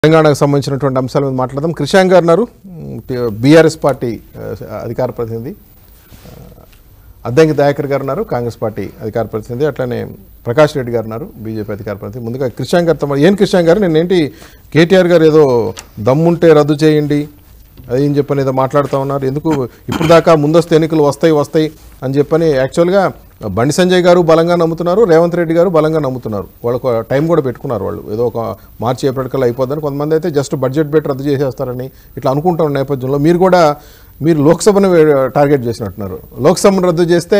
తెలంగాణకు సంబంధించినటువంటి అంశాల మీద మాట్లాడదాం కృషాంగ్ గారు ఉన్నారు బీఆర్ఎస్ పార్టీ ఆ, అధికార ప్రతినిధి ఆ, అద్దంకి దయాకర్ గారు ఉన్నారు కాంగ్రెస్ పార్టీ అధికార ప్రతినిధి అట్లనే ప్రకాష్ రెడ్డి గారు ఉన్నారు బీజేపీ అధికార ప్రతినిధి ముందుగా కృషాంగ్ గారితో మా- ఏం కృషాంగ్ గారు నేను ఏంటి కేటీఆర్ గారు ఏదో దమ్ముంటే రద్దు చేయండి అది ఏం చెప్పని ఏదో మాట్లాడుతూ ఉన్నారు ఎందుకు ఇప్పుడు దాకా ముందస్తు ఎన్నికలు వస్తాయి వస్తాయి అని చెప్పని యాక్చువల్గా బండి సంజయ్ గారు బలంగా నమ్ముతున్నారు రేవంత్ రెడ్డి గారు బలంగా నమ్ముతున్నారు వాళ్ళకు టైం కూడా పెట్టుకున్నారు వాళ్ళు ఏదో ఒక మార్చి ఏప్రిల్ కల్లా అయిపోద్దని కొంతమంది అయితే జస్ట్ బడ్జెట్ పెట్టి రద్దు చేసేస్తారని ఇట్లా అనుకుంటున్న నేపథ్యంలో మీరు కూడా మీరు లోక్సభను వే- టార్గెట్ చేసినట్టున్నారు లోక్సభను రద్దు చేస్తే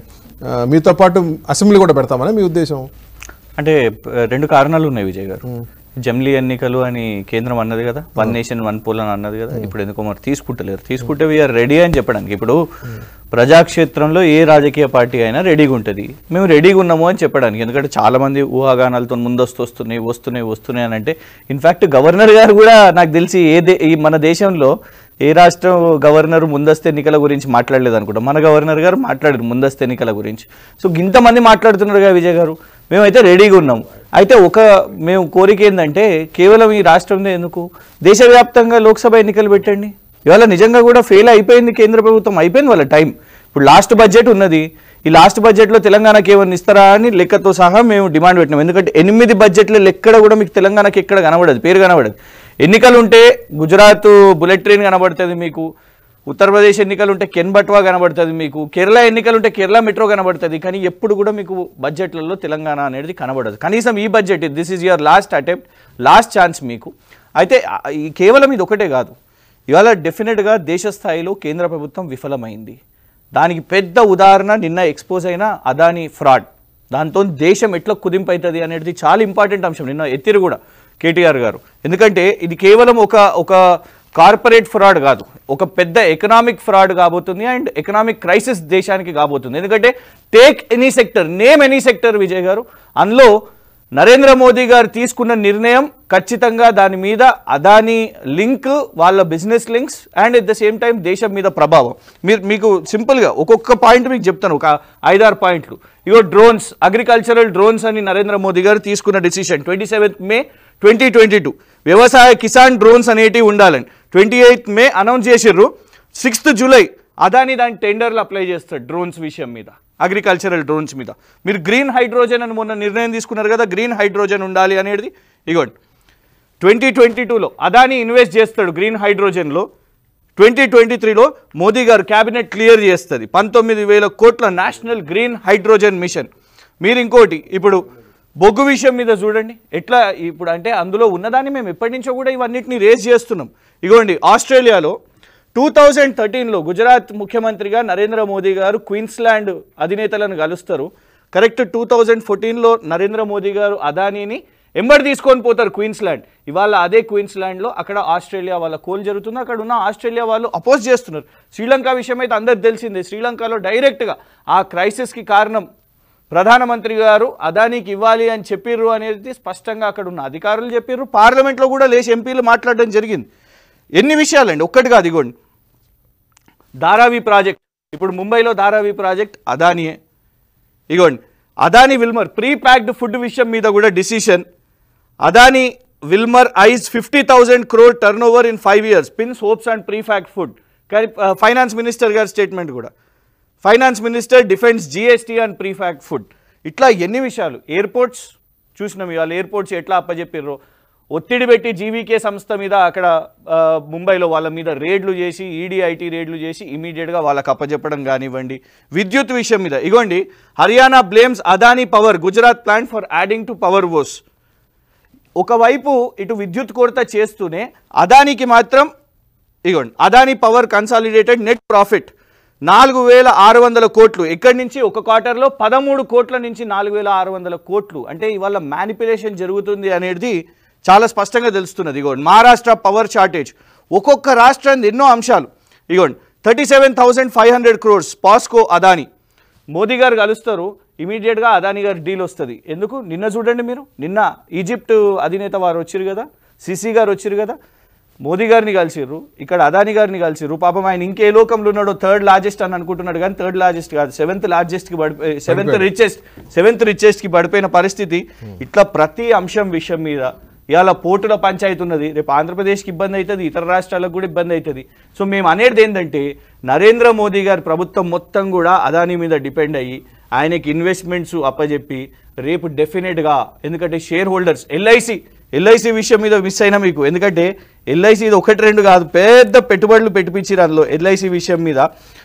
ఆ, మీతో పాటు అసెంబ్లీ కూడా పెడతామని మీ ఉద్దేశం అంటే ప- రెండు కారణాలు ఉన్నాయి విజయ్ గారు జమిలీ ఎన్నికలు అని కేంద్రం అన్నది కదా వన్ నేషన్ వన్ పోల్ అని అన్నది కదా ఇప్పుడు ఎందుకో మరి తీసుకుంటలేరు తీసుకుంటే వీఆర్ రెడీ అని చెప్పడానికి ఇప్పుడు ప్రజాక్షేత్రంలో ఏ రాజకీయ పార్టీ అయినా రెడీగా ఉంటుంది మేము రెడీగా ఉన్నాము అని చెప్పడానికి ఎందుకంటే చాలా మంది ఊహాగానాలతో ముందస్తు వస్తున్నాయి వస్తున్నాయి వస్తున్నాయి అని అంటే ఇన్ఫాక్ట్ గవర్నర్ గారు కూడా నాకు తెలిసి ఏ దే ఈ మన దేశంలో ఏ రాష్ట్రం గవర్నర్ ముందస్తు ఎన్నికల గురించి మాట్లాడలేదు అనుకుంటా మన గవర్నర్ గారు మాట్లాడారు ముందస్తు ఎన్నికల గురించి సో ఇంతమంది మాట్లాడుతున్నారు కదా విజయ్ గారు మేమైతే రెడీగా ఉన్నాం అయితే ఒక మేము కోరిక ఏంటంటే కేవలం ఈ రాష్ట్రంలో ఎందుకు దేశవ్యాప్తంగా లోక్సభ ఎన్నికలు పెట్టండి ఇవాళ నిజంగా కూడా ఫెయిల్ అయిపోయింది కేంద్ర ప్రభుత్వం అయిపోయింది వాళ్ళ టైం ఇప్పుడు లాస్ట్ బడ్జెట్ ఉన్నది ఈ లాస్ట్ బడ్జెట్లో తెలంగాణకి ఏమైనా ఇస్తారా అని లెక్కతో సహా మేము డిమాండ్ పెట్టినాం ఎందుకంటే ఎనిమిది బడ్జెట్లు ఎక్కడ కూడా మీకు తెలంగాణకి ఎక్కడ కనబడదు పేరు కనబడదు ఎన్నికలు ఉంటే గుజరాత్ బుల్లెట్ ట్రైన్ కనబడుతుంది మీకు ఉత్తరప్రదేశ్ ఎన్నికలు ఉంటే కెన్ బట్వా కనబడుతుంది మీకు కేరళ ఎన్నికలు ఉంటే కేరళ మెట్రో కనబడుతుంది కానీ ఎప్పుడు కూడా మీకు బడ్జెట్లలో తెలంగాణ అనేది కనబడదు కనీసం ఈ budget this is your last attempt last chance మీకు అయితే ఆ, ఈ కేవలం ఇది ఒకటే కాదు ఇవాళ డెఫినెట్గా దేశ స్థాయిలో కేంద్ర ప్రభుత్వం విఫలమైంది దానికి పెద్ద ఉదాహరణ నిన్న ఎక్స్పోజ్ అయిన అదానీ ఫ్రాడ్ దాంతో దేశం ఎట్లా కుదింపు అవుతుంది అనేది చాలా ఇంపార్టెంట్ అంశం నిన్న ఎత్తిరు కూడా కేటీఆర్ గారు ఎందుకంటే ఇది కేవలం ఒక ఒక కార్పొరేట్ ఫ్రాడ్ కాదు ఒక పెద్ద ఎకనామిక్ ఫ్రాడ్ కాబోతుంది అండ్ ఎకనామిక్ క్రైసిస్ దేశానికి కాబోతుంది ఎందుకంటే take any sector name any sector Vijay గారు అందులో నరేంద్ర మోదీ గారు తీసుకున్న నిర్ణయం ఖచ్చితంగా దాని మీద అదానీ లింక్ వాళ్ళ business links and at the same time దేశం మీద ప్రభావం మీరు మీకు సింపుల్గా ఒక్కొక్క పాయింట్ మీకు చెప్తాను ఒక ఐదారు పాయింట్లు ఇగో డ్రోన్స్ అగ్రికల్చరల్ డ్రోన్స్ అని నరేంద్ర మోదీ గారు తీసుకున్న decision twenty seventh May twenty twenty two వ్యవసాయ కిసాన్ డ్రోన్స్ అనేటివి ఉండాలని ట్వంటీ ఎయిత్ మే అనౌన్స్ చేసిర్రు సిక్స్త్ జూలై అదాని దాని టెండర్లు అప్లై చేస్తాడు డ్రోన్స్ విషయం మీద అగ్రికల్చరల్ డ్రోన్స్ మీద మీరు గ్రీన్ హైడ్రోజన్ అని మొన్న నిర్ణయం తీసుకున్నారు కదా గ్రీన్ హైడ్రోజన్ ఉండాలి అనేది ఇగోండి ట్వంటీ ట్వంటీ టూలో అదాని ఇన్వెస్ట్ చేస్తాడు గ్రీన్ హైడ్రోజన్లో ట్వంటీ ట్వంటీ త్రీలో మోదీ గారు క్యాబినెట్ క్లియర్ చేస్తుంది పంతొమ్మిది వేల కోట్ల నేషనల్ గ్రీన్ హైడ్రోజన్ మిషన్ మీరు ఇంకోటి ఇప్పుడు బొగ్గు విషయం మీద చూడండి ఎట్లా ఇప్పుడు అంటే అందులో ఉన్నదాన్ని మేము ఎప్పటి నుంచో కూడా ఇవన్నిటిని రేస్ చేస్తున్నాం ఇగోండి ఆస్ట్రేలియాలో టూ థౌజండ్ థర్టీన్లో గుజరాత్ ముఖ్యమంత్రిగా నరేంద్ర మోదీ గారు క్వీన్స్లాండ్ అధినేతలను కలుస్తారు కరెక్ట్ టూ థౌజండ్ ఫోర్టీన్లో నరేంద్ర మోదీ గారు అదానీని ఎంబడి తీసుకొని పోతారు క్వీన్స్లాండ్ ఇవాళ అదే క్వీన్స్లాండ్లో అక్కడ ఆస్ట్రేలియా వాళ్ళ కోల్ జరుగుతుంది అక్కడ ఉన్న ఆస్ట్రేలియా వాళ్ళు అపోజ్ చేస్తున్నారు శ్రీలంక విషయం అయితే అందరికి తెలిసిందే శ్రీలంకలో డైరెక్ట్గా ఆ క్రైసిస్కి కారణం ప్రధానమంత్రి గారు అదానికి ఇవ్వాలి అని చెప్పిర్రు అనేది స్పష్టంగా అక్కడ ఉన్న అధికారులు చెప్పిర్రు పార్లమెంట్లో కూడా లేచి ఎంపీలు మాట్లాడడం జరిగింది ఎన్ని విషయాలండి ఒక్కటి కాదు ఇగోండి ధారావి ప్రాజెక్ట్ ఇప్పుడు ముంబైలో ధారావి ప్రాజెక్ట్ అదానియే ఇగోండి Adani Wilmar pre packed food విషయం మీద కూడా decision Adani Wilmar is fifty thousand crore turnover in five years pins hopes and pre packed food కానీ ఫైనాన్స్ మినిస్టర్ గారి స్టేట్మెంట్ కూడా finance minister defence GST and pre packed food ఇట్లా ఎన్ని విషయాలు ఎయిర్పోర్ట్స్ చూసినాం ఇవాళ ఎయిర్పోర్ట్స్ ఎట్లా అప్పచెప్పిర్రో ఒత్తిడి పెట్టి జీవీకే సంస్థ మీద అక్కడ ఆ, ముంబైలో వాళ్ళ మీద రేడ్లు చేసి ఈడీ ఐటీ రేడ్లు చేసి ఇమీడియట్గా వాళ్ళకి అప్పచెప్పడం కానివ్వండి విద్యుత్ విషయం మీద ఇగోండి Haryana blames Adani power Gujarat plant for adding to power woes ఒకవైపు ఇటు విద్యుత్ కొరత చేస్తూనే అదానికి మాత్రం ఇగోండి Adani power consolidated net profit నాలుగు వేల ఆరు వందల కోట్లు ఎక్కడి నుంచి ఒక క్వార్టర్లో పదమూడు కోట్ల నుంచి నాలుగు వేల ఆరు వందల కోట్లు అంటే ఇవాళ మ్యానిపులేషన్ జరుగుతుంది అనేది చాలా స్పష్టంగా తెలుస్తున్నది ఇగోండి మహారాష్ట్ర పవర్ షార్టేజ్ ఒక్కొక్క రాష్ట్రం ఎన్నో అంశాలు ఇగోండి thirty seven thousand five hundred crores POSCO Adani Modi గారు కలుస్తారు ఇమీడియట్గా అదాని గారి డీల్ వస్తుంది ఎందుకు నిన్న చూడండి మీరు నిన్న ఈజిప్ట్ అధినేత వారు వచ్చారు కదా సిసి గారు వచ్చారు కదా మోదీ గారిని కలిసిర్రు ఇక్కడ అదాని గారిని కలిసిర్రు పాపం ఆయన ఇంకే లోకంలో ఉన్నాడో థర్డ్ లార్జెస్ట్ అని అనుకుంటున్నాడు కానీ థర్డ్ లార్జెస్ట్ కాదు సెవెంత్ లార్జెస్ట్కి పడిపోయి సెవెంత్ రిచెస్ట్ సెవెంత్ రిచెస్ట్కి పడిపోయిన పరిస్థితి ఇట్లా ప్రతి అంశం విషయం మీద ఇవాళ పోర్టుల పంచాయతీ ఉన్నది రేపు ఆంధ్రప్రదేశ్కి ఇబ్బంది అవుతుంది ఇతర రాష్ట్రాలకు కూడా ఇబ్బంది అవుతుంది సో మేము అనేది ఏంటంటే నరేంద్ర మోదీ గారి ప్రభుత్వం మొత్తం కూడా అదాని మీద డిపెండ్ అయ్యి ఆయనకి ఇన్వెస్ట్మెంట్స్ అప్పజెప్పి రేపు డెఫినెట్గా ఎందుకంటే షేర్ హోల్డర్స్ ఎల్ఐసి ఎల్ఐసి విషయం మీద మిస్ అయినా మీకు ఎందుకంటే ఎల్ఐసి ఇది ఒకటి రెండు కాదు పెద్ద పెట్టుబడులు పెట్టిపించారు అందులో ఎల్ఐసి విషయం మీద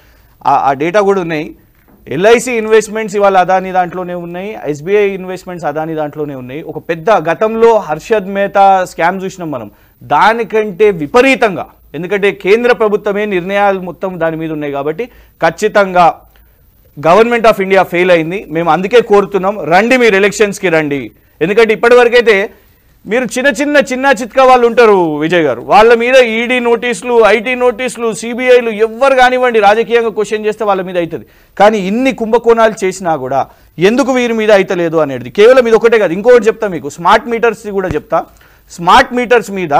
ఆ- ఆ డేటా కూడా ఉన్నాయి ఎల్ఐసి ఇన్వెస్ట్మెంట్స్ ఇవాళ అదాని దాంట్లోనే ఉన్నాయి ఎస్బీఐ ఇన్వెస్ట్మెంట్స్ అదాని దాంట్లోనే ఉన్నాయి ఒక పెద్ద గతంలో హర్షద్ మేహతా స్కామ్ చూసినాం మనం దానికంటే విపరీతంగా ఎందుకంటే కేంద్ర ప్రభుత్వమే నిర్ణయాలు మొత్తం దాని మీద ఉన్నాయి కాబట్టి ఖచ్చితంగా గవర్నమెంట్ ఆఫ్ ఇండియా ఫెయిల్ అయింది మేము అందుకే కోరుతున్నాం రండి మీరు ఎలక్షన్స్కి రండి ఎందుకంటే ఇప్పటివరకైతే మీరు చిన్న చిన్న చిన్న చిత్కా వాళ్ళు ఉంటారు విజయ్ గారు వాళ్ళ మీద ఈడీ నోటీసులు ఐటీ నోటీసులు సిబిఐలు ఎవ్వరు కానివ్వండి రాజకీయంగా క్వశ్చన్ చేస్తే వాళ్ళ మీద అవుతుంది కానీ ఇన్ని కుంభకోణాలు చేసినా కూడా ఎందుకు వీరి మీద అయితలేదు అనేది కేవలం ఇది ఒకటే కాదు ఇంకొకటి చెప్తా మీకు స్మార్ట్ మీటర్స్ కూడా చెప్తా స్మార్ట్ మీటర్స్ మీద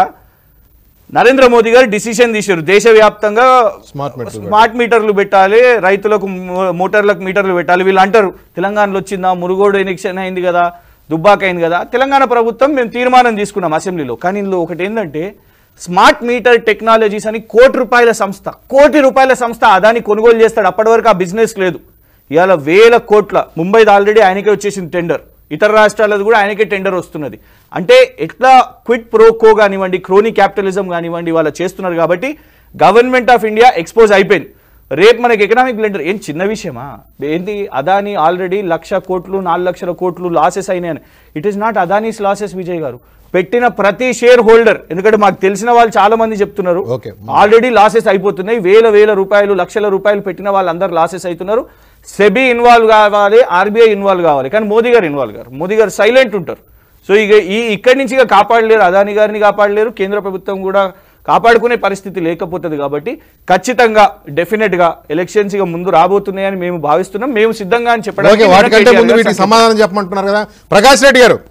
నరేంద్ర మోదీ గారు డిసిషన్ తీశారు దేశవ్యాప్తంగా స్మార్ట్ మీటర్లు స్మార్ట్ మీటర్లు పెట్టాలి రైతులకు మో- మోటార్లకు మీటర్లు పెట్టాలి వీళ్ళు అంటారు తెలంగాణలో వచ్చిందా మురుగోడు ఎలక్షన్ అయింది కదా దుబ్బాక అయింది కదా తెలంగాణ ప్రభుత్వం మేము తీర్మానం తీసుకున్నాం అసెంబ్లీలో కానీ ఇందులో ఒకటి ఏంటంటే స్మార్ట్ మీటర్ టెక్నాలజీస్ అని కోటి రూపాయల సంస్థ కోటి రూపాయల సంస్థ అదాని కొనుగోలు చేస్తాడు అప్పటి వరకు ఆ బిజినెస్ లేదు ఇవాళ వేల కోట్ల ముంబైది ఆల్రెడీ ఆయనకే వచ్చేసింది టెండర్ ఇతర రాష్ట్రాలది కూడా ఆయనకే టెండర్ వస్తున్నది అంటే ఎట్లా క్విట్ ప్రోకో కానివ్వండి క్రోనీ క్యాపిటలిజం కానివ్వండి వాళ్ళ చేస్తున్నారు కాబట్టి గవర్నమెంట్ ఆఫ్ ఇండియా ఎక్స్పోజ్ అయిపోయింది రేపు మనకి ఎకనామిక్ బ్లెండర్ ఏం చిన్న విషయమా ఏంటి అదాని ఆల్రెడీ లక్ష కోట్లు నాలుగు లక్షల కోట్లు లాసెస్ అయినాయని it is not Adani's losses Vijay గారు పెట్టిన ప్రతి షేర్ హోల్డర్ ఎందుకంటే మాకు తెలిసిన వాళ్ళు చాలా మంది చెప్తున్నారు Okay. ఆల్రెడీ లాసెస్ అయిపోతున్నాయి వేల వేల రూపాయలు లక్షల రూపాయలు పెట్టిన వాళ్ళందరూ లాసెస్ అవుతున్నారు సెబీ ఇన్వాల్వ్ కావాలి ఆర్బీఐ ఇన్వాల్వ్ కావాలి కానీ మోదీ గారు ఇన్వాల్వ్ గారు మోదీ గారు సైలెంట్ ఉంటారు సో ఇక ఈ ఇక్కడి నుంచి ఇక కాపాడలేరు అదాని గారిని కాపాడలేరు కేంద్ర ప్రభుత్వం కూడా కాపాడుకునే పరిస్థితి లేకపోతుంది కాబట్టి ఖచ్చితంగా డెఫినెట్గా ఎలక్షన్స్ ఇక ముందు రాబోతున్నాయని మేము భావిస్తున్నాం మేము సిద్ధంగా అని ఓకే చెప్పడానికి వాటికంటే కేటీఆర్ ముందు గారు వీటికి సంకేతం. సమాధానం చెప్పమంటున్నారు కదా ప్రకాష్ రెడ్డి గారు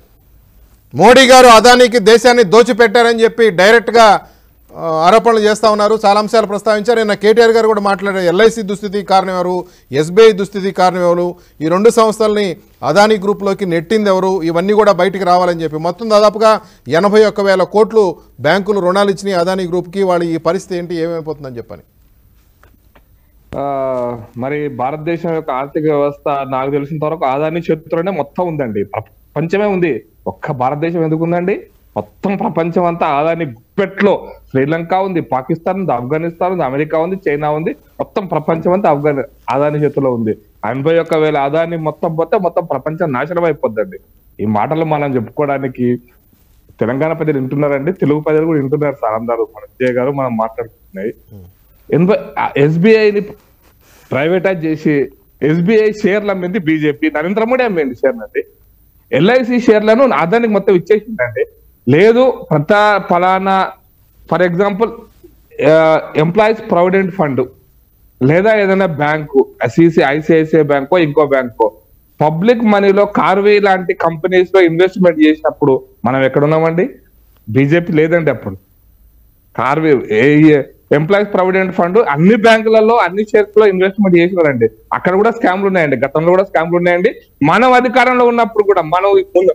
మోడీ గారు అదానికి దేశాన్ని దోచిపెట్టారని చెప్పి డైరెక్ట్గా ఆ, ఆరోపణలు చేస్తా ఉన్నారు చాలా అంశాలు ప్రస్తావించారు నిన్న కేటీఆర్ గారు కూడా మాట్లాడారు ఎల్ఐసి దుస్థితి కారణం ఎవరు ఎస్బీఐ దుస్థితి కారణం ఎవరు ఈ రెండు సంస్థల్ని అదానీ గ్రూప్లోకి నెట్టింది ఎవరు ఇవన్నీ కూడా బయటికి రావాలని చెప్పి మొత్తం దాదాపుగా ఎనభై ఒక్క వేల కోట్లు బ్యాంకులు రుణాలు ఇచ్చినాయి అదానీ గ్రూప్కి వాళ్ళ ఈ పరిస్థితి ఏంటి ఏమైపోతుందని చెప్పని ఆ, మరి భారతదేశం యొక్క ఆర్థిక వ్యవస్థ నాకు తెలిసినంత వరకు ఆదాని చేతిలోనే మొత్తం ఉందండి ప్రపంచమే ఉంది ఒక్క భారతదేశం ఎందుకు ఉందండి మొత్తం ప్రపంచం అంతా ఆదాని గుప్పెట్లో శ్రీలంక ఉంది పాకిస్తాన్ ఉంది ఆఫ్ఘనిస్తాన్ ఉంది అమెరికా ఉంది చైనా ఉంది మొత్తం ప్రపంచం అంతా ఆఫ్ఘని ఆదాని చేతిలో ఉంది ఎనభై ఒక్క వేల ఆదాని మొత్తం పోతే మొత్తం ప్రపంచం నాశనం అయిపోద్దండి ఈ మాటలు మనం చెప్పుకోవడానికి తెలంగాణ ప్రజలు వింటున్నారండి తెలుగు ప్రజలు కూడా వింటున్నారు సార్ అందరూ మన విజయ్ గారు మనం మాట్లాడుతున్నాయి ఎనభై ఎస్బీఐని ప్రైవేటైజ్ చేసి ఎస్బీఐ షేర్లు అమ్మింది బీజేపీ నరేంద్ర మోడీ అమ్మింది షేర్లు అండి ఎల్ఐసి షేర్లను అదానికి మొత్తం ఇచ్చేసిందండి లేదు ప్రత ఫలానా for example employees provident fund లేదా ఏదైనా బ్యాంకు ఐసిసి ఐసిఐసిఐ బ్యాంకో ఇంకో బ్యాంకో పబ్లిక్ మనీలో కార్వే లాంటి కంపెనీస్ లో ఇన్వెస్ట్మెంట్ చేసినప్పుడు మనం ఎక్కడ ఉన్నామండి బీజేపీ లేదండి అప్పుడు కార్వే ఎంప్లాయీస్ ప్రావిడెంట్ ఫండ్ అన్ని బ్యాంకులలో అన్ని షేర్స్ లో ఇన్వెస్ట్మెంట్ చేసినారండి అక్కడ కూడా స్కామ్లు ఉన్నాయండి గతంలో కూడా స్కామ్లు ఉన్నాయండి మనం అధికారంలో ఉన్నప్పుడు కూడా మనం ముందు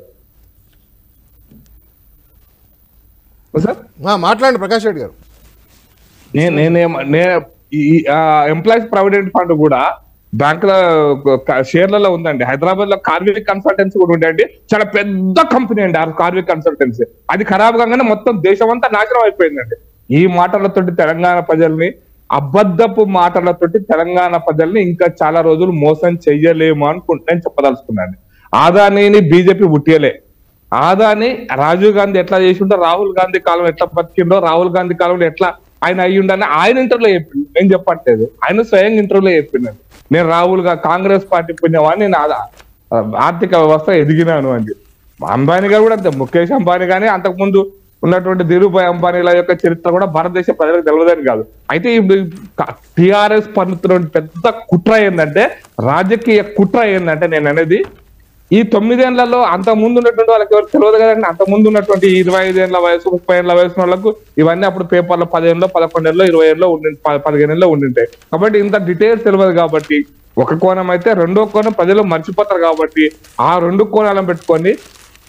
సార్ ఆ, మాట్లాడండి ప్రకాష్ రెడ్డి గారు నేను నేనేం నేను ఈ ఎంప్లాయీస్ ప్రావిడెంట్ ఫండ్ కూడా బ్యాంకుల షేర్లలో ఉందండి హైదరాబాద్ లో కార్విక్ కన్సల్టెన్సీ కూడా ఉండండి చాలా పెద్ద కంపెనీ అండి ఆ కార్విక్ కన్సల్టెన్సీ అది ఖరాబ్ కాగానే మొత్తం దేశం అంతా నాశనం అయిపోయిందండి ఈ మాటలతోటి తెలంగాణ ప్రజల్ని అబద్ధపు మాటలతోటి తెలంగాణ ప్రజల్ని ఇంకా చాలా రోజులు మోసం చెయ్యలేము అనుకుంటే నేను చెప్పదలుచుకున్నాను ఆదానీని బీజేపీ పుట్టియలే ఆదాని రాజీవ్ గాంధీ ఎట్లా చేసి ఉంటే రాహుల్ గాంధీ కాలం ఎట్లా బతికిండో రాహుల్ గాంధీ కాలంలో ఎట్లా ఆయన అయ్యి ఉండని ఆయన ఇంటర్వ్యూలో చెప్పిండు నేను చెప్పట్లేదు ఆయన స్వయంగా ఇంటర్వ్యూలో చెప్పిండు నేను రాహుల్ గా కాంగ్రెస్ పార్టీ పుణ్యమని నేను ఆ- ఆర్థిక వ్యవస్థ ఎదిగినాను అని చెప్పి. అంబానీ గారు కూడా అంతే ముఖేష్ అంబానీ కానీ అంతకుముందు ఉన్నటువంటి ధీరుభాయ్ అంబానీల యొక్క చరిత్ర కూడా భారతదేశ ప్రజలకు తెలియదని కాదు అయితే టిఆర్ఎస్ పన్నుతున్న పెద్ద కుట్ర ఏంటంటే రాజకీయ కుట్ర ఏంటంటే నేను అనేది ఈ తొమ్మిదేళ్లలో అంత ముందు ఉన్నటువంటి వాళ్ళకి ఎవరు తెలియదు కదండి అంత ముందు ఉన్నటువంటి ఇరవై ఐదేళ్ల వయసు ముప్పై ఏళ్ల వయసు వాళ్ళకు ఇవన్నీ అప్పుడు పేపర్లో పదిహేనులో పదకొండేళ్ళలో ఇరవై ఏళ్ళలో ఉండి ప- పదిహేనేళ్ళలో ఉండింటాయి కాబట్టి ఇంత డీటెయిల్స్ తెలియదు కాబట్టి ఒక కోణం అయితే రెండో కోణం ప్రజలు మర్చిపోతారు కాబట్టి ఆ రెండు కోణాలను పెట్టుకొని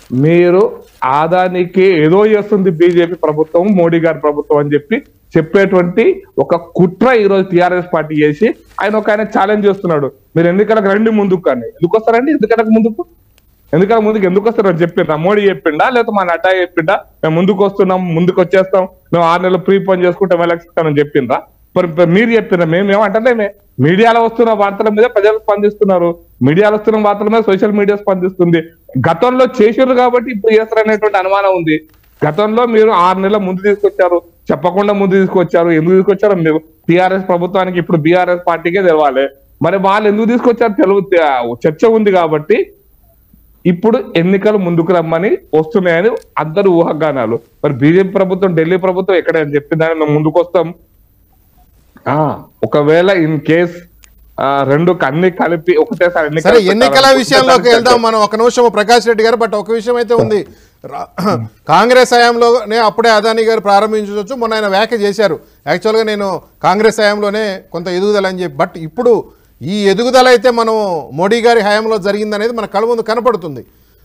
మీరు ఆదానికి ఏదో చేస్తుంది బీజేపీ ప్రభుత్వం మోడీ గారి ప్రభుత్వం అని చెప్పి చెప్పేటువంటి ఒక కుట్ర ఈ రోజు టిఆర్ఎస్ పార్టీ చేసి ఆయన ఒక ఆయన ఛాలెంజ్ చేస్తున్నాడు మీరు ఎన్నికలకు రండి ముందుకు కానీ ఎందుకు వస్తారండి ఎందుకనకు ముందుకు ఎందుకన్నా ముందుకు ఎందుకు వస్తారు అని చెప్పిండ్రా మోడీ చెప్పిండా లేకపోతే మా నడ్డా చెప్పిండా మేము ముందుకు వస్తున్నాం ముందుకు వచ్చేస్తాం మేము ఆరు నెలలు ప్రీ పోన్ చేసుకుంటాం ఎలక్షన్ అని చెప్పిండ్రా మరి మరి మీరు చెప్పిన మేము ఏమంటలేమే మీడియాలో వస్తున్న వార్తల మీద ప్రజలు స్పందిస్తున్నారు మీడియాలో వస్తున్న వార్తల మీద సోషల్ మీడియా స్పందిస్తుంది గతంలో చేసారు కాబట్టి ఇప్పుడు చేస్తారు అనేటువంటి అనుమానం ఉంది గతంలో మీరు ఆరు నెలల ముందు తీసుకొచ్చారు చెప్పకుండా ముందు తీసుకొచ్చారు ఎందుకు తీసుకొచ్చారు మీరు టిఆర్ఎస్ ప్రభుత్వానికి ఇప్పుడు బీఆర్ఎస్ పార్టీకే తెలవాలి మరి వాళ్ళు ఎందుకు తీసుకొచ్చారు తెలుగు చర్చ ఉంది కాబట్టి ఇప్పుడు ఎన్నికలు ముందుకు రమ్మని వస్తున్నాయని అందరు ఊహాగానాలు మరి బీజేపీ ప్రభుత్వం ఢిల్లీ ప్రభుత్వం ఎక్కడ అని చెప్పిందని మేము ముందుకు వస్తాం ఆ ఒకవేళ ఇన్ కేస్ రెండు అన్ని కలిపి ఒకటేసారి ఎన్నికలు సరే ఎన్నికల పెట్టాలనుకుంటే విషయంలోకి దానికి వెళ్దాం మనం ఒక నిమిషం ప్రకాష్ రెడ్డి గారు బట్ ఒక విషయం అయితే ఉంది రా- కాంగ్రెస్ హయాంలోనే అప్పుడే అదానీ గారు ప్రారంభించవచ్చు మొన్న ఆయన వ్యాఖ్య చేశారు యాక్చువల్గా నేను కాంగ్రెస్ హయాంలోనే కొంత ఎదుగుదల అని చెప్పి బట్ ఇప్పుడు ఈ ఎదుగుదల అయితే మనం మోడీ గారి హయాంలో జరిగిందనేది మన కళ్ళ ముందు కనపడుతుంది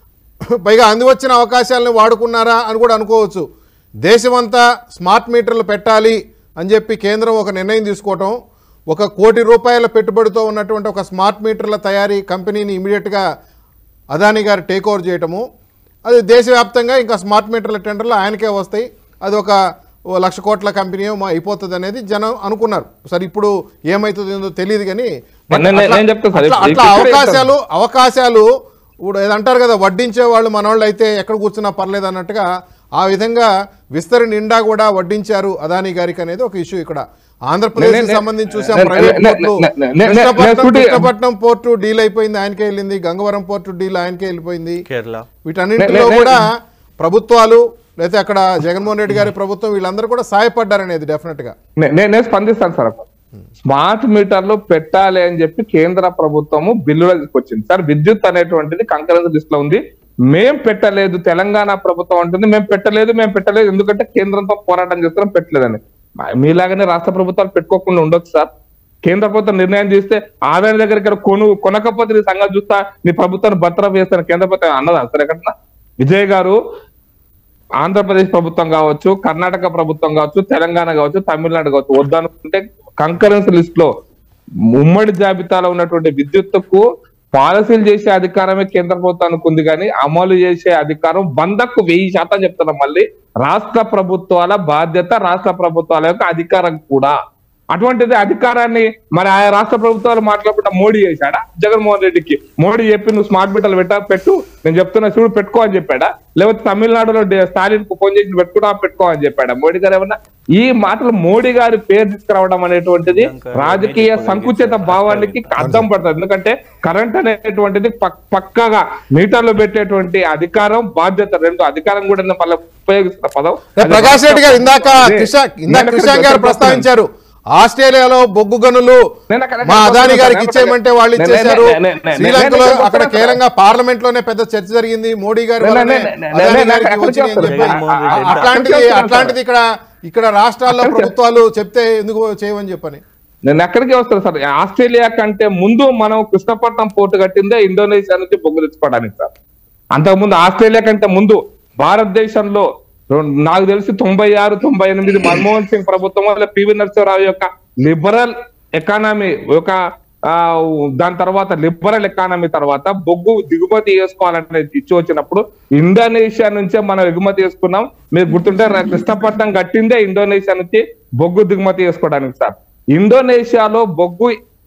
పైగా అందివచ్చిన అవకాశాలను వాడుకున్నారా అని కూడా అనుకోవచ్చు దేశమంతా స్మార్ట్ మీటర్లు పెట్టాలి అని చెప్పి కేంద్రం ఒక నిర్ణయం తీసుకోవటం ఒక కోటి రూపాయల పెట్టుబడితో ఉన్నటువంటి ఒక స్మార్ట్ మీటర్ల తయారీ కంపెనీని ఇమీడియట్గా అదానీ గారు టేక్ ఓవర్ చేయటము అది దేశవ్యాప్తంగా ఇంకా స్మార్ట్ మీటర్ల టెండర్లు ఆయనకే వస్తాయి అది ఒక ఓ లక్ష కోట్ల కంపెనీ ఏమో అయిపోతుంది అనేది జనం అనుకున్నారు సరే ఇప్పుడు ఏమవుతుందో తెలియదు కానీ but నేను- నేను- అట్లా- నేను చెప్తాను సార్. అట్లా- ఇప్పుడు అట్లా ఇక్కడ అవకాశాలు అవకాశాలు ఇప్పుడు ఏదో అంటారు కదా వడ్డించే వాళ్ళు మనోళ్ళు అయితే ఎక్కడ కూర్చున్నా పర్లేదు అన్నట్టుగా ఆ విధంగా విస్తరి నిండా కూడా వడ్డించారు అదానీ గారికి అనేది ఒక ఇష్యూ ఇక్కడ ఆంధ్రప్రదేశ్ నే- నే- సంబంధించి చూసాం నే- ప్రైవేట్ నే- పోర్టులు నే- నే- నే- నే- కృష్ణపట్నం నే- కృష్ణపట్నం పోర్టు డీల్ అయిపోయింది ఆయనకే వెళ్ళింది గంగవరం పోర్టు డీల్ ఆయనకే వెళ్ళిపోయింది కేరళ వీటన్నింటిలో నే- నే- కూడా ప్రభుత్వాలు లేకపోతే అక్కడ జగన్మోహన్ రెడ్డి గారి ప్రభుత్వం వీళ్ళందరూ కూడా సహాయపడ్డారనేది డెఫినెట్ గా నే- నే- నేను స్పందిస్తాను సార్ స్మార్ట్ మీటర్లు పెట్టాలి అని చెప్పి కేంద్ర ప్రభుత్వము బిల్లులో తీసుకొచ్చింది సార్ విద్యుత్ అనేటువంటిది కంకరెన్స్ లిస్ట్ లో ఉంది మేం పెట్టలేదు తెలంగాణ ప్రభుత్వం అంటుంది మేము పెట్టలేదు మేము పెట్టలేదు ఎందుకంటే కేంద్రంతో పోరాటం చేస్తున్నాం పెట్టలేదని మా- మీలాగానే రాష్ట్ర ప్రభుత్వాలు పెట్టుకోకుండా ఉండొచ్చు సార్ కేంద్ర ప్రభుత్వం నిర్ణయం చేస్తే ఆదాయ దగ్గర ఇక్కడ కొను కొనకపోతే నీ సంగతి చూస్తా నీ ప్రభుత్వాన్ని భర్తరఫ్ చేస్తాను కేంద్ర ప్రభుత్వం అన్నదా సార్ ఎక్కడ విజయ్ గారు ఆంధ్రప్రదేశ్ ప్రభుత్వం కావచ్చు కర్ణాటక ప్రభుత్వం కావచ్చు తెలంగాణ కావచ్చు తమిళనాడు కావచ్చు వద్దనుకుంటే కంకరెన్స్ లిస్ట్ లో ఉమ్మడి జాబితాలో ఉన్నటువంటి విద్యుత్తుకు పాలసీలు చేసే అధికారమే కేంద్ర ప్రభుత్వానికి ఉంది కానీ అమలు చేసే అధికారం వందకు వెయ్యి శాతం చెప్తున్నాం మళ్ళీ రాష్ట్ర ప్రభుత్వాల బాధ్యత రాష్ట్ర ప్రభుత్వాల యొక్క అధికారం కూడా అటువంటిది అధికారాన్ని మరి ఆయా రాష్ట్ర ప్రభుత్వాలు మాట్లాడకుండా మోడీ చేశాడా జగన్మోహన్ రెడ్డికి మోడీ చెప్పి నువ్వు స్మార్ట్ మీటర్లు పెట్టా పెట్టు నేను చెప్తున్నా చూడు పెట్టుకో అని చెప్పాడా లేకపోతే తమిళనాడులో డే- స్టాలిన్ కు ఫోన్ చేసి పెట్టుకున్నా పెట్టుకో అని చెప్పాడా మోడీ గారు ఏమన్నా ఈ మాటలు మోడీ గారి పేరు తీసుకురావడం అనేటువంటిది రాజకీయ సంకుచిత భావానికి అర్థం పడుతుంది ఎందుకంటే కరెంట్ అనేటువంటిది పక్- పక్కాగా మీటర్లు పెట్టేటువంటి అధికారం బాధ్యత రెండు అధికారం కూడా నేను మళ్ళీ ఉపయోగిస్తున్న పదం రే, ప్రకాష్ రెడ్డి గారు ఇందాక అదే. కిషా- ఇందాక నేను కిషాన్ అక్కడ గారు చెప్తున్నాను. ప్రస్తావించారు ఆస్ట్రేలియాలో బొగ్గు గనులు నేను అక్కడ మా అదాని చెప్తున్నాను గారికి సార్. ఇచ్చేయమంటే వాళ్ళు నేను- ఇచ్చేశారు నేను- నేను- నేను- శ్రీలంకలో నేను అక్కడ చెప్తున్నాను కేవలంగా పార్లమెంట్ లోనే పెద్ద చర్చ జరిగింది మోడీ గారి నేను- వల్లనే నేను- నేను- అదాని నేను గారికి అక్కడికి వచ్చినాయి అని వస్తాను. చెప్పి జగన్మోహన్ రెడ్డి ఆ- ఎంత- అట్లాంటిది అక్కడికి అట్లాంటిది ఇక్కడ ఇక్కడ రాష్ట్రాల్లో అక్కడికి- ప్రభుత్వాలు చెప్తే ఎందుకు చేయమని చెప్పని నేను ఎక్కడికి వస్తాను సార్ ఆస్ట్రేలియా కంటే ముందు మనం కృష్ణపట్నం పోర్టు కట్టిందే ఇండోనేషియా నుంచి బొగ్గు తెచ్చుకోవడానికి సార్ అంతకుముందు ఆస్ట్రేలియా కంటే ముందు భారతదేశంలో రెండు- నాకు తెలిసి తొంభై ఆరు తొంభై ఎనిమిది మన్మోహన్ సింగ్ ప్రభుత్వం వల్ల పివి నరసింహరావు యొక్క లిబరల్ ఎకానమీ ఒక ఆ, దాని తర్వాత లిబరల్ ఎకానమీ తర్వాత బొగ్గు దిగుమతి చేసుకోవాలనే ఇచ్చి వచ్చినప్పుడు ఇండోనేషియా నుంచే మనం ఎగుమతి చేసుకున్నాం మీరు గుర్తుంటే రా- కృష్ణపట్నం కట్టిందే ఇండోనేషియా నుంచి బొగ్గు దిగుమతి చేసుకోవడానికి సార్ ఇండోనేషియాలో బొగ్గు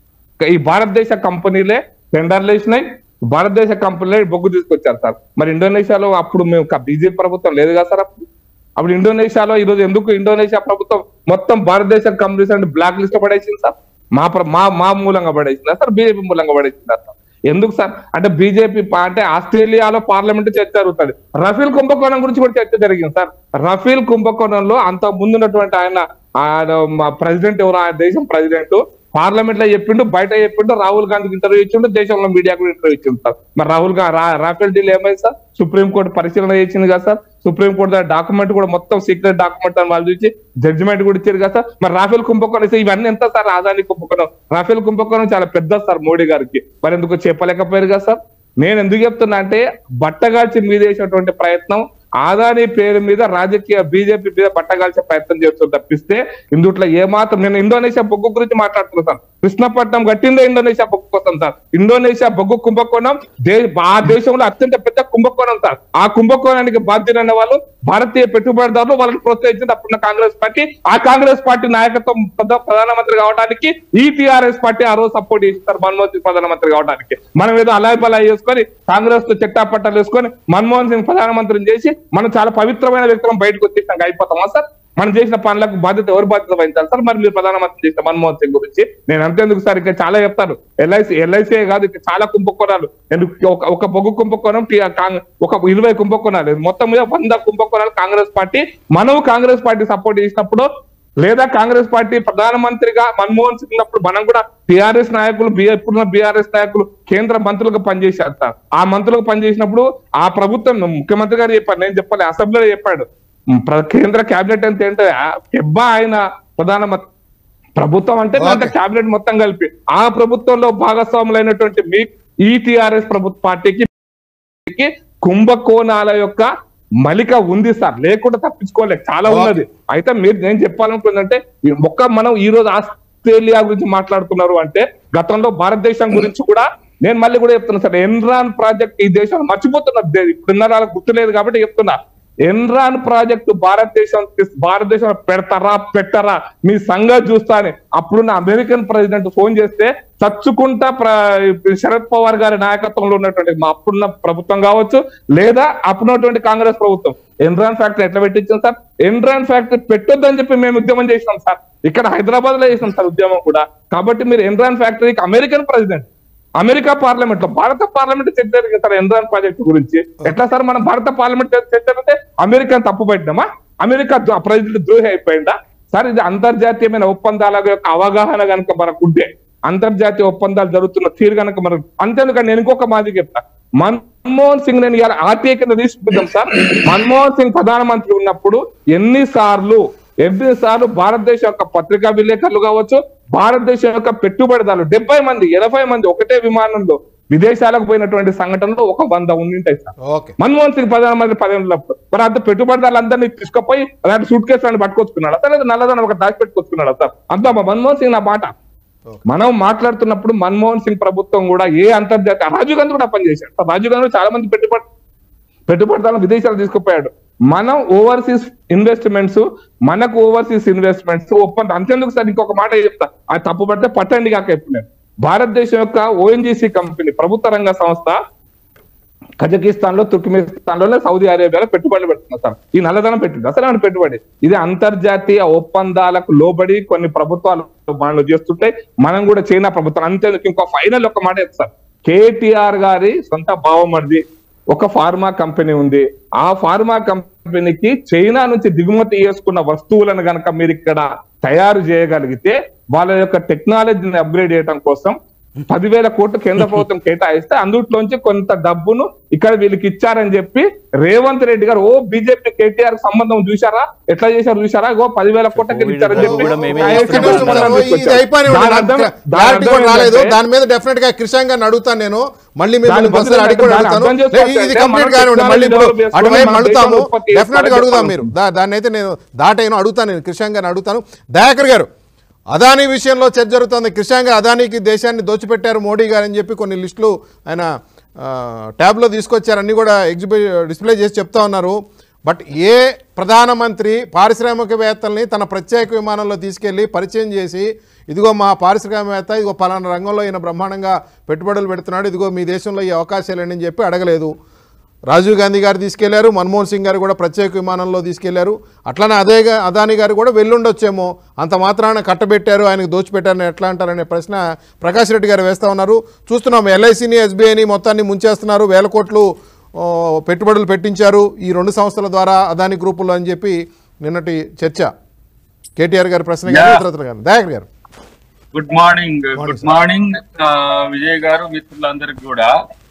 ఈ భారతదేశ కంపెనీలే టెండర్లు వేసినాయి భారతదేశ కంపెనీలే బొగ్గు తీసుకొచ్చారు సార్ మరి ఇండోనేషియాలో అప్పుడు మేము బీజేపీ ప్రభుత్వం లేదు కదా సార్ అప్పుడు అప్పుడు ఇండోనేషియాలో ఈ రోజు ఎందుకు ఇండోనేషియా ప్రభుత్వం మొత్తం భారతదేశ కంపెనీస్ అంటే బ్లాక్ లిస్ట్ పడేసింది సార్ మా ప్ర- మా మా మూలంగా పడేసిందా సార్ బీజేపీ మూలంగా పడేసిందా సార్ ఎందుకు సార్ అంటే బీజేపీ అంటే ఆస్ట్రేలియాలో పార్లమెంట్ చర్చ జరుగుతుంది రఫీల్ కుంభకోణం గురించి కూడా చర్చ జరిగింది సార్ రఫీల్ కుంభకోణంలో అంత ముందున్నటువంటి ఆయన ఆయన మా ప్రెసిడెంట్ ఎవరు ఆ దేశం ప్రెసిడెంట్ పార్లమెంట్ లో చెప్పిండు బయట చెప్పిండు రాహుల్ గాంధీకి ఇంటర్వ్యూ ఇచ్చిండు దేశంలో మీడియాకు ఇంటర్వ్యూ ఇచ్చిండు సార్ మరి రాహుల్ గా రా- రాఫెల్ డీల్ ఏమైంది సార్ సుప్రీం కోర్టు పరిశీలన చేసింది కదా సార్ సుప్రీం కోర్టు డాక్యుమెంట్ కూడా మొత్తం సీక్రెట్ డాక్యుమెంట్ అని వాళ్ళు చూసి జడ్జిమెంట్ కూడా ఇచ్చారు కదా సార్ మరి రాఫెల్ కుంభకోణం ఇస్తే ఇవన్నీ ఎంత సార్ ఆదాని కుంభకోణం రాఫెల్ కుంభకోణం చాలా పెద్ద సార్ మోడీ గారికి మరి ఎందుకు చెప్పలేకపోయారు కదా సార్ నేను ఎందుకు చెప్తున్నా అంటే బట్టగాల్చి మీదేసేటువంటి ప్రయత్నం ఆదాని పేరు మీద రాజకీయ బీజేపీ మీద బట్టగాల్చే ప్రయత్నం చేస్తుంది తప్పిస్తే ఇందుట్లో ఏమాత్రం నేను ఇండోనేషియా బొగ్గు గురించి మాట్లాడుతున్నాను సార్ కృష్ణపట్నం కట్టిందే ఇండోనేషియా బొగ్గు కోసం సార్ ఇండోనేషియా బొగ్గు కుంభకోణం దే ఆ దేశంలో అత్యంత పెద్ద కుంభకోణం సార్ ఆ కుంభకోణానికి బాధ్యులైన వాళ్ళు భారతీయ పెట్టుబడిదారులు వాళ్ళని ప్రోత్సహించింది అప్పుడున్న కాంగ్రెస్ పార్టీ ఆ కాంగ్రెస్ పార్టీ నాయకత్వం ప్రధ- ప్రధానమంత్రి కావడానికి ఈ టిఆర్ఎస్ పార్టీ ఆ రోజు సపోర్ట్ చేస్తారు మన్మోహన్ సింగ్ ప్రధానమంత్రి కావడానికి మనం ఏదో అలాయ్ బలాయ్ చేసుకొని కాంగ్రెస్ తో చెట్టాపట్టాలు వేసుకొని మన్మోహన్ సింగ్ ప్రధానమంత్రిని చేసి మనం చాలా పవిత్రమైన వ్యక్తులను బయటకు వచ్చేసినాక అయిపోతామా సార్ మనం చేసిన పనులకు బాధ్యత ఎవరు బాధ్యత వహించాలి సార్ మరి మీరు ప్రధానమంత్రి చేసిన మన్మోహన్ సింగ్ గురించి నేను అంతేందుకు సార్ ఇంకా చాలా చెప్తాను ఎల్ఐసి ఎల్ఐసి కాదు ఇంకా చాలా కుంభకోణాలు ఎందుకు ఒక ఒక బొగ్గు కుంభకోణం టి- కాంగ్- ఒక ఇరవై కుంభకోణాలు మొత్తం మీద వంద కుంభకోణాలు కాంగ్రెస్ పార్టీ మనం కాంగ్రెస్ పార్టీ సపోర్ట్ చేసినప్పుడు లేదా కాంగ్రెస్ పార్టీ ప్రధానమంత్రిగా మన్మోహన్ సింగ్ ఉన్నప్పుడు మనం కూడా టిఆర్ఎస్ నాయకులు బి- ఇప్పుడున్న బీఆర్ఎస్ నాయకులు కేంద్ర మంత్రులుగా పనిచేశారు సార్ ఆ మంత్రులుగా పనిచేసినప్పుడు ఆ ప్రభుత్వం ముఖ్యమంత్రి గారు చెప్పారు నేను చెప్పాలి అసెంబ్లీలో చెప్పాడు ఉమ్, ప్ర- కేంద్ర కేబినెట్ అంటే ఏంటో ఎబ్బా ఆయన ప్రధానమంత్రి ప్రభుత్వం అంటే Okay. కేబినెట్ మొత్తం కలిపి ఆ ప్రభుత్వంలో భాగస్వాములైనటువంటి మీ ఈ టిఆర్ఎస్ ప్రభుత్వ పార్టీకి కి కుంభకోణాల యొక్క మలిక ఉంది సార్ లేకుండా తప్పించుకోలేదు చాలా ఉన్నది అయితే మీరు నేను చెప్పాలనుకుందంటే ఈ ఒక్క మనం ఈ రోజు ఆస్ట్రేలియా గురించి మాట్లాడుతున్నారు అంటే గతంలో భారతదేశం గురించి కూడా నేను మళ్ళీ కూడా చెప్తున్నా సార్ ఎన్రాన్ ప్రాజెక్ట్ ఈ దేశం మర్చిపోతున్నారు ఇప్పుడున్న వాళ్ళకి గుర్తులేదు కాబట్టి చెప్తున్నా ఎన్రాన్ ప్రాజెక్టు భారతదేశం భారతదేశంలో పెడతారా పెట్టరా మీ సంగతి చూస్తా అని అప్పుడున్న అమెరికన్ ప్రెసిడెంట్ ఫోన్ చేస్తే చచ్చుకుంటా ప్ర- శరద్ పవార్ గారి నాయకత్వంలో ఉన్నటువంటి మా అప్పుడున్న ప్రభుత్వం కావచ్చు లేదా అప్పుడున్నటువంటి కాంగ్రెస్ ప్రభుత్వం ఎన్రాన్ ఫ్యాక్టరీ ఎట్లా పెట్టించాం సార్ ఎన్రాన్ ఫ్యాక్టరీ పెట్టొద్దని చెప్పి మేము ఉద్యమం చేసినాం సార్ ఇక్కడ హైదరాబాద్ లో చేసినాం సార్ ఉద్యమం కూడా కాబట్టి మీరు ఎన్రాన్ ఫ్యాక్టరీకి అమెరికన్ ప్రెసిడెంట్ అమెరికా పార్లమెంట్ లో భారత పార్లమెంట్ చర్చ జరిగింది సార్ ఎన్రాన్ ప్రాజెక్ట్ గురించి ఎట్లా సార్ మనం భారత పార్లమెంట్ చర్చ జరిగితే అమెరికా తప్పు పెట్టినామా అమెరికా ద్రో- ప్రెసిడెంట్ ద్రోహి అయిపోయిందా సార్ ఇది అంతర్జాతీయమైన ఒప్పందాల యొక్క అవగాహన కనుక మనకు ఉంటే అంతర్జాతీయ ఒప్పందాలు జరుగుతున్న తీరు కనుక మనకు అంతేందుకు నేను ఇంకొక మాది చెప్తా మన్మోహన్ సింగ్ నేను ఇవాళ ఆర్టీఐ కింద తీసుకుంటాం సార్ మన్మోహన్ సింగ్ ప్రధానమంత్రి ఉన్నప్పుడు ఎన్నిసార్లు ఎన్నిసార్లు భారతదేశం యొక్క పత్రికా విలేకరులు కావచ్చు భారతదేశం యొక్క పెట్టుబడిదారులు డెబ్బై మంది ఎనభై మంది ఒకటే విమానంలో విదేశాలకు పోయినటువంటి సంఘటనలు ఒక వంద ఉండింటాయి సార్ ఓకే మన్మోహన్ సింగ్ ప్రధానమంత్రి పదవిలో మరి అంత పెట్టుబడిదారులందరినీ తీసుకుపోయి అలాంటి సూట్ కేసులను పట్టుకొచ్చుకున్నాడు అసలు నల్లదనం ఒక దాచి పెట్టుకొచ్చుకున్నాడు సార్ అంతా మా మన్మోహన్ సింగ్ నా మాట మనం మాట్లాడుతున్నప్పుడు మన్మోహన్ సింగ్ ప్రభుత్వం కూడా ఏ అంతర్జాతీయ రాజీవ్ గాంధీ కూడా పనిచేశాడు సార్ రాజీవ్ గాంధీ చాలా మంది పెట్టుబడి పెట్టుబడిదారులను విదేశాలు తీసుకుపోయాడు మనం ఓవర్సీస్ ఇన్వెస్ట్మెంట్స్ మనకు ఓవర్సీస్ ఇన్వెస్ట్మెంట్స్ ఒప్పందం అంతేందుకు సార్ ఇంకొక మాట చెప్తా అది తప్పు పడితే పట్టండి కాక ఎప్పుడు నేను భారతదేశం యొక్క ఓఎన్జీసీ కంపెనీ ప్రభుత్వ రంగ సంస్థ కజకిస్తాన్ లో తుర్కిమిస్తాన్ లో సౌదీ అరేబియాలో పెట్టుబడులు పెడుతున్నారు సార్ ఈ నల్లధనం పెట్టింది అసలు ఏమైనా పెట్టుబడి ఇది అంతర్జాతీయ ఒప్పందాలకు లోబడి కొన్ని ప్రభుత్వాలు మనలో చేస్తుంటాయి మనం కూడా చైనా ప్రభుత్వం అంతేందుకు ఇంకో ఫైనల్ ఒక మాట చెప్తాను కేటీఆర్ గారి సొంత భావమర్ది ఒక ఫార్మా కంపెనీ ఉంది ఆ ఫార్మా కంపెనీకి చైనా నుంచి దిగుమతి చేసుకున్న వస్తువులను గనక మీరు ఇక్కడ తయారు చేయగలిగితే వాళ్ళ యొక్క టెక్నాలజీని అప్గ్రేడ్ చేయడం కోసం పదివేల కోట్లు కేంద్ర ప్రభుత్వం కేటాయిస్తే అందుట్లోంచి కొంత డబ్బును ఇక్కడ వీళ్ళకి ఇచ్చారని చెప్పి రేవంత్ రెడ్డి గారు ఓ బీజేపీ కేటీఆర్ సంబంధం చూసారా ఎట్లా చేశారు చూసారా ఓ పదివేల కోట్లకి ఇచ్చారని చెప్పి కూడా మేమే ఆ యొక్క చేస్తున్నాం. సంబంధం ఇది తీసుకొచ్చారు. అయిపోయిన దాని అర్థం- దాని క్లారిటీ అర్థం కూడా రాలేదు ఏంటంటే- దాని మీద డెఫినెట్ గా క్రిషాంగ్ గారిని అడుగుతాను నేను మళ్ళీ మిమ్మల్ని దాని ఒకసారి బదులు అడిగి కూడా దాన్ని అడుగుతాను అర్థం చేసుకోవచ్చు లేదు, ఇది అంటే కంప్లీట్ మనం కానివ్వండి మళ్ళీ ఇప్పుడు టెక్నాలజీ డెవలప్ అటువైపు చేసుకొని అడుగుతాము మన దేశంలో ఉత్పత్తి డెఫినెట్ గా చేస్తారని అడుగుదాం చెప్పాలి. మీరు దా- దాన్ని అయితే నేను దాటైనా అడుగుతాను నేను క్రిషాంగ్ గారిని అడుగుతాను దయాకర్ గారు అదానీ విషయంలో చర్చ జరుగుతుంది క్రిషాంగ్ గారు అదానీకి దేశాన్ని దోచిపెట్టారు మోడీ గారు అని చెప్పి కొన్ని లిస్టులు ఆయన ఆ, ట్యాబ్లో తీసుకొచ్చారు అన్ని కూడా ఎగ్జిబి డిస్ప్లే చేసి చెప్తా ఉన్నారు బట్ ఏ ప్రధానమంత్రి పారిశ్రామికవేత్తల్ని తన ప్రత్యేక విమానంలో తీసుకెళ్లి పరిచయం చేసి ఇదిగో మా పారిశ్రామికవేత్త ఇదిగో పలానా రంగంలో ఈయన బ్రహ్మాండంగా పెట్టుబడులు పెడుతున్నాడు ఇదిగో మీ దేశంలో ఈ అవకాశాలు అని చెప్పి అడగలేదు రాజీవ్ గాంధీ గారు తీసుకెళ్లారు మన్మోహన్ సింగ్ గారు కూడా ప్రత్యేక విమానంలో తీసుకెళ్లారు అట్లనే అదే గా- అదానీ గారు కూడా వెళ్ళుండొచ్చేమో అంత మాత్రాన కట్టబెట్టారు ఆయనకు దోచిపెట్టారని ఎట్లా అంటారనే ప్రశ్న ప్రకాష్ రెడ్డి గారు వేస్తా ఉన్నారు చూస్తున్నాం ఎల్ఐసిని ఎస్బీఐని మొత్తాన్ని ముంచేస్తున్నారు వేల కోట్లు ఓ, పెట్టుబడులు పెట్టించారు ఈ రెండు సంస్థల ద్వారా అదానీ గ్రూపుల్లో అని చెప్పి నిన్నటి చర్చ కేటీఆర్ గారి ప్రశ్న గారు Yeah. ఇతరత్ర గారు దయాకర్ గారు గుడ్ మార్నింగ్ గుడ్ మార్నింగ్ ఆ, విజయ్ గారు మిత్రులందరికి కూడా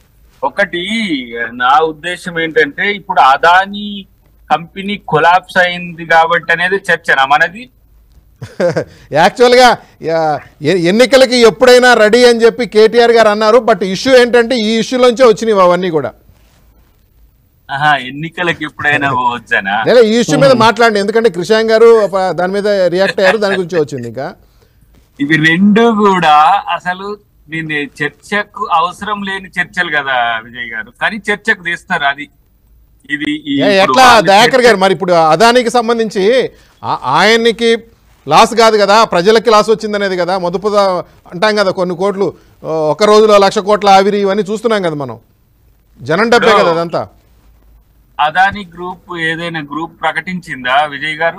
ఒకటి నా ఉద్దేశం ఏంటంటే ఇప్పుడు అదానీ కంపెనీ కొలాప్స్ అయింది కాబట్టి అనేది చర్చనా మనది యాక్చువల్గా యా- ఎ- ఎన్నికలకి ఎప్పుడైనా రెడీ అని చెప్పి కేటీఆర్ గారు అన్నారు బట్ ఇష్యూ ఏంటంటే ఈ ఇష్యూలోంచే వచ్చినాయి అవన్నీ కూడా ఆహా ఎన్నికలకు ఎప్పుడైనా పోవచ్చనా లేదా ఈ ఇష్యూ మీద మాట్లాడండి ఎందుకంటే కృషాంగ్ గారు ప- దాని మీద రియాక్ట్ అయ్యారు దాని గురించి వచ్చింది ఇంకా ఇవి రెండు కూడా అసలు దీన్ని చర్చకు అవసరం లేని చర్చలు కదా విజయ్ గారు కానీ చర్చకు తీస్తారు అది ఇది ఈ ఏ, ఇప్పుడు ఎట్లా వాళ్ళు దయాకర్ చర్చ- గారు మరి ఇప్పుడు అదానికి సంబంధించి ఆ- ఆయన్నికి లాస్ కాదు కదా ప్రజలకి లాస్ వచ్చింది అనేది కదా మొదపు అంటాం కదా కొన్ని కోట్లు ఆ, ఒక రోజులో లక్ష కోట్ల ఆవిరి ఇవన్నీ చూస్తున్నాం కదా మనం జనం డబ్బే కదా అదంతా అదాని గ్రూప్ ఏదైనా గ్రూప్ ప్రకటించిందా విజయ్ గారు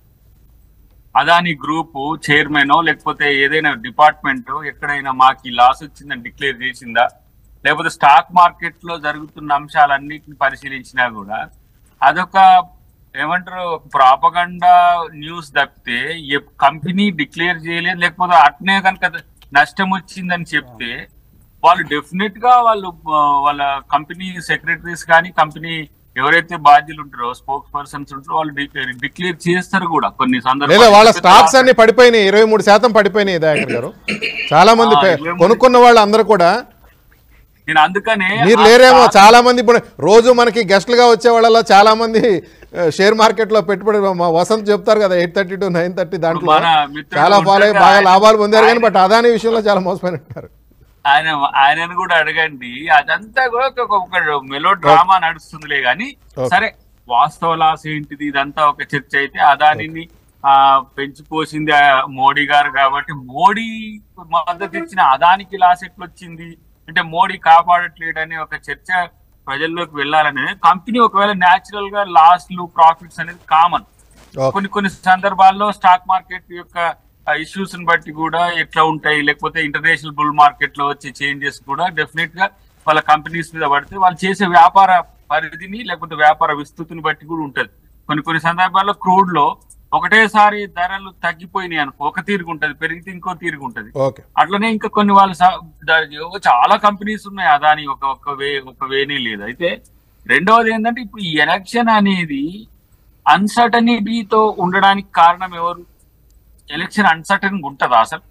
అదాని గ్రూప్ చైర్మన్ లేకపోతే ఏదైనా డిపార్ట్మెంట్ ఎక్కడైనా మాకు ఈ లాస్ వచ్చిందని డిక్లేర్ చేసిందా లేకపోతే స్టాక్ మార్కెట్ లో జరుగుతున్న అంశాలన్నిటిని పరిశీలించినా కూడా అదొక ఏమంటారు ప్రాపగండా న్యూస్ తప్పితే ఏ కంపెనీ డిక్లేర్ చేయలేదు లేకపోతే అట్నే కనుక నష్టం వచ్చిందని చెప్తే వాళ్ళు డెఫినెట్ గా వాళ్ళు ఆ, వాళ్ళ కంపెనీ సెక్రటరీస్ కానీ కంపెనీ ఎవరైతే బాధ్యులు ఉంటారో స్పోక్స్ పర్సన్స్ ఉంటారో వాళ్ళు డిక్లేర్ చేస్తారు కూడా కొన్ని లేదా సందర్భాలు వాళ్ళ స్టాక్స్ అన్ని పడిపోయినాయి ఇరవై మూడు శాతం పడిపోయినాయి దయాకర్ గారు చాలా మంది ఆ, పె- ఇరవై మూడు. కొనుక్కున్న వాళ్ళు అందరూ కూడా నేను అందుకనే మీరు ఆ లేరేమో stock- చాలా మంది ఇప్పుడు రోజు మనకి గెస్ట్లుగా వచ్చే వాళ్ళలో చాలా మంది ఆ, షేర్ మార్కెట్ లో పెట్టుబడి మా వసంత్ చెప్తారు కదా eight thirty to nine thirty దాంట్లో మన మిత్రుడు చాలా ఫాలో అయ్యి ఉంటాడు బాగా ఆయన- లాభాలు పొందారు కానీ ఆయన- బట్ అదాని విషయంలో చాలా మోసపోయినట్టారు ఆయన ఆయనను కూడా అడగండి అదంతా కూడా ఒక ఒక మెలో డ్రామా నడుస్తుందిలే గాని Okay. సరే వాస్తవ లాస్ ఏంటిది ఇదంతా ఒక చర్చ అయితే అదానిని ఆ పెంచిపోసింది ఆ మోడీ గారు కాబట్టి మోడీ మద్దతు ఇచ్చిన అదానికి లాస్ ఎట్లొచ్చింది అంటే మోడీ కాపాడట్లేడని ఒక చర్చ ప్రజల్లోకి వెళ్ళాలని కంపెనీ ఒకవేళ న్యాచురల్ గా లాస్లు ప్రాఫిట్స్ అనేది కామన్ Okay. కొన్ని కొన్ని సందర్భాల్లో స్టాక్ మార్కెట్ యొక్క ఇష్యూస్ బట్టి కూడా ఎట్లా ఉంటాయి లేకపోతే ఇంటర్నేషనల్ బుల్ మార్కెట్ లో వచ్చే చేంజెస్ కూడా డెఫినెట్ గా వాళ్ళ కంపెనీస్ మీద పడితే వాళ్ళు చేసే వ్యాపార పరిధిని లేకపోతే వ్యాపార విస్తృతిని బట్టి కూడా ఉంటది కొన్ని కొన్ని సందర్భాల్లో క్రూడ్ లో ఒకటేసారి ధరలు తగ్గిపోయినాయి అనుకో ఒక తీరుగు ఉంటది పెరిగితే ఇంకో తీరుగు ఉంటది ఓకే అట్లనే ఇంకా కొన్ని వాళ్ళు స- ద- ఏవో చాలా కంపెనీస్ ఉన్నాయి అదాని ఒక ఒక వే ఒక వేనే లేదు అయితే రెండవది ఏంటంటే ఇప్పుడు ఈ ఎలక్షన్ అనేది అన్సర్టనిటీతో ఉండడానికి కారణం ఎవరు ఎలక్షన్ అన్సర్టన్ ఉంటదా అసలు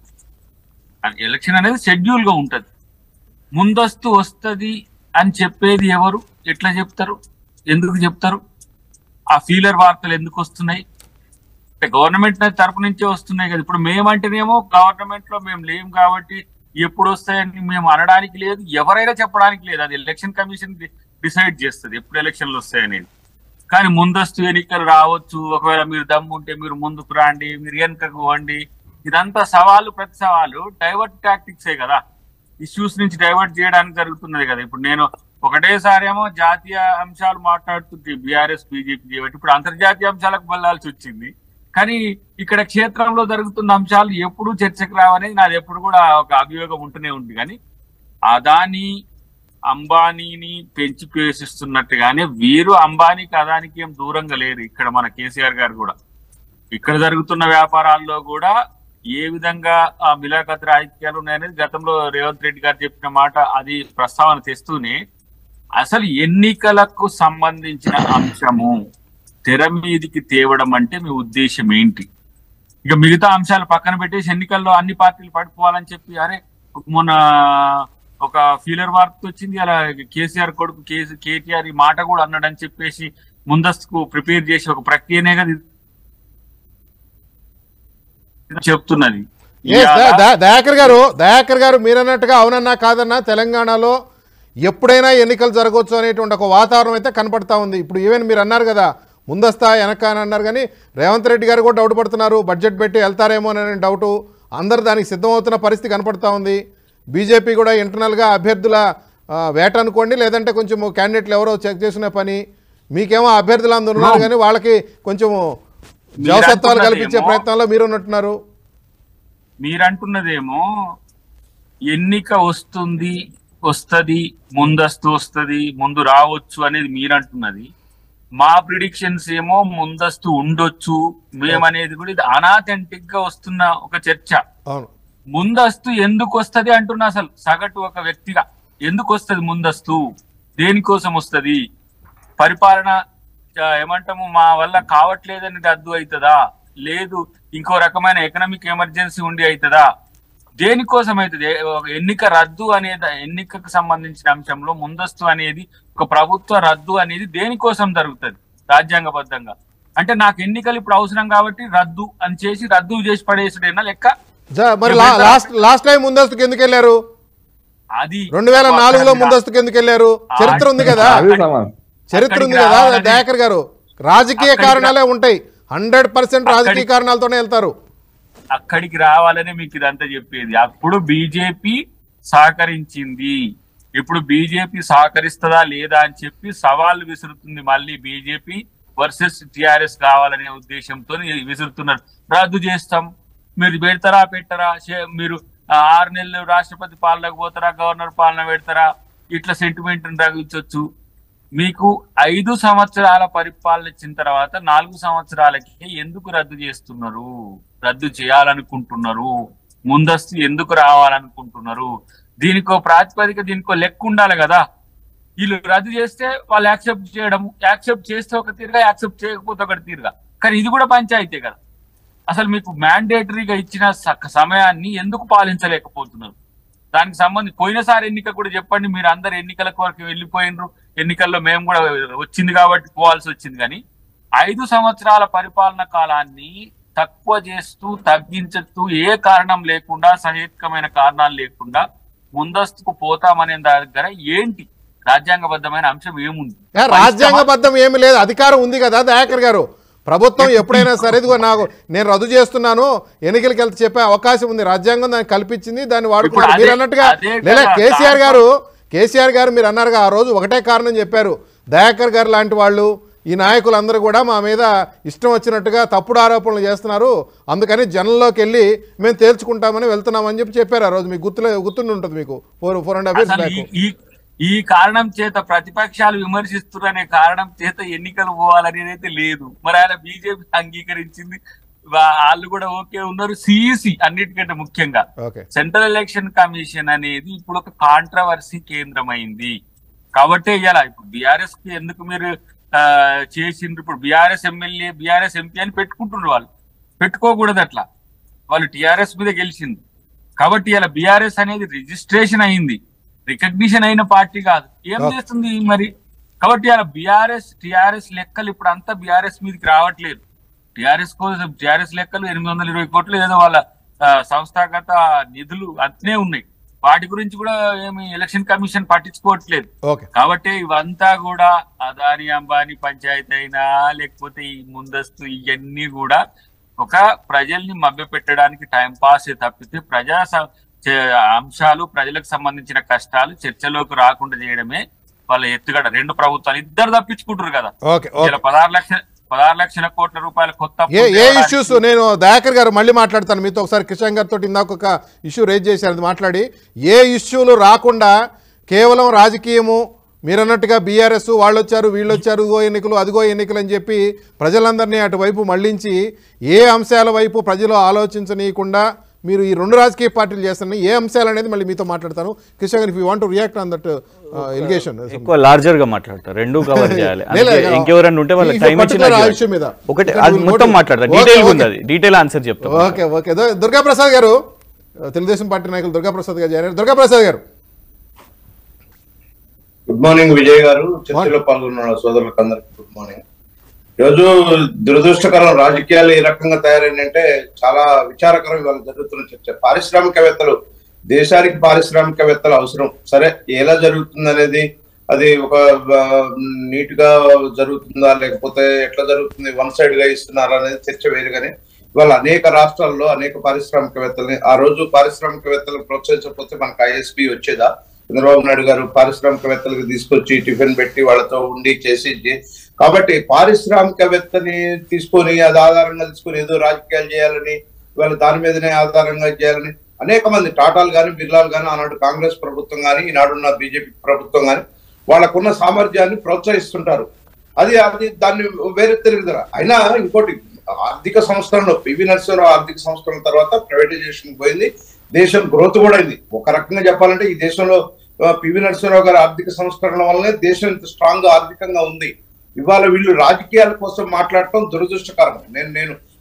ఎలక్షన్ అనేది షెడ్యూల్ గా ఉంటది ముందస్తు వస్తది అని చెప్పేది ఎవరు ఎట్లా చెప్తారు ఎందుకు చెప్తారు ఆ ఫీలర్ వార్తలు ఎందుకు వస్తున్నాయి అంటే గవర్నమెంట్ తరపు నుంచే వస్తున్నాయి కదా ఇప్పుడు మేమంటేనేమో గవర్నమెంట్ లో మేము లేం కాబట్టి ఎప్పుడు వస్తాయని మేము అనడానికి లేదు ఎవరైనా చెప్పడానికి లేదు అది ఎలక్షన్ కమిషన్ డిసైడ్ చేస్తుంది ఎప్పుడు ఎలక్షన్లు వస్తాయనేది కానీ ముందస్తు ఎన్నికలు రావచ్చు ఒకవేళ మీరు దమ్ము ఉంటే మీరు ముందుకు రాండి మీరు వెనుకకు పోండి ఇదంతా సవాలు ప్రతి సవాలు డైవర్ట్ టాక్టిక్సే కదా ఇష్యూస్ నుంచి డైవర్ట్ చేయడానికి జరుగుతున్నది కదా ఇప్పుడు నేను ఒకటేసారి ఏమో జాతీయ అంశాలు మాట్లాడుతుంటే బీఆర్ఎస్ బీజేపీ చేయబట్టి ఇప్పుడు అంతర్జాతీయ అంశాలకు వెళ్ళాల్సి వచ్చింది కానీ ఇక్కడ క్షేత్రంలో జరుగుతున్న అంశాలు ఎప్పుడు చర్చకు రావనేది నాది ఎప్పుడు కూడా ఒక అభియోగం ఉంటూనే ఉంది కానీ అదాని అంబానీని పెంచి పేషిస్తున్నట్టుగానే వీరు అంబానీకి అదానికి ఏం దూరంగా లేరు ఇక్కడ మన కేసీఆర్ గారు కూడా ఇక్కడ జరుగుతున్న వ్యాపారాల్లో కూడా ఏ విధంగా ఆ మిలాఖత్ రాజకీయాలు ఉన్నాయనేది గతంలో రేవంత్ రెడ్డి గారు చెప్పిన మాట అది ప్రస్తావన తెస్తూనే అసలు ఎన్నికలకు సంబంధించిన అంశము తెర మీదికి తేవడం అంటే మీ ఉద్దేశం ఏంటి ఇక మిగతా అంశాలు పక్కన పెట్టేసి ఎన్నికల్లో అన్ని పార్టీలు పడిపోవాలని చెప్పి అరే మొన్న ఒక ఫీలర్ వార్త వచ్చింది అలా కేసీఆర్ కొడుకు కేసీ కేటీఆర్ ఈ మాట కూడా అన్నాడని చెప్పేసి ముందస్తుకు ప్రిపేర్ చేసి ఒక ప్రక్రియనే కదా ఇది చెప్తున్నది ఏ ఇవాళ- ద- ద- దయాకర్ గారు దయాకర్ గారు మీరన్నట్టుగా అవునన్నా కాదన్నా తెలంగాణలో ఎప్పుడైనా ఎన్నికలు జరగవచ్చు అనేటువంటి ఒక వాతావరణం అయితే కనపడతా ఉంది ఇప్పుడు ఈవెన్ మీరు అన్నారు కదా ముందస్తా వెనక అని అన్నారు కానీ రేవంత్ రెడ్డి గారు కూడా డౌట్ పడుతున్నారు బడ్జెట్ పెట్టి వెళ్తారేమో అనే డౌటు అందరు దానికి సిద్ధమవుతున్న పరిస్థితి కనపడతా ఉంది బీజేపీ కూడా ఇంటర్నల్గా అభ్యర్థుల ఆ, వేట అనుకోండి లేదంటే కొంచెం క్యాండిడేట్లు ఎవరో చెక్ చేసిన పని మీకేమో అభ్యర్థులు అందరూ ఉన్నారు కానీ వాళ్ళకి కొంచెం జవసత్వాలు కల్పించే అంటున్నదేమో- ప్రయత్నంలో మీరు ఉన్నట్టున్నారు మీరంటున్నదేమో ఎన్నిక వస్తుంది వస్తది ముందస్తు వస్తది ముందు రావచ్చు అనేది మీరంటున్నది మా ప్రిడిక్షన్స్ ఏమో ముందస్తు ఉండొచ్చు మేమనేది కూడా ఇది అనాథెంటిక్ గా వస్తున్న ఒక చర్చ అవును ముందస్తు ఎందుకు వస్తది అంటున్నా అసలు సగటు ఒక వ్యక్తిగా ఎందుకు వస్తది ముందస్తు దేనికోసం వస్తది పరిపాలన ఆ, ఏమంటాము మా వల్ల కావట్లేదని రద్దు అవుతుందా లేదు ఇంకో రకమైన ఎకనామిక్ ఎమర్జెన్సీ ఉండి అవుతుందా దేనికోసం అవుతుంది ఒక ఎన్నిక రద్దు అనేది ఎన్నికకు సంబంధించిన అంశంలో ముందస్తు అనేది ఒక ప్రభుత్వ రద్దు అనేది దేనికోసం జరుగుతుంది రాజ్యాంగబద్ధంగా అంటే నాకు ఎన్నికలు ఇప్పుడు అవసరం కాబట్టి రద్దు అని చేసి రద్దు చేసి పడేసుడేనా లెక్క జా- మరి లా- లాస్ట్ లాస్ట్ టైం ముందస్తుకు ఎందుకు వెళ్ళారు అది రెండు వేల నాలుగులో ముందస్తుకు ఎందుకు వెళ్ళారు చరిత్ర ఉంది కదా అది సమానం చరిత్ర ఉంది అక్కడికి కదా రావాలని- దయాకర్ గారు రాజకీయ అక్కడికి కారణాలే ఉంటాయి హండ్రెడ్ పర్సెంట్ రాజకీయ అక్కడికి- కారణాలతోనే వెళ్తారు అక్కడికి రావాలని మీకు ఇదంతా చెప్పేది అప్పుడు బీజేపీ సహకరించింది ఇప్పుడు బీజేపీ సహకరిస్తుందా లేదా అని చెప్పి సవాల్ విసురుతుంది మళ్ళీ బీజేపీ వర్సెస్ టిఆర్ఎస్ కావాలనే ఉద్దేశంతో విసురుతున్నారు రద్దు చేస్తాం మీరు పెడతారా పెట్టరా చే- మీరు ఆ, ఆరు నెలలు రాష్ట్రపతి పాలనకు పోతారా గవర్నర్ పాలన పెడతారా ఇట్లా సెంటిమెంట్ రగించవచ్చు మీకు ఐదు సంవత్సరాల పరిపాలన ఇచ్చిన తర్వాత నాలుగు సంవత్సరాలకి ఎందుకు రద్దు చేస్తున్నారు రద్దు చేయాలనుకుంటున్నారు ముందస్తు ఎందుకు రావాలనుకుంటున్నారు దీనికో ప్రాతిపదిక దీనికో లెక్క ఉండాలి కదా వీళ్ళు రద్దు చేస్తే వాళ్ళు యాక్సెప్ట్ చేయడం యాక్సెప్ట్ చేస్తే ఒక తీరుగా యాక్సెప్ట్ చేయకపోతే ఒకటి తీరుగా కానీ ఇది కూడా పంచాయితీ కదా అసలు మీకు మ్యాండేటరీగా ఇచ్చిన స- సమయాన్ని ఎందుకు పాలించలేకపోతున్నారు దానికి సంబంధించి పోయినసారి ఎన్నిక కూడా చెప్పండి మీరు అందరు ఎన్నికల వరకు వెళ్ళిపోయినరు ఎన్నికల్లో మేము కూడా వచ్చింది కాబట్టి పోవాల్సి వచ్చింది కానీ ఐదు సంవత్సరాల పరిపాలన కాలాన్ని తక్కువ చేస్తూ తగ్గించుతూ ఏ కారణం లేకుండా సహేతుకమైన కారణాలు లేకుండా ముందస్తుకు పోతామనే దగ్గర ఏంటి రాజ్యాంగబద్ధమైన అంశం ఏముంది ఏ, రాజ్యాంగబద్ధం ఏమి లేదు అధికారం ఉంది కదా దయాకర్ గారు ప్రభుత్వం ఎప్పుడైనా సరే ఇదిగో నాకు నేను రద్దు చేస్తున్నాను ఎన్నికలకి వెళ్తే చెప్పే అవకాశం ఉంది రాజ్యాంగం దాన్ని కల్పించింది దాన్ని వాడుకున్నారు ఇప్పుడు అదే- మీరు అన్నట్టుగా అదే లేదా కదా, కేసీఆర్ దాంట్లో- గారు కేసీఆర్ గారు మీరు అన్నారుగా ఆ రోజు ఒకటే కారణం చెప్పారు దయాకర్ గారు లాంటి వాళ్ళు ఈ నాయకులందరూ కూడా మా మీద ఇష్టం వచ్చినట్టుగా తప్పుడు ఆరోపణలు చేస్తున్నారు అందుకని జనంలోకి వెళ్ళి మేము తేల్చుకుంటామని వెళ్తున్నామని చెప్పి చెప్పారు ఆ రోజు మీకు గుర్తులే గుర్తుండి ఉంటుంది మీకు four four and half years అసలు బ్యాక్ ఈ- ఈ ఈ కారణం చేత ప్రతిపక్షాలు విమర్శిస్తున్నారనే కారణం చేత ఎన్నికలు పోవాలని అయితే లేదు మరి ఆయన బీజేపీ అంగీకరించింది వా- వాళ్ళు కూడా ఓకే ఉన్నారు సిఈసి అన్నిటికంటే ముఖ్యంగా ఓకే సెంట్రల్ ఎలక్షన్ కమిషన్ అనేది ఇప్పుడు ఒక కాంట్రవర్సీ కేంద్రం అయింది కాబట్టి ఇవాళ ఇప్పుడు బీఆర్ఎస్ కి ఎందుకు మీరు ఆ, చేసిండ్రు ఇప్పుడు బీఆర్ఎస్ ఎమ్మెల్యే బీఆర్ఎస్ ఎంపీ అని పెట్టుకుంటున్నారు వాళ్ళు పెట్టుకోకూడదు అట్లా వాళ్ళు టిఆర్ఎస్ మీద గెలిచింది కాబట్టి ఇలా బీఆర్ఎస్ అనేది రిజిస్ట్రేషన్ అయింది రికగ్నిషన్ అయిన పార్టీ కాదు ఏం Okay. చేస్తుంది మరి కాబట్టి ఇలా బీఆర్ఎస్ టిఆర్ఎస్ లెక్కలు ఇప్పుడు అంతా బీఆర్ఎస్ మీదకి రావట్లేదు టిఆర్ఎస్ కోసం టిఆర్ఎస్ లెక్కలు ఎనిమిది వందల ఇరవై కోట్లు ఏదో వాళ్ళ ఆ, సంస్థాగత నిధులు అంతనే ఉన్నాయి వాటి గురించి కూడా ఏమి ఎలక్షన్ కమిషన్ పట్టించుకోవట్లేదు ఓకే కాబట్టి ఇవంతా కూడా అదాని అంబానీ పంచాయతీ అయినా లేకపోతే ఈ ముందస్తు ఇవన్నీ కూడా ఒక ప్రజల్ని మభ్యపెట్టడానికి టైం పాస్ తప్పితే ప్రజా స- చే- అంశాలు ప్రజలకు సంబంధించిన కష్టాలు చర్చలోకి రాకుండా చేయడమే వాళ్ళ ఎత్తుగడ రెండు ప్రభుత్వాలు ఇద్దరు తప్పించుకుంటారు కదా ఓకే ఓకే ఇలా పదహారు లక్షల పదహారు లక్షల కోట్ల రూపాయల కొత్త ఏ అప్పులు ఏ తేవడానికి- ఇష్యూస్ నేను దయాకర్ గారు మళ్ళీ మాట్లాడతాను మీతో ఒకసారి కిషన్ గారితో ఇందాక ఒక ఇష్యూ రేజ్ చేశారు అది మాట్లాడి ఏ ఇష్యూలు రాకుండా కేవలం రాజకీయము మీరు అన్నట్టుగా బీఆర్ఎస్ వాళ్ళు వచ్చారు వీళ్ళు వచ్చారు ఇదిగో ఎన్నికలు అదిగో ఎన్నికలు అని చెప్పి ప్రజలందరినీ అటువైపు మళ్లించి ఏ అంశాల వైపు ప్రజలు ఆలోచించనీయకుండా మీరు ఈ రెండు రాజకీయ పార్టీలు చేస్తున్న ఏ అంశాలు అనేది మళ్ళీ మీతో మాట్లాడతాను కిషన్ గారు if you want react on that allegation ఎక్కువ లార్జర్ గా మాట్లాడతారు రెండు కవర్ చేయాలి లేదు, అందుకే లేదు. ఇంకెవరైనా ఉంటే వాళ్ళకి ఈ టైం particular ఇచ్చిన ఆ issue మీద. ఒకటి Okay, అది we'll మొత్తం go to- మాట్లాడతారు Okay, డీటెయిల్ okay. ఉంది అది డీటెయిల్ ఆన్సర్ చెప్తాం ఓకే ఓకే దు- దుర్గాప్రసాద్ గారు తెలుగుదేశం పార్టీ నాయకులు దుర్గాప్రసాద్ గారు చేరారు దుర్గాప్రసాద్ గారు గుడ్ మార్నింగ్ విజయ్ గారు చర్చలో పాల్గొన్న సోదరులకు అందరికి గుడ్ మార్నింగ్ ఈరోజు దురదృష్టకరం రాజకీయాలు ఏ రకంగా తయారైందంటే చాలా విచారకరం ఇవాళ జరుగుతున్న చర్చ పారిశ్రామికవేత్తలు దేశానికి పారిశ్రామికవేత్తలు అవసరం సరే ఎలా జరుగుతుంది అనేది అది ఒక ఆ, నీట్ గా జరుగుతుందా లేకపోతే ఎట్లా జరుగుతుంది వన్ సైడ్ గా ఇస్తున్నారా అనేది చర్చ వేరు కానీ ఇవాళ అనేక రాష్ట్రాల్లో అనేక పారిశ్రామికవేత్తల్ని ఆ రోజు పారిశ్రామికవేత్తలను ప్రోత్సహించకపోతే మనకు ఐఎస్పి వచ్చేదా చంద్రబాబు నాయుడు గారు పారిశ్రామికవేత్తలకు తీసుకొచ్చి టిఫిన్ పెట్టి వాళ్ళతో ఉండి చేసి చే- కాబట్టి పారిశ్రామికవేత్తని తీసుకొని అది ఆధారంగా తీసుకొని ఏదో రాజకీయాలు చేయాలని ఇవాళ దాని మీదనే ఆధారంగా చేయాలని అనేక మంది టాటాలు కానీ బిర్లాలు కానీ ఆనాడు కాంగ్రెస్ ప్రభుత్వం కానీ ఈనాడున్న బీజేపీ ప్రభుత్వం కానీ వాళ్ళకున్న సామర్థ్యాన్ని ప్రోత్సహిస్తుంటారు అది అది దాన్ని వేరే తిరుగుదల అయినా ఇంకోటి ఆర్థిక సంస్కరణలో పివి నరసింహరావు ఆర్థిక సంస్కరణ తర్వాత ప్రైవేటైజేషన్ పోయింది దేశం గ్రోత్ కూడా అయింది ఒక రకంగా చెప్పాలంటే ఈ దేశంలో ఆ, పివి నరసింహరావు గారి ఆర్థిక సంస్కరణ వల్లనే దేశం ఇంత స్ట్రాంగ్ ఆర్థికంగా ఉంది ఇవాళ వీళ్ళు రాజకీయాల కోసం మాట్లాడటం దురదృష్టకరం నేను నేను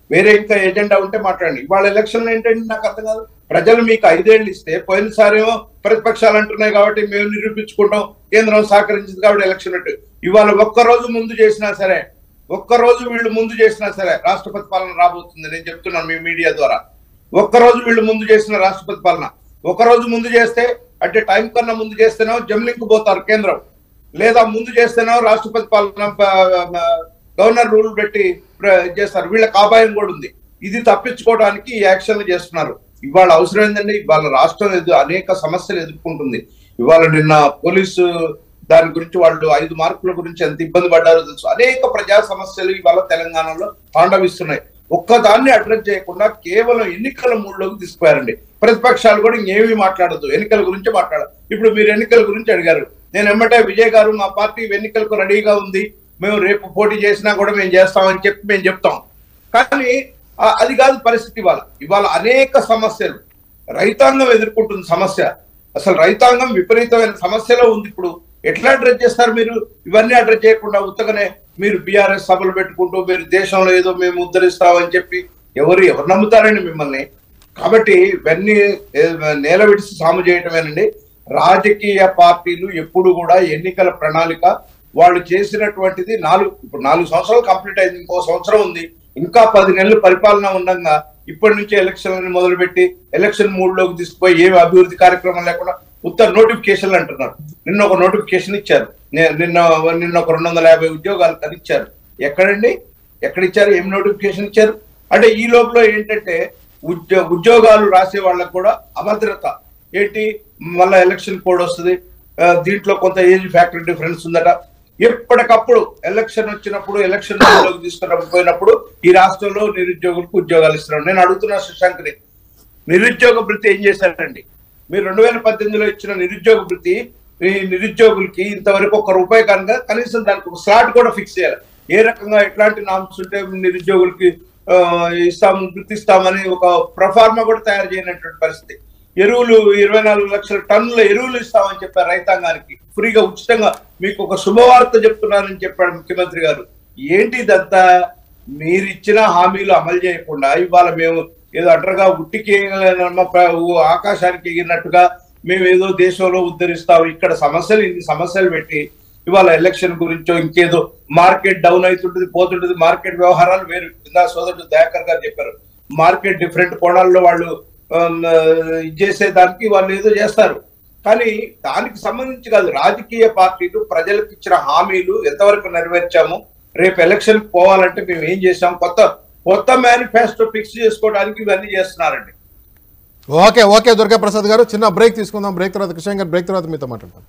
వేరే ఇంకా ఎజెండా ఉంటే మాట్లాడండి ఇవాళ ఎలక్షన్ ఏంటంటే నాకు అర్థం కాదు ప్రజలు మీకు ఐదేళ్లు ఇస్తే పోయినసారేమో ప్రతిపక్షాలు అంటున్నాయి కాబట్టి మేము నిరూపించుకుంటాం కేంద్రం సహకరించింది కాబట్టి ఎలక్షన్ పెట్టు ఇవాళ ఒక్క రోజు ముందు చేసినా సరే ఒక్క రోజు వీళ్ళు ముందు చేసినా సరే రాష్ట్రపతి పాలన రాబోతుంది నేను చెప్తున్నాను మీ మీడియా ద్వారా ఒక్క రోజు వీళ్ళు ముందు చేసిన రాష్ట్రపతి పాలన ఒక రోజు ముందు చేస్తే అంటే టైం కన్నా ముందు చేస్తేనో జమ్లింక్ పోతారు కేంద్రం లేదా ముందు చేస్తేనో రాష్ట్రపతి పాలన ప- ప- గవర్నర్ రూల్ పెట్టి ప్ర- చేస్తారు వీళ్ళకి అపాయం కూడా ఉంది ఇది తప్పించుకోవడానికి ఈ యాక్షన్లు చేస్తున్నారు ఇవాళ అవసరం ఏంటండి ఇవాళ రాష్ట్రం ఎదు అనేక సమస్యలు ఎదుర్కొంటుంది ఇవాళ నిన్న పోలీసు దాని గురించి వాళ్ళు ఐదు మార్కుల గురించి ఎంత ఇబ్బంది పడ్డారో తెలుసు అనేక ప్రజా సమస్యలు ఇవాళ తెలంగాణలో తాండవిస్తున్నాయి ఒక్కదాన్ని అడ్రస్ చేయకుండా కేవలం ఎన్నికల మూడులోకి తీసుకుపోయారండి ప్రతిపక్షాలు కూడా ఇంకేమీ మాట్లాడదు ఎన్నికల గురించి మాట్లాడదు ఇప్పుడు మీరు ఎన్నికల గురించి అడిగారు నేను ఎమ్మటే విజయ్ గారు మా పార్టీ ఎన్నికలకు రెడీగా ఉంది మేము రేపు పోటీ చేసినా కూడా మేము చేస్తామని చెప్పి మేము చెప్తాం కానీ ఆ- అది కాదు పరిస్థితి ఇవాళ ఇవాళ అనేక సమస్యలు రైతాంగం ఎదుర్కొంటుంది సమస్య అసలు రైతాంగం విపరీతమైన సమస్యలో ఉంది ఇప్పుడు ఎట్లా అడ్రస్ చేస్తారు మీరు ఇవన్నీ అడ్రస్ చేయకుండా ఉత్తగానే మీరు బీఆర్ఎస్ సభలు పెట్టుకుంటూ మీరు దేశంలో ఏదో మేము ఉద్ధరిస్తామని చెప్పి ఎవరు ఎవరు నమ్ముతారండి మిమ్మల్ని కాబట్టి ఇవన్నీ ఏ- నేల విడిచి సాము చేయటమేనండి రాజకీయ పార్టీలు ఎప్పుడు కూడా ఎన్నికల ప్రణాళిక వాళ్ళు చేసినటువంటిది నాలుగు ఇప్పుడు నాలుగు సంవత్సరాలు కంప్లీట్ అయింది ఇంకో సంవత్సరం ఉంది ఇంకా పది నెలలు పరిపాలన ఉండగా ఇప్పటి నుంచి ఎలక్షన్ మొదలుపెట్టి ఎలక్షన్ మూడ్ లోకి తీసుకుపోయి ఏమి అభివృద్ధి కార్యక్రమం లేకుండా ఉత్తర నోటిఫికేషన్లు అంటున్నారు నిన్న ఒక నోటిఫికేషన్ ఇచ్చారు నే- నిన్న నిన్న ఒక రెండు వందల యాభై ఉద్యోగాలు అది ఇచ్చారు ఎక్కడండి ఎక్కడ ఇచ్చారు ఏం నోటిఫికేషన్ ఇచ్చారు అంటే ఈ లోపల ఏంటంటే ఉద్యో ఉద్యోగాలు రాసే వాళ్ళకు కూడా అభద్రత ఏంటి మళ్ళా ఎలక్షన్ కోడ్ వస్తుంది ఆ, దీంట్లో కొంత ఏజ్ ఫ్యాక్టర్ డిఫరెన్స్ ఉందట ఎప్పటికప్పుడు ఎలక్షన్ వచ్చినప్పుడు ఎలక్షన్ లోకి తీసుకున్నప్పుడు పోయినప్పుడు ఈ రాష్ట్రంలో నిరుద్యోగులకు ఉద్యోగాలు ఇస్తున్నారు నేను అడుగుతున్నా సుశాంక్ని నిరుద్యోగ భృతి ఏం చేశారండి మీరు రెండు వేల పద్దెనిమిదిలో ఇచ్చిన నిరుద్యోగ భృతి ఈ నిరుద్యోగులకి ఇంతవరకు ఒక రూపాయి కనుక కనీసం దానికి ఒక స్లాట్ కూడా ఫిక్స్ చేయాలి ఏ రకంగా ఎట్లాంటి నామ్స్ ఉంటే నిరుద్యోగులకి ఆ, ఇస్తాము గుర్తిస్తామని ఒక ప్రఫార్మా కూడా తయారు చేయనటువంటి పరిస్థితి ఎరువులు ఇరవై నాలుగు లక్షల టన్నుల ఎరువులు ఇస్తామని చెప్పారు రైతాంగానికి ఫ్రీగా ఉచితంగా మీకు ఒక శుభవార్త చెప్తున్నానని చెప్పాడు ముఖ్యమంత్రి గారు ఏంటి ఇదంతా మీరు ఇచ్చిన హామీలు అమలు చేయకుండా ఇవాళ మేము ఏదో అంటారుగా ఉట్టికి ఎగలేనమ్మ ప్ర- ఊ- ఆకాశానికి ఎగిరినట్టుగా మేము ఏదో దేశంలో ఉద్ధరిస్తాం ఇక్కడ సమస్యలు ఇన్ని సమస్యలు పెట్టి ఇవాళ ఎలక్షన్ గురించో ఇంకేదో మార్కెట్ డౌన్ అవుతుంటుంది పోతుంటుంది మార్కెట్ వ్యవహారాలు వేరు ఇందా సోదరుడు దయాకర్ గారు చెప్పారు మార్కెట్ డిఫరెంట్ కోణాల్లో వాళ్ళు ఆమ్, ఇది చేసే దానికి వాళ్ళు ఏదో చేస్తారు కానీ దానికి సంబంధించి కాదు రాజకీయ పార్టీలు ప్రజలకు ఇచ్చిన హామీలు ఎంతవరకు నెరవేర్చాము రేపు ఎలక్షన్ పోవాలంటే మేము ఏం చేసాం కొత్త కొత్త మేనిఫెస్టో ఫిక్స్ చేసుకోవడానికి ఇవన్నీ చేస్తున్నారండి ఓకే ఓకే దుర్గా ప్రసాద్ గారు చిన్న బ్రేక్ తీసుకుందాం బ్రేక్ తర్వాత కృష్ణ గారు బ్రేక్ తర్వాత మీతో మాట్లాడతాం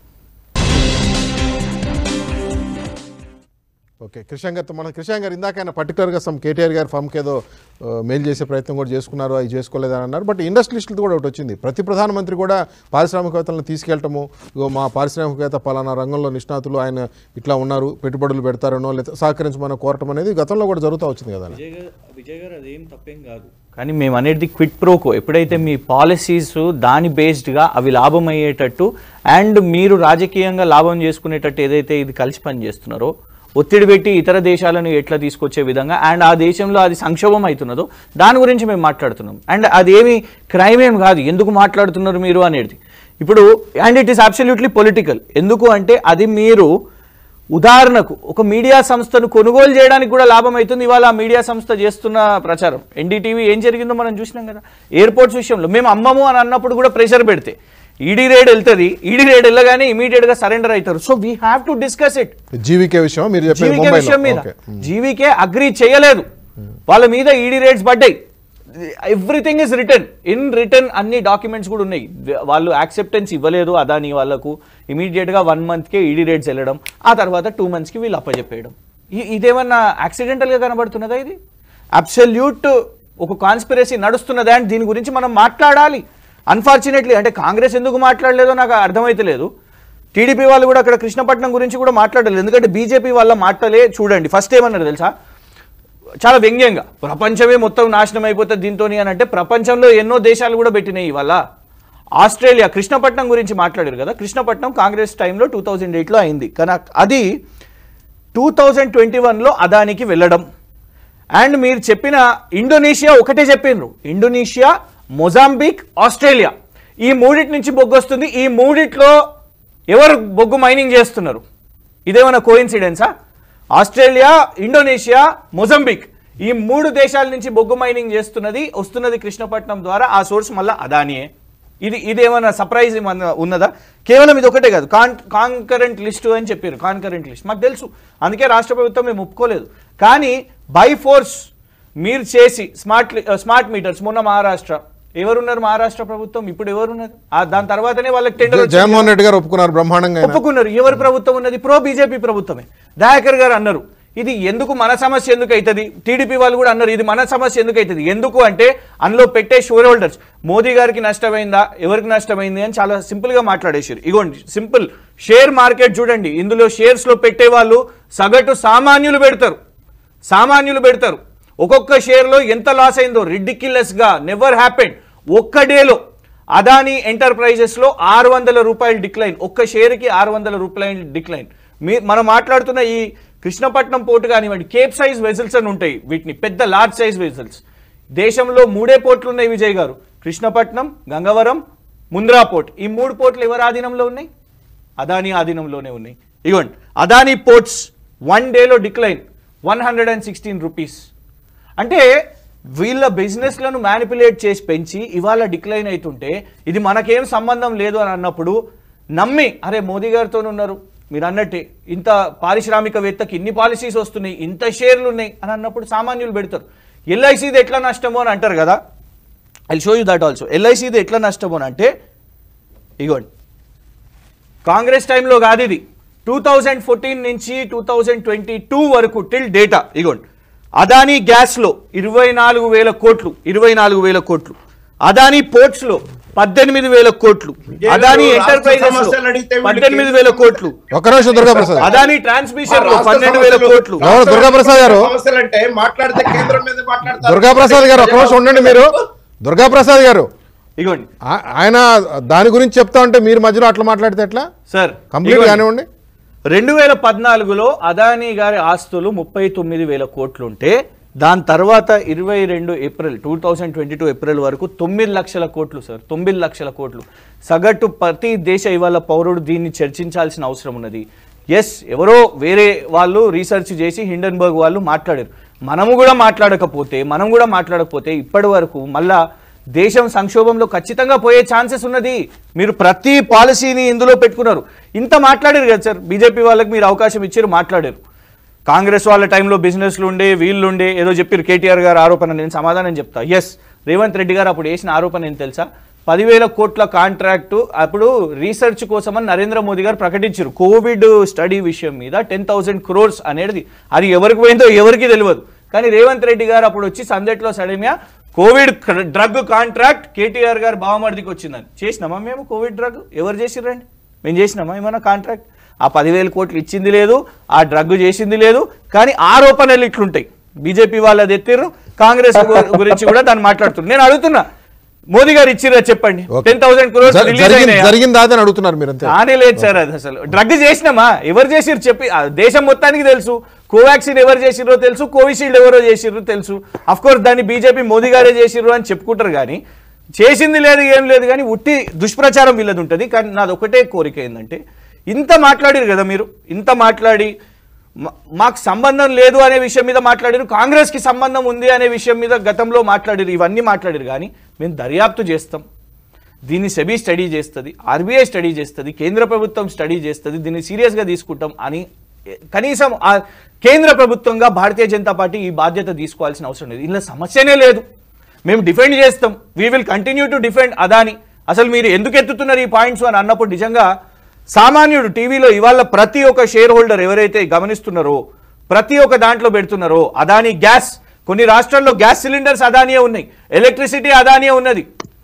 ఓకే కృష్ణ గారితో మనం కృష్ణ గారు ఇందాక ఆయన పర్టికులర్గా సమ్ కేటీఆర్ గారు ఫామ్కి ఏదో ఆ, మెయిల్ చేసే ప్రయత్నం కూడా చేసుకున్నారు అవి చేసుకోలేదని అన్నారు బట్ ఇండస్ట్రియలిస్టులతో కూడా ఒకటి వచ్చింది ప్రతి ప్రధానమంత్రి కూడా పారిశ్రామికవేత్తలను తీసుకెళ్ళటము ఇగో మా పారిశ్రామికవేత్త పలానా రంగంలో నిష్ణాతులు ఆయన ఇట్లా ఉన్నారు పెట్టుబడులు పెడతారనో లేదా సహకరించమని కోరటం అనేది గతంలో కూడా జరుగుతూ వచ్చింది కదా విజయ్ గారు విజయ్ గారు అదేం తప్పేం కాదు కానీ మేము అనేది క్విట్ ప్రోకో ఎప్పుడైతే మీ పాలసీస్ దాని బేస్డ్గా అవి లాభం అయ్యేటట్టు అండ్ మీరు రాజకీయంగా లాభం చేసుకునేటట్టు ఏదైతే ఇది కలిసి పనిచేస్తున్నారో ఒత్తిడి పెట్టి ఇతర దేశాలను ఎట్లా తీసుకొచ్చే విధంగా అండ్ ఆ దేశంలో అది సంక్షోభం అవుతున్నదో దాని గురించి మేము మాట్లాడుతున్నాం అండ్ అదేమి క్రైమ్ ఏం కాదు ఎందుకు మాట్లాడుతున్నారు మీరు అనేది ఇప్పుడు and it is absolutely political ఎందుకు అంటే అది మీరు ఉదాహరణకు ఒక మీడియా సంస్థను కొనుగోలు చేయడానికి కూడా లాభం అవుతుంది ఇవాళ ఆ మీడియా సంస్థ చేస్తున్న ప్రచారం ఎన్డీటీవీ ఏం జరిగిందో మనం చూసినాం కదా ఎయిర్పోర్ట్స్ విషయంలో మేము అమ్మము అని అన్నప్పుడు కూడా ప్రెషర్ పెడితే ఈడీ రేడ్ వెళ్తుంది ఈడీ రేడ్ వెళ్ళగానే ఇమీడియట్ గా సరెండర్ అవుతారు so we have to discuss it GVK విషయం మీరు చెప్పేది జీవికే ముంబైలో విషయం మీద ఓకే జీవికే అగ్రి చేయలేదు వాళ్ళ మీద ఈడీ రేట్స్ పడ్డాయి everything is return in return అన్ని డాక్యుమెంట్స్ కూడా ఉన్నాయి వాళ్ళు యాక్సెప్టెన్స్ ఇవ్వలేదు అదాని వాళ్ళకు ఇమీడియట్ గా వన్ మంత్ కే ఈడీ రేట్స్ వెళ్ళడం ఆ తర్వాత టూ మంత్స్ కి వీళ్ళు అప్పచెప్పేయడం ఇ- ఇదేమన్నా యాక్సిడెంటల్ గా కనబడుతున్నదా ఇది అబ్సల్యూట్ ఒక కాన్స్పిరసీ నడుస్తున్నదా అండ్ దీని గురించి మనం మాట్లాడాలి అన్ఫార్చునేట్లీ అంటే కాంగ్రెస్ ఎందుకు మాట్లాడలేదో నాకు అర్థమైతలేదు టీడీపీ వాళ్ళు కూడా అక్కడ కృష్ణపట్నం గురించి కూడా మాట్లాడలేదు ఎందుకంటే బీజేపీ వాళ్ళ మాటలే చూడండి ఫస్ట్ ఏమన్నారు తెలుసా చాలా వ్యంగ్యంగా ప్రపంచమే మొత్తం నాశనం అయిపోతుంది దీంతో అని అంటే ప్రపంచంలో ఎన్నో దేశాలు కూడా పెట్టినాయి ఇవాళ ఆస్ట్రేలియా కృష్ణపట్నం గురించి మాట్లాడారు కదా కృష్ణపట్నం కాంగ్రెస్ టైంలో టూ థౌజండ్ ఎయిట్లో అయింది కానీ అది టూ థౌజండ్ ట్వంటీ వన్లో అదానికి వెళ్ళడం అండ్ మీరు చెప్పిన ఇండోనేషియా ఒకటే చెప్పిండ్రు ఇండోనేషియా మొజాంబిక్ ఆస్ట్రేలియా ఈ మూడిటి నుంచి బొగ్గు వస్తుంది ఈ మూడిట్లో ఎవరు బొగ్గు మైనింగ్ చేస్తున్నారు ఇదేమైనా కోయిన్సిడెన్సా ఆస్ట్రేలియా ఇండోనేషియా మొజంబిక్ ఈ మూడు దేశాల నుంచి బొగ్గు మైనింగ్ చేస్తున్నది వస్తున్నది కృష్ణపట్నం ద్వారా ఆ సోర్స్ మళ్ళీ అదానియే ఇది ఇదేమైనా సర్ప్రైజ్ ఏమన్నా ఉన్నదా కేవలం ఇది ఒకటే కాదు కాన్ కాన్కరెంట్ లిస్ట్ అని చెప్పారు కాన్కరెంట్ లిస్ట్ మాకు తెలుసు అందుకే రాష్ట్ర ప్రభుత్వం మేము ఒప్పుకోలేదు కానీ బై ఫోర్స్ మీరు చేసి స్మార్ట్ లి- స్మార్ట్ మీటర్స్ మొన్న మహారాష్ట్ర ఎవరున్నారు మహారాష్ట్ర ప్రభుత్వం ఇప్పుడు ఎవరున్నారు ఆ దాని తర్వాతనే వాళ్ళకి టెండర్ వచ్చింది. జగన్మోహన్ రెడ్డి గారు ఒప్పుకున్నారు బ్రహ్మాండంగా ఆయన. ఒప్పుకున్నారు ఎవరి ప్రభుత్వం ఉన్నది ప్రో బీజేపీ ప్రభుత్వమే దయాకర్ గారు అన్నారు ఇది ఎందుకు మన సమస్య ఎందుకు అవుతుంది టీడీపీ వాళ్ళు కూడా అన్నారు ఇది మన సమస్య ఎందుకు అవుతుంది ఎందుకు అంటే అందులో పెట్టే షోర్ హోల్డర్స్ మోదీ గారికి నష్టమైందా ఎవరికి నష్టమైంది అని చాలా సింపుల్ గా మాట్లాడేసారు ఇగోండి సింపుల్ షేర్ మార్కెట్ చూడండి ఇందులో షేర్స్ లో పెట్టే వాళ్ళు సగటు సామాన్యులు పెడతారు సామాన్యులు పెడతారు ఒక్కొక్క షేర్లో ఎంత లాస్ అయిందో రిడిక్యులస్ గా నెవర్ హ్యాపెండ్ ఒక్క డేలో అదానీ ఎంటర్ప్రైజెస్లో ఆరు వందల రూపాయలు డిక్లైన్ ఒక్క షేర్కి ఆరు వందల రూపాయలు డిక్లైన్ మీ మనం మాట్లాడుతున్న ఈ కృష్ణపట్నం పోర్టు కానివ్వండి కేప్ సైజ్ వెజల్స్ అని ఉంటాయి వీటిని పెద్ద లార్జ్ సైజ్ వెజల్స్ దేశంలో మూడే పోర్ట్లు ఉన్నాయి విజయ్ గారు కృష్ణపట్నం గంగవరం ముంద్రా పోర్ట్ ఈ మూడు పోర్ట్లు ఎవరి ఆధీనంలో ఉన్నాయి అదానీ ఆధీనంలోనే ఉన్నాయి ఇగోండి అదానీ పోర్ట్స్ వన్ డేలో decline one hundred and sixteen rupees అంటే వీళ్ళ బిజినెస్లను మ్యానిపులేట్ చేసి పెంచి ఇవాళ డిక్లైన్ అవుతుంటే ఇది మనకేం సంబంధం లేదు అని అన్నప్పుడు నమ్మి అరే మోదీ గారితో ఉన్నారు మీరు అన్నట్టే ఇంత పారిశ్రామికవేత్తకి ఇన్ని పాలసీస్ వస్తున్నాయి ఇంత షేర్లు ఉన్నాయి అని అన్నప్పుడు సామాన్యులు పెడతారు ఎల్ఐసిది ఎట్లా నష్టమో అని అంటారు కదా I show you that also ఎల్ఐసిది ఎట్లా నష్టమో అని అంటే ఇగోండి కాంగ్రెస్ టైంలో కాదు ఇది టూ థౌజండ్ ఫోర్టీన్ నుంచి టూ థౌజండ్ ట్వంటీ టూ వరకు టిల్ డేటా ఇగోండి అదానీ గ్యాస్లో ఇరవై నాలుగు వేల కోట్లు ఇరవై నాలుగు వేల కోట్లు అదానీ పోర్ట్స్లో పద్దెనిమిది వేల కోట్లు అదానీ రాష్ట్ర ఎంటర్ప్రైజెస్ సమస్యలు అడిగితే వీళ్ళకి పద్దెనిమిది వేల కోట్లు ఒక్క నిమిషం దుర్గాప్రసాద్ అదానీ ట్రాన్స్మిషన్ లో రాష్ట్ర పన్నెండు వేల సమస్యలు- కోట్లు ఎవరు దుర్గాప్రసాద్ గారు? సమస్యలు అంటే మాట్లాడితే కేంద్రం మీద మాట్లాడతారు దుర్గాప్రసాద్ గారు ఒక్క నిమిషం ఉండండి మీరు దుర్గాప్రసాద్ గారు ఇగోండి ఆ- ఆయన దాని గురించి చెప్తా ఉంటే మీరు మధ్యలో అట్లా మాట్లాడితే ఎట్లా సార్ కంప్లీట్ ఇగోండి. కానివ్వండి రెండు వేల పద్నాలుగులో అదానీ గారి ఆస్తులు ముప్పై తొమ్మిది వేల కోట్లు ఉంటే దాని తర్వాత ఇరవై రెండు April two thousand twenty two April వరకు తొమ్మిది లక్షల కోట్లు సార్ తొమ్మిది లక్షల కోట్లు సగటు ప్రతి దేశ ఇవాళ పౌరుడు దీన్ని చర్చించాల్సిన అవసరం ఉన్నది ఎస్ ఎవరో వేరే వాళ్ళు రీసెర్చ్ చేసి హిండన్బర్గ్ వాళ్ళు మాట్లాడారు మనము కూడా మాట్లాడకపోతే మనం కూడా మాట్లాడకపోతే ఇప్పటి వరకు మళ్ళా దేశం సంక్షోభంలో ఖచ్చితంగా పోయే ఛాన్సెస్ ఉన్నది మీరు ప్రతి పాలసీని ఇందులో పెట్టుకున్నారు ఇంత మాట్లాడారు కదా సార్ బీజేపీ వాళ్ళకి మీరు అవకాశం ఇచ్చారు మాట్లాడారు కాంగ్రెస్ వాళ్ళ టైంలో బిజినెస్లు ఉండే వీళ్ళు ఉండే ఏదో చెప్పారు కేటీఆర్ గారు ఆరోపణ నేను సమాధానం చెప్తా ఎస్ రేవంత్ రెడ్డి గారు అప్పుడు వేసిన ఆరోపణ ఏం తెలుసా పదివేల కోట్ల కాంట్రాక్టు అప్పుడు రీసెర్చ్ కోసమని నరేంద్ర మోదీ గారు ప్రకటించారు కోవిడ్ స్టడీ విషయం మీద టెన్ థౌసండ్ క్రోర్స్ అనేది అది ఎవరికి పోయిందో ఎవరికి తెలియదు కానీ రేవంత్ రెడ్డి గారు అప్పుడు వచ్చి సందట్లో సడమియా కోవిడ్ డ్రగ్ కాంట్రాక్ట్ కేటీఆర్ గారు బావమర్దికి వచ్చిందని చేసినామా మేము కోవిడ్ డ్రగ్ ఎవరు చేసిర్రండి మేము చేసినామా ఏమన్నా కాంట్రాక్ట్ ఆ పదివేల కోట్లు ఇచ్చింది లేదు ఆ డ్రగ్ చేసింది లేదు కానీ ఆరోపణలు ఇట్లుంటాయి బీజేపీ వాళ్ళది ఎత్తిర్రు కాంగ్రెస్ గు- గురించి కూడా దాన్ని మాట్లాడుతున్నారు నేను అడుగుతున్నా మోదీ గారు ఇచ్చిర్రా చెప్పండి ఓకే. టెన్ థౌసండ్ క్రోర్స్ జరి- రిలీజ్ జరిగింది అయినాయా జరిగిందా అని అడుగుతున్నారు మీరు అంతే కానే లేదు సార్ అది అసలు డ్రగ్ చేసినామా ఎవరు చేసిర్రు చెప్పి ఆ దేశం మొత్తానికి తెలుసు కోవాక్సిన్ ఎవరు చేసిర్రో తెలుసు కోవిషీల్డ్ ఎవరో చేసిర్రో తెలుసు అఫ్ కోర్స్ దాన్ని బీజేపీ మోదీ గారే చేసిర్రు అని చెప్పుకుంటారు కానీ చేసింది లేదు ఏం లేదు కానీ ఉట్టి దుష్ప్రచారం వీళ్ళది ఉంటుంది కానీ నాది ఒకటే కోరిక ఏంటంటే ఇంత మాట్లాడారు కదా మీరు ఇంత మాట్లాడి మా- మాకు సంబంధం లేదు అనే విషయం మీద మాట్లాడారు కాంగ్రెస్కి సంబంధం ఉంది అనే విషయం మీద గతంలో మాట్లాడారు ఇవన్నీ మాట్లాడారు కానీ మేము దర్యాప్తు చేస్తాం దీన్ని సెబీ స్టడీ చేస్తుంది ఆర్బీఐ స్టడీ చేస్తుంది కేంద్ర ప్రభుత్వం స్టడీ చేస్తుంది దీన్ని సీరియస్గా తీసుకుంటాం అని ఏ, కనీసం ఆ కేంద్ర ప్రభుత్వంగా భారతీయ జనతా పార్టీ ఈ బాధ్యత తీసుకోవాల్సిన అవసరం లేదు ఇలా సమస్యనే లేదు మేము డిఫెండ్ చేస్తాం we will continue to defend Adani అసలు మీరు ఎందుకు ఎత్తుతున్నారు ఈ పాయింట్స్ అని అన్నప్పుడు నిజంగా సామాన్యుడు టీవీలో ఇవాళ ప్రతి ఒక్క షేర్ హోల్డర్ ఎవరైతే గమనిస్తున్నారో ప్రతి ఒక్క దాంట్లో పెడుతున్నారో అదాని గ్యాస్ కొన్ని రాష్ట్రాల్లో గ్యాస్ సిలిండర్స్ అదానియే ఉన్నాయి ఎలక్ట్రిసిటీ అదానియే ఉన్నది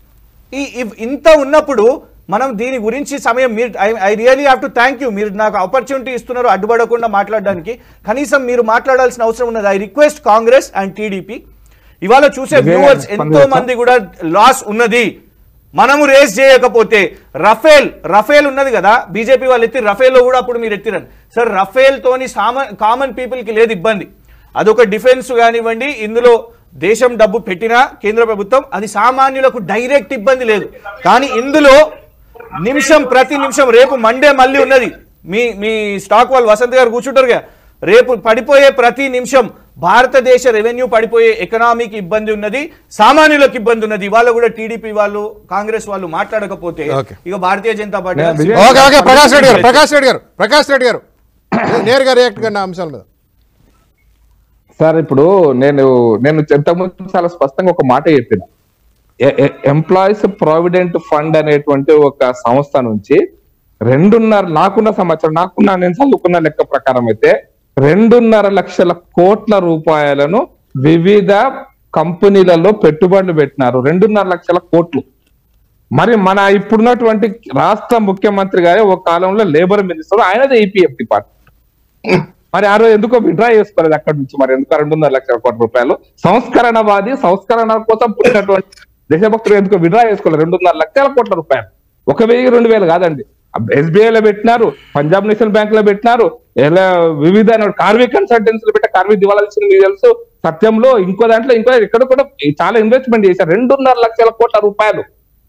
ఈ ఇవ్- ఇంత ఉన్నప్పుడు మనం దీని గురించి సమయం మీరు I really have to thank you మీరు నాకు ఆపర్చునిటీ ఇస్తున్నారు అడ్డుపడకుండా మాట్లాడడానికి కనీసం మీరు మాట్లాడాల్సిన అవసరం ఉన్నది I request Congress and TDP ఇవాళ చూసే ఇదే వ్యూవర్స్ ఎంతో స్పందించా? మంది కూడా లాస్ ఉన్నది మనము రేస్ చేయకపోతే రఫేల్ రఫేల్ ఉన్నది కదా బీజేపీ వాళ్ళు ఎత్తి రఫేల్లో కూడా అప్పుడు మీరు ఎత్తిరండి సార్ రఫేల్ తోని సామాన్ కామన్ పీపుల్ కి లేదు ఇబ్బంది అదొక డిఫెన్స్ కానివ్వండి ఇందులో దేశం డబ్బు పెట్టినా కేంద్ర ప్రభుత్వం అది సామాన్యులకు డైరెక్ట్ ఇబ్బంది లేదు కానీ ఇందులో నిమిషం ప్రతి నిమిషం రేపు మండే మళ్ళీ ఉన్నది మీ మీ స్టాక్ వాళ్ళు వసంత్ గారు కూర్చుంటారుగా రేపు పడిపోయే ప్రతి నిమిషం భారతదేశ రెవెన్యూ పడిపోయే ఎకనామిక్ ఇబ్బంది ఉన్నది సామాన్యులకు ఇబ్బంది ఉన్నది ఇవాళ కూడా టీడీపీ వాళ్ళు కాంగ్రెస్ వాళ్ళు మాట్లాడకపోతే Okay. ఇక భారతీయ జనతా పార్టీ Yeah, వాళ్ళు విజయ్- ఓకే ఓకే ప్రకాష్ రెడ్డి గారు ప్రకాష్ రెడ్డి గారు ప్రకాష్ రెడ్డి గారు నేరుగా రియాక్ట్ కండి ఆ అంశాల మీద సార్ ఇప్పుడు నేను నేను ఇంతకుముందు చాలా స్పష్టంగా ఒక మాట చెప్పిన ఎంప్లాయీస్ ప్రావిడెంట్ ఫండ్ అనేటువంటి ఒక సంస్థ నుంచి రెండున్నర నాకున్న సంవత్సరం నాకున్న నేను చదువుకున్న లెక్క ప్రకారం అయితే రెండున్నర లక్షల కోట్ల రూపాయలను వివిధ కంపెనీలలో పెట్టుబడులు పెట్టినారు రెండున్నర లక్షల కోట్లు మరి మన ఇప్పుడున్నటువంటి రాష్ట్ర ముఖ్యమంత్రి గారే ఒక కాలంలో లేబర్ మినిస్టర్ ఆయనదే ఈపీఎఫ్ డిపార్ట్మెంట్ మరి ఆ రోజు ఎందుకో విడ్రా చేసుకోలేదు అక్కడి నుంచి మరి ఎందుకు రెండున్నర లక్షల కోట్ల రూపాయలు సంస్కరణవాది సంస్కరణ కోసం పుట్టినటువంటి దేశభక్తులు ఎందుకో విడ్రా చేసుకోలేదు రెండున్నర లక్షల కోట్ల రూపాయలు ఒక వెయ్యి రెండు వేలు కాదండి ఎస్బీఐ లో పెట్టినారు పంజాబ్ నేషనల్ బ్యాంక్ లో పెట్టినారు ఎలా వివిధ కార్మిక్ కన్సల్టెన్సీలు పెట్టే కార్మిక దివాలా తీసిన మీకు తెలుసు సత్యంలో ఇంకో దాంట్లో ఇంకో ఇక్కడ కూడా చాలా ఇన్వెస్ట్మెంట్ చేశారు రెండున్నర లక్షల కోట్ల రూపాయలు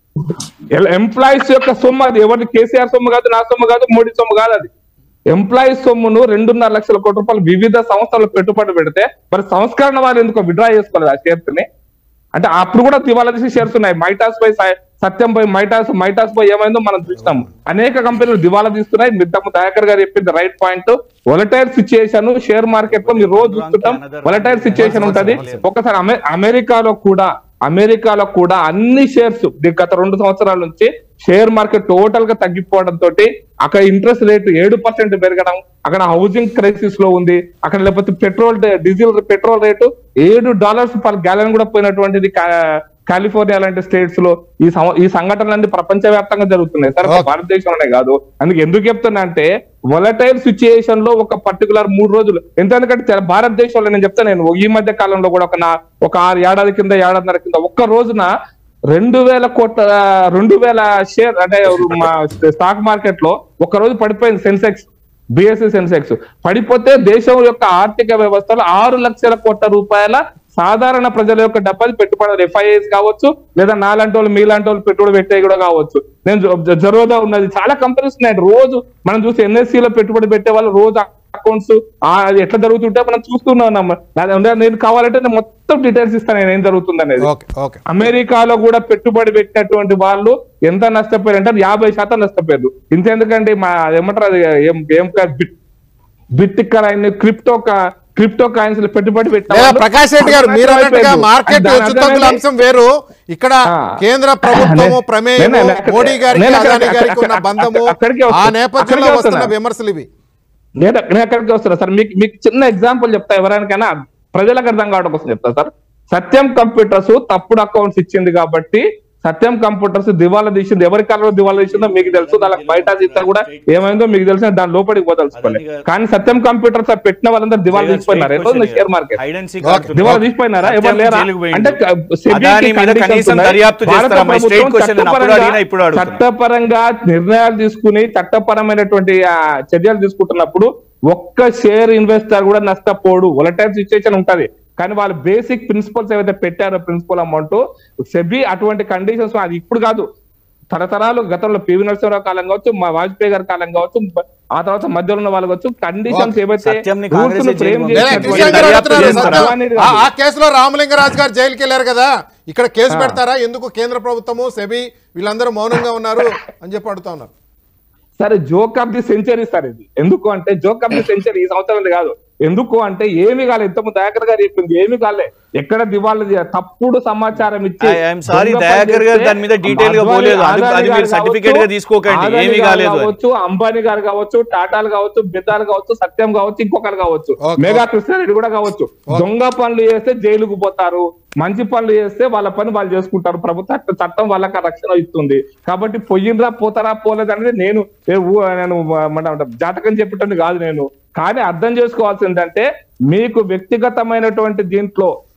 ఎంప్లాయీస్ యొక్క సొమ్ము అది ఎవరి కేసీఆర్ సొమ్ము కాదు నా సొమ్ము కాదు మోడీ సొమ్ము కాదు అది ఎంప్లాయీస్ సొమ్మును రెండున్నర లక్షల కోట్ల రూపాయలు వివిధ సంస్థలు పెట్టుబడి పెడితే మరి సంస్కరణ వారు ఎందుకు విడ్రా చేసుకోలేదు ఆ షేర్స్ ని అంటే అప్పుడు కూడా దివాలా తీసి షేర్స్ ఉన్నాయి మైటాస్ పై స- సత్యం పై మైటాస్ మైటాస్ పై ఏమైందో మనం చూసినాము అనేక కంపెనీలు దివాలా తీస్తున్నాయి మిద్దము దయాకర్ గారు చెప్పింది right point volatile situation share market లో మీరు రోజు చూస్తుంటాం వొలటైర్ సిచ్యుయేషన్ ఉంటది ఒకసారి అమె- అమెరికాలో కూడా అమెరికాలో కూడా అన్ని షేర్స్ గత రెండు సంవత్సరాల నుంచి షేర్ మార్కెట్ టోటల్ గా తగ్గిపోవడం తోటి అక్కడ ఇంట్రెస్ట్ రేట్ ఏడు పర్సెంట్ పెరగడం అక్కడ హౌసింగ్ క్రైసిస్ లో ఉంది అక్కడ లేకపోతే పెట్రోల్ డీజిల్ పెట్రోల్ రేటు ఏడు డాలర్స్ పర్ గ్యాలన్ కూడా పోయినటువంటిది కా- కాలిఫోర్నియా లాంటి స్టేట్స్ లో ఈ సం- ఈ సంఘటనలన్నీ ప్రపంచవ్యాప్తంగా జరుగుతున్నాయి సార్ Okay. భారతదేశంలోనే కాదు అందుకు ఎందుకు చెప్తున్నా అంటే వొలటైల్ సిచ్యుయేషన్ లో ఒక పర్టికులర్ మూడు రోజులు ఎందుకంటే తెల- భారతదేశంలో నేను చెప్తాను నేను ఈ మధ్య కాలంలో కూడా ఒక నా- ఒక ఆరు ఏడాది కింద ఏడాదిన్నర కింద ఒక్క రోజున రెండు వేల కోట్ల రెండు వేల షేర్ అంటే మా స్టాక్ మార్కెట్ లో ఒక రోజు పడిపోయింది సెన్సెక్స్ బిఎస్సి సెన్సెక్స్ పడిపోతే దేశం యొక్క ఆర్థిక వ్యవస్థలో ఆరు లక్షల కోట్ల రూపాయల సాధారణ ప్రజల యొక్క డబ్బులు పెట్టుబడులు ఎఫ్ఐఎస్ కావచ్చు లేదా నాలాంటి వాళ్ళు మీలాంటి వాళ్ళు పెట్టుబడి పెట్టే కూడా కావచ్చు నేను జ- జరోదా ఉన్నది చాలా కంపెనీస్ ఉన్నాయి రోజు మనం చూసి ఎన్ఎస్సి లో పెట్టుబడి పెట్టే వాళ్ళు రోజు అకౌంట్స్ అది ఎట్లా జరుగుతుంటే మనం చూస్తున్నాం అదే నేను కావాలంటే నేను మొత్తం డీటెయిల్స్ ఇస్తాను నేను ఏం జరుగుతుంది అనేది ఓకే ఓకే అమెరికాలో కూడా పెట్టుబడి పెట్టినటువంటి వాళ్ళు ఎంత నష్టపోయారు అంటే యాభై శాతం నష్టపోయారు ఇంతెందుకంటే మా ఏమంటారు అది ఏం ఏం కాదు, bit bitcoin crypto crypto coins పెట్టుబడి పెట్టిన లేదా వాళ్ళు ప్రకాష్ రెడ్డి గారు మీరు అన్నట్టుగా నష్టపోయారు. మార్కెట్ దాని హెచ్చుతగ్గుల అర్థం అంశం వేరు ఇక్కడ ఆ. కేంద్ర ప్రభుత్వము నేను- ప్రమేయము నేను అక్కడ- మోడీ గారికి నేను అక్కడ- అదాని గారికి ఉన్న అక్కడ- బంధము అక్కడికే ఆ వస్తున్నా. నేపథ్యంలో అక్కడికే వస్తున్న వస్తున్నా. విమర్శలు ఇవి నేను నేను ఎక్కడికి వస్తున్నా సార్ మీకు మీకు చిన్న ఎగ్జాంపుల్ చెప్తా ఎవరికైనా ప్రజలకు అర్థం కావడం కోసం చెప్తా సార్ సత్యం కంప్యూటర్స్ తప్పుడు అకౌంట్స్ ఇచ్చింది కాబట్టి సత్యం కంప్యూటర్స్ దివాలా తీసింది ఎవరి కాలంలో దివాలా తీసిందో మీకు తెలుసు దానికి బయట తీస్తే కూడా ఏమైందో మీకు తెలుసు దాని లోపలికి పోదలుచుకోలేదు కానీ సత్యం కంప్యూటర్స్ ఆ పెట్టిన వాళ్ళందరూ దివాలా తీసిపోయినారు ఏదో షేర్ మార్కెట్ దివాలా తీసిపోయినారా ఎవరు లేరా అంటే అదాని మీద కనీసం దర్యాప్తు చేస్తారా? My straight question నేను అప్పుడు అడిగినా ఇప్పుడు అడుగుతున్నా. చట్టపరంగా నిర్ణయాలు తీసుకుని చట్టపరమైనటువంటి ఆ, చర్యలు తీసుకుంటున్నప్పుడు ఒక్క షేర్ ఇన్వెస్టర్ కూడా నష్టపోడు వొలటైల్ సిచ్యుయేషన్ ఉంటది కానీ వాళ్ళు బేసిక్ ప్రిన్సిపల్స్ ఏవైతే పెట్టారో ప్రిన్సిపల్ అమౌంట్ సెబీ అటువంటి కండిషన్స్ అది ఇప్పుడు కాదు తరతరాలు గతంలో పివి నరసింహరావు కాలం కావచ్చు మా వాజ్పేయి గారి కాలం కావచ్చు ఆ తర్వాత మధ్యలో ఉన్న వాళ్ళు కావచ్చు కండిషన్స్ ఏవైతే సత్యంని rules కాంగ్రెస్ ను frame జైలు లేదా చేసినటువంటి కిషన్ గారు దర్యాప్తు అడుగుతున్నారు, చేస్తారా? సత్యం. అనేది ఆ- కాదు. ఆ కేసులో రామలింగరాజు గారు జైలుకి వెళ్ళారు కదా ఇక్కడ కేసు పెడతారా ఎందుకు కేంద్ర ప్రభుత్వము సెబీ వీళ్ళందరూ మౌనంగా ఉన్నారు అని చెప్పి అడుగుతా ఉన్నారు సరే joke of the century sir ఇది ఎందుకు అంటే జోక్ ఆఫ్ ది సెంచరీ ఈ సంవత్సరం కాదు ఎందుకు అంటే ఏమి కాలే ఇంతకు దయాకర్ గారు చెప్పింది ఏమి కాలే ఎక్కడ దివాళా తీయ- తప్పుడు సమాచారం ఇచ్చి I am sorry, దొంగ పని దయాకర్ గారు చేస్తే దాని మీద detail గా అద్వానీ- పోలేదు. అది- అదానీ అది మీరు గారు certificate గా కావచ్చు, తీసుకోకండి. అదానీ ఏమీ గారు కాలేదు అని. కావచ్చు అంబానీ గారు కావచ్చు టాటాలు కావచ్చు బిద్దాలు కావచ్చు సత్యం కావచ్చు ఇంకొకరు కావచ్చు Okay. మెగా కృష్ణారెడ్డి కూడా కావచ్చు దొంగ పనులు చేస్తే జైలుకు పోతారు మంచి పనులు చేస్తే వాళ్ళ పని వాళ్ళు చేసుకుంటారు ప్రభుత్వ చట్ట- చట్టం వాళ్ళకి ఆ రక్షణ ఇస్తుంది కాబట్టి పొయ్యిండ్రా పోతారా పోలేదు అనేది నేను ఏ ఊ- నేను మన జాతకం చెప్పేటది కాదు నేను కానీ అర్థం చేసుకోవాల్సిందంటే మీకు వ్యక్తిగతమైనటువంటి దీంట్లో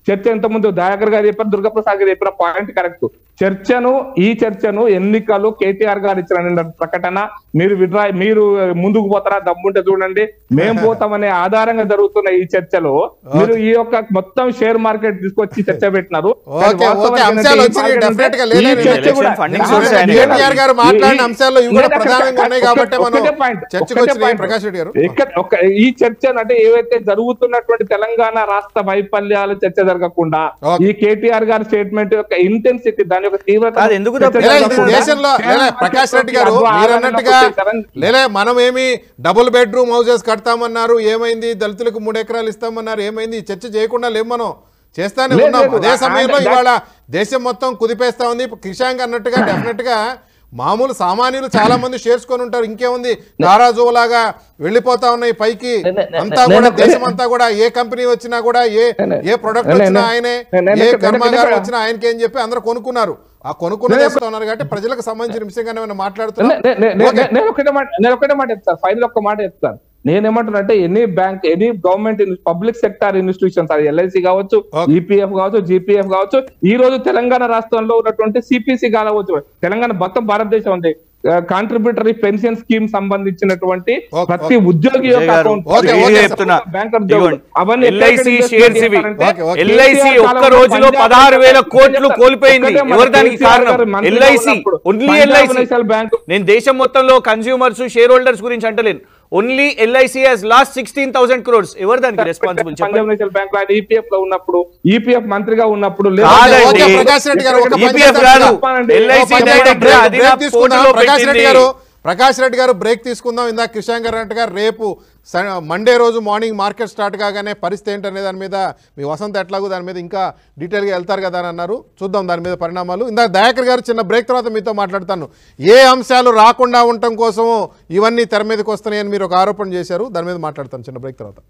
చర్చ ఎంత ముందు దయాకర్ గారు చెప్పారు దుర్గాప్రసాద్ గారు చెప్పిన పాయింట్ కరెక్ట్ చర్చను ఈ చర్చను ఎన్నికలు కేటీఆర్ గారు ఇచ్చిన ప్రకటన మీరు విడ్రా మీరు ముందుకు పోతారా దమ్ముంటే చూడండి మేం పోతామనే ఆధారంగా జరుగుతున్న ఈ చర్చలో మీరు ఈ యొక్క మొత్తం షేర్ మార్కెట్ తీసుకొచ్చి చర్చ పెట్టినారు ఓకే, కానీ వాస్తవానికి ఓకే, అంశాలు ఏంటంటే ఈ వచ్చినాయి, మార్కెట్ definite గా అంటే లేదు, ఈ లేదు, చర్చ కూడా- election funding ఆ, source ఆయన లేదు, కేటీఆర్ గారు మాట్లాడిన ఈ- అంశాల్లో ఇవి కూడా ఒక్కటే ప్రధానంగా ఉన్నాయి కాబట్టి మనం ఒక్కటే point, చర్చకు ఒక్కటే వచ్చినాయి point. ప్రకాష్ రెడ్డి గారు. ఇక్కడ ఒక ఈ చర్చ అంటే ఏవైతే జరుగుతున్నటువంటి తెలంగాణ రాష్ట్ర వైఫల్యాల చర్చ జరగకుండా Okay. ఈ కేటీఆర్ గారి స్టేట్మెంట్ యొక్క ఇంటెన్సిటీ దాని యొక్క తీవ్రత అది ఎందుకు చర్చ తప్పు? లేదా ఇది జరగకుండా దేశంలో కేవలం లేదా ప్రకాష్ రెడ్డి గారు అద్భుత మీరు ఆదరణకు అన్నట్టుగా వచ్చేసారని- లేలే మనం ఏమి డబుల్ బెడ్రూమ్ హౌసెస్ కడతామన్నారు ఏమైంది దళితులకు మూడు ఎకరాలు ఇస్తామన్నారు ఏమైంది ఈ చర్చ చేయకుండా లేము మనం చేస్తానే లేదు, ఉన్నాం లేదు. అదే సమయంలో ఆ- ఇవాళ దేశం మొత్తం కుదిపేస్తా ఉంది కిషాంగ్ అన్నట్టుగా డెఫినెట్ గా మామూలు సామాన్యులు చాలా మంది షేర్స్ కొని ఉంటారు ఇంకేముంది నారాజులాగా వెళ్ళిపోతా ఉన్నాయి పైకి నే- నే- అంతా నే- కూడా నే- దేశం అంతా కూడా ఏ కంపెనీ వచ్చినా కూడా ఏ నే- ఏ ప్రొడక్ట్ నే- నే- వచ్చినా నే- ఆయనే నే- నే- ఏ నే- నే- కర్మాగారం నే- వచ్చినా ఆయనకి అని చెప్పి అందరూ కొనుక్కున్నారు ఆ కొనుక్కున్నది వేస్తా ఉన్నారు కాబట్టి ప్రజలకు సంబంధించిన విషయంగానే ఏమైనా మాట్లాడుతున్నారు నే- నే- నే- నే- నేను ఒకటే మాట నేను ఒకటే మాట చెప్తాను ఫైనల్ ఒక్క మాట చెప్తాను నేనేమంటున్నా అంటే any bank any government public sector institutions అది ఎల్ఐసి కావచ్చు Okay. ఈపీఎఫ్ కావచ్చు జీపీఎఫ్ కావచ్చు ఈ రోజు తెలంగాణ రాష్ట్రంలో ఉన్నటువంటి సిపిసి కావచ్చు తెలంగాణ మొత్తం భారతదేశం ఉంది కాంట్రిబ్యూటరీ పెన్షన్ స్కీమ్ సంబంధించినటువంటి Okay, ప్రతి okay. ఉద్యోగి విజయ్ యొక్క గారు, అకౌంట్ Okay, నేను okay, చెప్తున్నా బ్యాంక్ ఉద్యోగులు, ఇదిగోండి. అవన్నీ LIC ఎక్కడ షేర్స్ ఇవి చేస్తారంటే Okay, okay. ఎల్ఐసి కేసీఆర్ ఒక్క కాలంలో రోజులో పంజాబ్ పదహారు వేల నేషనల్ కోట్లు బ్యాంక్ కోల్పోయింది ఒక్కటే మన ఎవరు దానికి కేసీఆర్ కారణం గారు మంత్రిగా ఎల్ఐసి ఉన్నప్పుడు only Punjab LIC national bank నేను దేశం మొత్తంలో కన్స్యూమర్స్ షేర్ హోల్డర్స్ గురించి అంటలేను only LIC has lost sixteen thousand crores ఎవరు దానికి రెస్పాన్సిబుల్ చెప్పండి పంజాబ్ నేషనల్ బ్యాంక్ ఆయన ఈపీఎఫ్ లో ఉన్నప్పుడు ఈపీఎఫ్ మంత్రిగా ఉన్నప్పుడు కాదండి. ఓకే, ప్రకాష్ రెడ్డి గారు ఒక పని EPF చేద్దాం కాదు. కదా. LIC ఓ పని డైరెక్ట్ చేద్దాం. బ్రేక్- అది బ్రేక్ నా తీసుకుందాం. పోర్టులో ప్రకాష్ రెడ్డి పెట్టింది. గారు ప్రకాష్ రెడ్డి గారు బ్రేక్ తీసుకుందాం ఇందాక కిషాన్ గారు అన్నట్టుగా రేపు స- మండే రోజు మార్నింగ్ మార్కెట్ స్టార్ట్ కాగానే పరిస్థితి ఏంటనే దాని మీద మీ వసంత ఎట్లాగో దాని మీద ఇంకా డీటెయిల్గా వెళ్తారు కదా అని అన్నారు చూద్దాం దాని మీద పరిణామాలు ఇందాక దయాకర్ గారు చిన్న బ్రేక్ తర్వాత మీతో మాట్లాడతాను ఏ అంశాలు రాకుండా ఉండటం కోసము ఇవన్నీ తెర మీదకి వస్తున్నాయని మీరు ఒక ఆరోపణ చేశారు దాని మీద మాట్లాడతాను చిన్న బ్రేక్ తర్వాత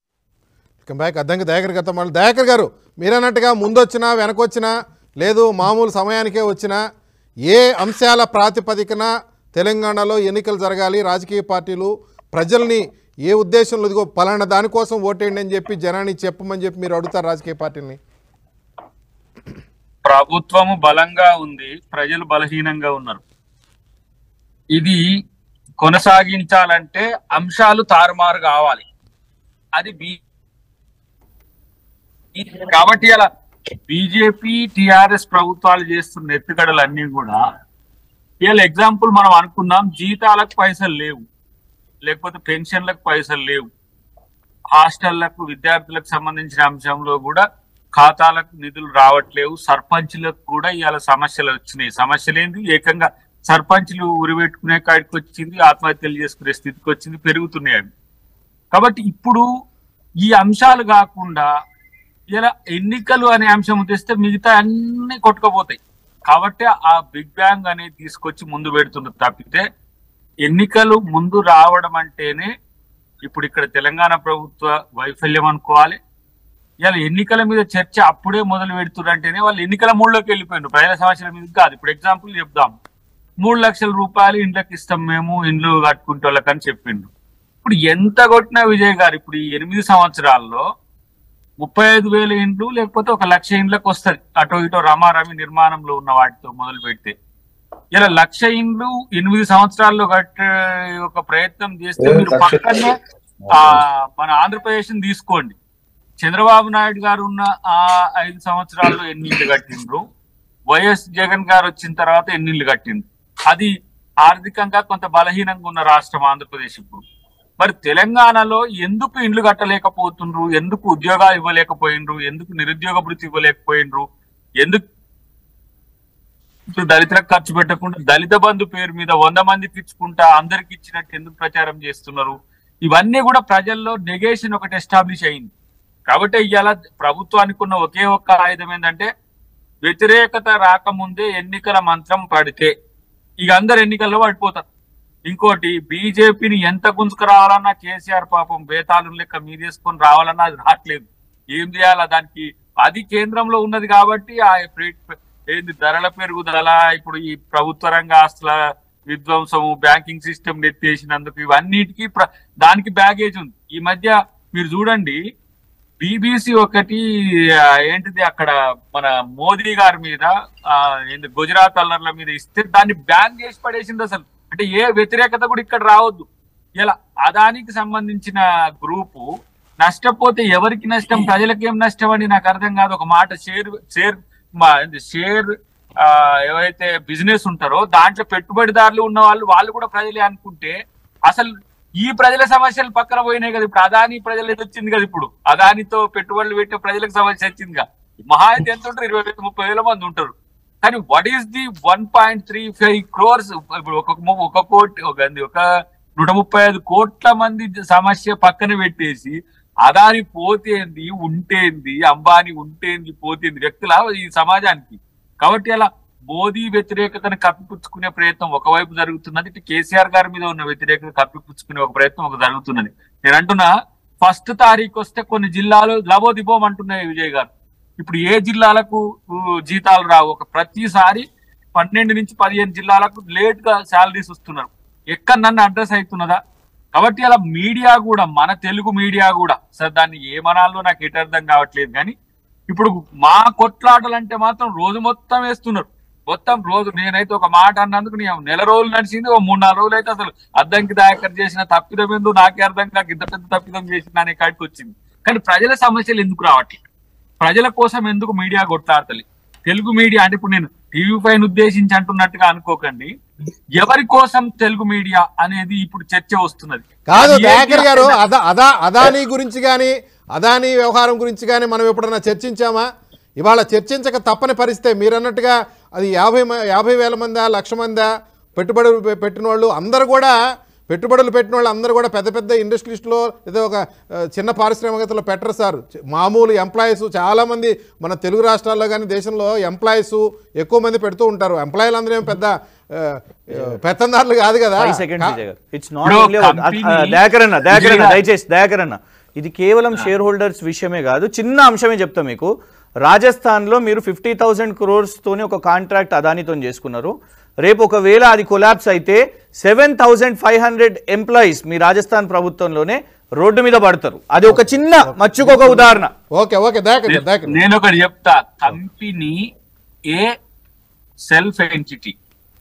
ఇక బ్యాక్ అద్దంకి దయాకర్ గారితో మాట్లాడు దయాకర్ గారు మీరన్నట్టుగా ముందొచ్చినా వెనకొచ్చినా లేదు మామూలు సమయానికే వచ్చినా ఏ అంశాల ప్రాతిపదికన తెలంగాణలో ఎన్నికలు జరగాలి రాజకీయ పార్టీలు ప్రజల్ని ఏ ఉద్దేశంలో ఇదిగో పలానా దానికోసం ఓటేయండి అని చెప్పి జనాన్ని చెప్పమని చెప్పి మీరు అడుగుతారు రాజకీయ పార్టీని ప్రభుత్వము బలంగా ఉంది ప్రజలు బలహీనంగా ఉన్నారు ఇది కొనసాగించాలంటే అంశాలు తారుమారు కావాలి అది బి ఈ- కాబట్టి అలా బీజేపీ టిఆర్ఎస్ ప్రభుత్వాలు చేస్తున్న ఎత్తుగడలన్నీ కూడా ఇవాళ ఎగ్జాంపుల్ మనం అనుకున్నాం జీతాలకు పైసలు లేవు లేకపోతే పెన్షన్లకు పైసలు లేవు హాస్టళ్లకు విద్యార్థులకు సంబంధించిన అంశంలో కూడా ఖాతాలకు నిధులు రావట్లేవు సర్పంచులకు కూడా ఇవాళ సమస్యలు వచ్చినాయి సమస్యలు ఏంది ఏకంగా సర్పంచ్లు ఉరిపెట్టుకునే కాడికి వచ్చింది ఆత్మహత్యలు చేసుకునే స్థితికి వచ్చింది పెరుగుతున్నాయి అవి కాబట్టి ఇప్పుడు ఈ అంశాలు కాకుండా ఇలా ఎన్నికలు అనే అంశం తెస్తే మిగతా అన్ని కొట్టుకపోతాయి కాబట్టి ఆ బిగ్ బ్యాంగ్ అనేది తీసుకొచ్చి ముందు పెడుతున్నారు తప్పితే ఎన్నికలు ముందు రావడం అంటేనే ఇప్పుడు ఇక్కడ తెలంగాణ ప్రభుత్వ వైఫల్యం అనుకోవాలి ఇవాళ ఎన్నికల మీద చర్చ అప్పుడే మొదలు పెడుతున్నారంటేనే వాళ్ళు ఎన్నికల మూడులోకి వెళ్ళిపోయిండ్రు ప్రజల సమస్యల మీద కాదు ఇప్పుడు ఎగ్జాంపుల్ చెప్దాం మూడు లక్షల రూపాయలు ఇండ్లకి ఇస్తాం మేము ఇండ్లు కట్టుకుంటే వాళ్ళకని చెప్పిండ్రు ఇప్పుడు ఎంత కొట్టినా విజయ్ గారు ఇప్పుడు ఈ ఎనిమిది సంవత్సరాల్లో ముప్పై ఐదు వేల ఇండ్లు లేకపోతే ఒక లక్ష ఇండ్లకు వస్తుంది అటో ఇటో రమారమి నిర్మాణంలో ఉన్న వాటితో మొదలు పెడితే ఇలా లక్ష ఇండ్లు ఎనిమిది సంవత్సరాల్లో కట్టే ఒక ప్రయత్నం చేస్తే ఏ, మీరు లక్ష- పక్కనే ఆ మన ఆంధ్రప్రదేశ్ తీసుకోండి చంద్రబాబు నాయుడు గారు ఉన్న ఆ ఐదు సంవత్సరాల్లో ఎన్ని ఇళ్ళు కట్టిండ్రు వైఎస్ జగన్ గారు వచ్చిన తర్వాత ఎన్ని ఇళ్ళు కట్టిండ్రు అది ఆర్థికంగా కొంత బలహీనంగా ఉన్న రాష్ట్రం ఆంధ్రప్రదేశ్ ఇప్పుడు మరి తెలంగాణలో ఎందుకు ఇండ్లు కట్టలేకపోతుండ్రు ఎందుకు ఉద్యోగాలు ఇవ్వలేకపోయిండ్రు ఎందుకు నిరుద్యోగ భృతి ఇవ్వలేకపోయిండ్రు ఎందుకు ఇప్పుడు దళితులకు ఖర్చు పెట్టకుండా దళిత బంధు పేరు మీద వంద మందికి ఇచ్చుకుంటా అందరికి ఇచ్చినట్టు ఎందుకు ప్రచారం చేస్తున్నారు ఇవన్నీ కూడా ప్రజల్లో నెగేషన్ ఒకటి ఎస్టాబ్లిష్ అయింది కాబట్టి ఇవాళ ప్రభుత్వానికి ఉన్న ఒకే ఒక్క ఆయుధం ఏంటంటే వ్యతిరేకత రాకముందే ఎన్నికల మంత్రం పడితే ఇక అందరు ఎన్నికల్లో పడిపోతారు ఇంకోటి బీజేపీని ఎంత గుంజుకు రావాలన్నా కేసీఆర్ పాపం బేతాలు లెక్క మీదేసుకొని రావాలన్నా అది రావట్లేదు ఏం చేయాలా దానికి అది కేంద్రంలో ఉన్నది కాబట్టి ఆ ప్రే- ఏంది ధరల పెరుగుదల ఇప్పుడు ఈ ప్రభుత్వ రంగ ఆస్తుల విధ్వంసము బ్యాంకింగ్ సిస్టమ్ ఎత్తేసినందుకు ఇవన్నిటికీ ప్ర- దానికి బ్యాగేజ్ ఉంది ఈ మధ్య మీరు చూడండి బీబీసీ ఒకటి ఆ, ఏంటిది అక్కడ మన మోదీ గారి మీద ఆ, ఏంది గుజరాత్ అల్లర్ల మీద ఇస్తే దాన్ని బ్యాన్ చేసి పడేసింది అసలు అంటే ఏ వ్యతిరేకత కూడా ఇక్కడ రావద్దు ఇలా అదానికి సంబంధించిన గ్రూపు నష్టపోతే ఎవరికి నష్టం ప్రజలకు ఏం నష్టం అని నాకు అర్థం కాదు ఒక మాట షేర్ షేర్ మా ఏంది షేర్ ఆ, ఎవరైతే బిజినెస్ ఉంటారో దాంట్లో పెట్టుబడిదారులు ఉన్న వాళ్ళు వాళ్ళు కూడా ప్రజలే అనుకుంటే అసలు ఈ ప్రజల సమస్యలు పక్కన పోయినాయి కదా ఇప్పుడు అదాని ప్రజలు ఏదో వచ్చింది కదా ఇప్పుడు అదానితో పెట్టుబడులు పెట్టే ప్రజలకు సమస్య వచ్చిందిగా మహా అయితే ఎంత ఉంటారు ఇరవై వేల ముప్పై వేల మంది ఉంటారు కానీ what is the one point three five crores ఇప్పుడు ఒక ఒక కోటి ఒక ఒక నూట ముప్పై ఐదు కోట్ల మంది సమస్య పక్కన పెట్టేసి అదాని పోతేంది ఉంటేంది అంబానీ ఉంటేంది పోతేంది వ్యక్తుల ఈ సమాజానికి కాబట్టి అలా మోదీ వ్యతిరేకతను కప్పిపుచ్చుకునే ప్రయత్నం ఒకవైపు జరుగుతున్నది ఇటు కేసీఆర్ గారి మీద ఉన్న వ్యతిరేకత కప్పిపుచ్చుకునే ఒక ప్రయత్నం ఒక జరుగుతున్నది నేను అంటున్నా ఫస్ట్ తారీఖు వస్తే కొన్ని జిల్లాలు లబోదిబోం అంటున్నాయి విజయ్ గారు ఇప్పుడు ఏ జిల్లాలకు ఊ, జీతాలు రావు ఒక ప్రతిసారి పన్నెండు నుంచి పదిహేను జిల్లాలకు లేట్ గా శాలరీస్ వస్తున్నారు ఎక్కడ నన్ను అడ్రస్ అవుతున్నదా కాబట్టి అలా మీడియా కూడా మన తెలుగు మీడియా కూడా సార్ దాన్ని ఏమనాలో నాకు ఎటు అర్థం కావట్లేదు కానీ ఇప్పుడు మా కొట్లాటలు అంటే మాత్రం రోజు మొత్తం వేస్తున్నారు మొత్తం రోజు నేనైతే ఒక మాట అన్నందుకు నేను నెల రోజులు నడిచింది ఓ మూడు నాలుగు రోజులు అయితే అసలు అద్దంకి దాయకర్ చేసిన తప్పిదం ఏందో నాకే అర్థం కాక ఇంత పెద్ద తప్పిదం చేసిన అనే కాడికి వచ్చింది కానీ ప్రజల సమస్యలు ఎందుకు రావట్లేదు ప్రజల కోసం ఎందుకు మీడియా కొట్లాడతలే తెలుగు మీడియా అంటే ఇప్పుడు నేను టీవీ పైన ఉద్దేశించి అంటున్నట్టుగా అనుకోకండి ఎవరి కోసం తెలుగు మీడియా అనేది ఇప్పుడు చర్చ వస్తున్నది కాదు అది ఏంటి దయాకర్ గారు అంటే- అదా అదా అదానీ గురించి కానీ అదానీ వ్యవహారం గురించి కానీ మనం ఎప్పుడన్నా చర్చించామా ఇవాళ చర్చించక తప్పని పరిస్థితే మీరు అన్నట్టుగా అది యాభై మ- యాభై వేల మందా లక్ష మందా పెట్టుబడులు పె- పెట్టిన వాళ్ళు అందరూ కూడా పెట్టుబడులు పెట్టిన వాళ్ళు అందరూ కూడా పెద్ద పెద్ద ఇండస్ట్రీస్లో ఏదో ఒక ఆ, చిన్న పారిశ్రామికతలో పెట్టరు సార్ చ- మామూలు ఎంప్లాయీస్ చాలామంది మన తెలుగు రాష్ట్రాల్లో కానీ దేశంలో ఎంప్లాయీస్ ఎక్కువ మంది పెడుతూ ఉంటారు ఎంప్లాయీలు అందరూ ఏం పెద్ద ఆ, ఆ, పెత్తందారులు కాదు కదా ఫైవ్ సెకండ్స్ విజయ్ గారు ఇట్స్ నాట్ ఇప్పుడు ఓన్లీ company- దయాకర్ అన్న దయాకర్ అన్న విజయ్ గారు- దయచేసి దయాకర్ అన్న ఇది కేవలం షేర్ హోల్డర్స్ విషయమే కాదు చిన్న అంశమే చెప్తా మీకు రాజస్థాన్లో మీరు ఫిఫ్టీ థౌసండ్ క్రోర్స్ తోని ఒక కాంట్రాక్ట్ అదానితో చేసుకున్నారు రేపు ఒకవేళ అది కొలాప్స్ అయితే seven thousand five hundred employees మీ రాజస్థాన్ ప్రభుత్వంలోనే రోడ్డు మీద పడతారు అది ఒక చిన్న మచ్చుకు ఒక ఉదాహరణ ఓకే ఓకే దయాకర్ గారు, దయాకర్ గారు. నేను ఒకటి చెప్తా company a self entity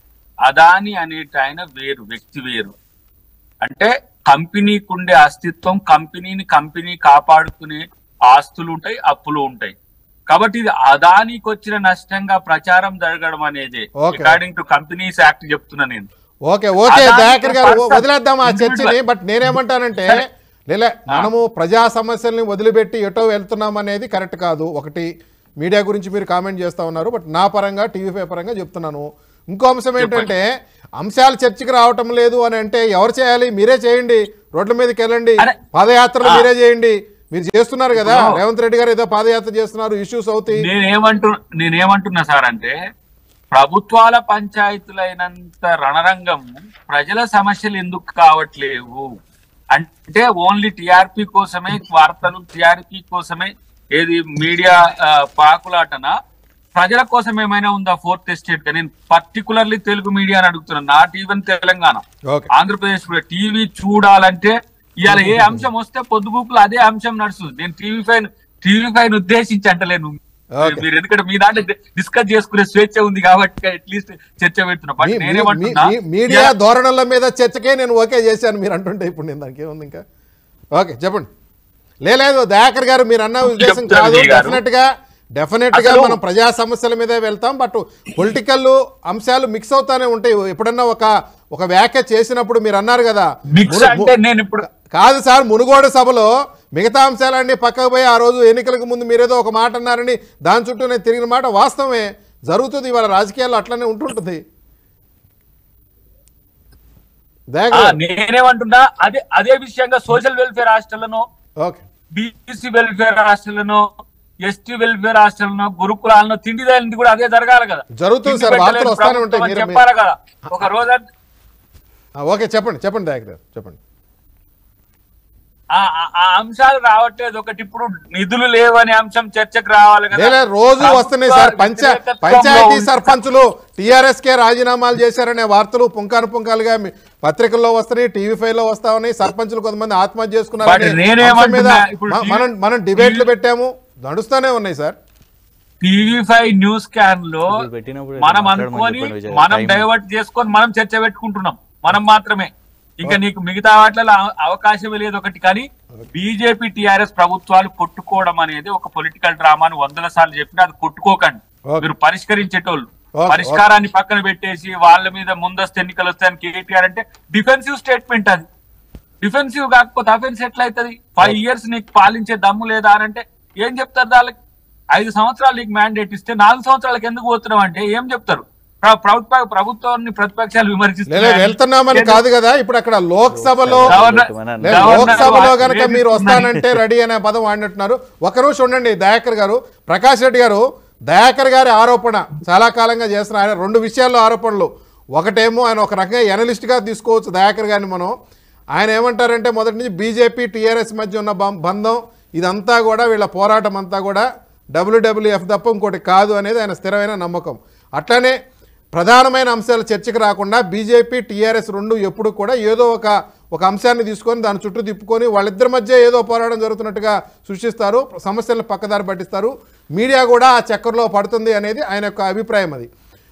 Adani అనేట ఆయన వేరు వ్యక్తి వేరు అంటే కంపెనీకి ఉండే అస్తిత్వం కంపెనీని కంపెనీ కాపాడుకునే ఆస్తులు ఉంటాయి అప్పులు ఉంటాయి కాబట్టి ఇది అదానికి వచ్చిన నష్టంగా ప్రచారం జరగడం అనేది Okay. According to companies act చెప్తున్నా నేను ఓకే ఓకే అదానికి దయాకర్ గారు person- వదిలేద్దాం ఆ చర్చని individual. బట్ నేనేమంటానంటే లేలే మనము ప్రజా సమస్యల్ని వదిలిపెట్టి ఎటో వెళ్తున్నాం అనేది కరెక్ట్ కాదు ఒకటి మీడియా గురించి మీరు కామెంట్ చేస్తా ఉన్నారు బట్ నా పరంగా టీవీ పరంగా చెప్తున్నాను ఇంకో అంశం ఏంటంటే అంశాలు చర్చకి రావటం లేదు అని అంటే ఎవరు చేయాలి మీరే చేయండి రోడ్ల మీదకి వెళ్ళండి అరే. పాదయాత్రలు ఆ. మీరే చేయండి మీరు చేస్తున్నారు కదా ఇప్పుడు- రేవంత్ రెడ్డి గారు ఏదో పాదయాత్ర చేస్తున్నారు ఇష్యూస్ అవుతాయి నేనేమంటు నేనేమంటున్నా సార్ అంటే ప్రభుత్వాల పంచాయతీలైనంత రణరంగం ప్రజల సమస్యలు ఎందుకు కావట్లేవు అంటే ఓన్లీ టిఆర్పి కోసమే వార్తలు టిఆర్పి కోసమే ఏది మీడియా ఆ, పాకులాటన ప్రజల కోసం ఏమైనా ఉందా ఫోర్త్ ఎస్టేట్ గా నేను పర్టికులర్లీ తెలుగు మీడియా అని అడుగుతున్నాను not even Telangana okay Andhra Pradesh కూడా టీవీ చూడాలంటే ఇవాళ ఏ అంశం వస్తే పొద్దుగూకులు అదే అంశం నడుస్తుంది నేను టీవీ ఫైన్ టీవీ ఫైన్ ఉద్దేశించి అంటలేను Okay. మీరు ఎందుకంటే మీ దాంట్లో డిస్కస్ చేసుకునే స్వేచ్ఛ ఉంది కాబట్టి అట్లీస్ట్ చర్చ పెడుతున్నా బట్ మీ- మీ- నేనేమంటున్నా మీ- మీడియా ధోరణుల మీద చర్చకే నేను ఓకే చేశాను మీరు అంటుంటే ఇప్పుడు నేను దానికి ఏముంది ఇంకా ఓకే చెప్పండి లే- లేదు దయాకర్ గారు మీరు అన్న ఉద్దేశం చెప్తాను కాదు విజయ్ గారు. డెఫినెట్ గా డెఫినెట్ గా అసలు- మనం ప్రజా సమస్యల మీదే వెళ్తాం బట్ పొలిటికల్ అంశాలు మిక్స్ అవుతానే ఉంటాయి ఎప్పుడన్నా ఒక ఒక వ్యాఖ్య చేసినప్పుడు మీరు అన్నారు కదా మిక్స్ మును- అంటే నేను ఇప్పుడు కాదు సార్ మునుగోడు సభలో మిగతా అంశాలన్నీ పక్కకు పోయి ఆ రోజు ఎన్నికలకు ముందు మీరేదో ఒక మాట అన్నారని దాని చుట్టూ నేను తిరిగిన మాట వాస్తవమే జరుగుతుంది ఇవాళ రాజకీయాల్లో అట్లనే ఉంటుంటుంది ఆ, దయాకర్ గారు. నేనేమంటున్నా అదే అదే విషయంగా సోషల్ వెల్ఫేర్ హాస్టళ్లను ఓకే బీసీ వెల్ఫేర్ హాస్టళ్లను ఎస్టీ వెల్ఫేర్ హాస్టళ్లను గురుకులాలను తిండి దానికి కూడా అదే జరగాలి కదా జరుగుతుంది తిండి సార్, పెట్టలేని వార్తలు వస్తానే ఉంటాయి. ప్రభుత్వం అని మీరే- చెప్పాలి కదా ఒక రోజు ఆ, ఓకే చెప్పండి చెప్పండి దయాకర్ గారు చెప్పండి ఆ- ఆ- ఆ అంశాలు రావట్లేదు ఒకటి ఇప్పుడు నిధులు లేవనే అంశం చర్చకు రావాలి కదా లేదా రోజు ప్రభుత్వ వస్తున్నాయి సార్ పంచ వ్యతిరేకత్వంలో పంచాయతీ ఉన్న- సర్పంచులు టీఆర్ఎస్ కే రాజీనామాలు చేశారనే వార్తలు పుంకాను పుంకాలుగా మీ పత్రికల్లో వస్తున్నాయి టీవీ ఫైవ్ లో వస్తా ఉన్నాయి సర్పంచులు కొంతమంది ఆత్మహత్య చేసుకున్నారనే బట్ నేనేమంటున్నా, అంశం మీద ఇప్పుడు మ- టీ- మనం మనం డిబేట్లు పెట్టాము నడుస్తూనే ఉన్నాయి సార్ టీవీ ఫైవ్ న్యూస్ క్యాన్ లో ఇప్పుడు పెట్టినప్పుడు మనం మాట్లాడమని అనుకొని చెప్పండి విజయ్. మనం టైం- డైవర్ట్ చేసుకొని మనం చర్చ పెట్టుకుంటున్నాం మనం మాత్రమే ఇంకా నీకు మిగతా వాటిలో అవ- అవకాశమే లేదు ఒకటి కానీ బీజేపీ టిఆర్ఎస్ ప్రభుత్వాలు కొట్టుకోవడం అనేది ఒక పొలిటికల్ డ్రామాను వందల సార్లు చెప్పినా అది కొట్టుకోకండి Okay. మీరు పరిష్కరించేటోళ్ళు Okay, పరిష్కారాన్ని పక్కన పెట్టేసి వాళ్ళ మీద ముందస్తు ఎన్నికలు వస్తాయని కేటీఆర్ అంటే డిఫెన్సివ్ స్టేట్మెంట్ అది డిఫెన్సివ్ కాకపోతే అఫెన్స్ ఎట్లా అవుతుంది ఫైవ్ ఇయర్స్ నీకు పాలించే దమ్ము లేదా అని అంటే ఏం చెప్తారు దానికి ఐదు సంవత్సరాలు నీకు మ్యాండేట్ ఇస్తే నాలుగు సంవత్సరాలకు ఎందుకు పోతున్నావు అంటే ఏం చెప్తారు ప్ర- ప్రభుత్వ ప్రభుత్వాన్ని ప్రతిపక్షాలు లేదా విమర్శిస్తున్నాయి వెళ్తున్నామని కాదు కదా ఇప్పుడు అక్కడ లోక్సభలో గవర్నర్- లేదు, గవర్నర్ లోక్సభలో వారు గనక మీరు వేధిస్తున్నారు. వస్తానంటే రెడీ అనే పదం వాడినట్టున్నారు ఒక నిమిషం ఉండండి దయాకర్ గారు ప్రకాష్ రెడ్డి గారు దయాకర్ గారి ఆరోపణ చాలా కాలంగా చేస్తున్న ఆయన రెండు విషయాల్లో ఆరోపణలు ఒకటేమో ఆయన ఒక రకంగా ఎనలిస్ట్గా తీసుకోవచ్చు దయాకర్ గారిని మనం ఆయన ఏమంటారంటే మొదటి నుంచి బీజేపీ టీఆర్ఎస్ మధ్య ఉన్న బం- బంధం ఇదంతా కూడా వీళ్ళ పోరాటం అంతా కూడా డబ్ల్యూడబ్ల్యూఎఫ్ తప్ప ఇంకోటి కాదు అనేది ఆయన స్థిరమైన నమ్మకం అట్లానే ప్రధానమైన అంశాలు చర్చకు రాకుండా బీజేపీ టీఆర్ఎస్ రెండు ఎప్పుడు కూడా ఏదో ఒక ఒక అంశాన్ని తీసుకొని దాని చుట్టూ తిప్పుకొని వాళ్ళిద్దరి మధ్య ఏదో పోరాటం జరుగుతున్నట్టుగా సృష్టిస్తారు సమస్యలను పక్కదారి పట్టిస్తారు మీడియా కూడా ఆ చక్కర్లో పడుతుంది అనేది ఆయన యొక్క అభిప్రాయం అది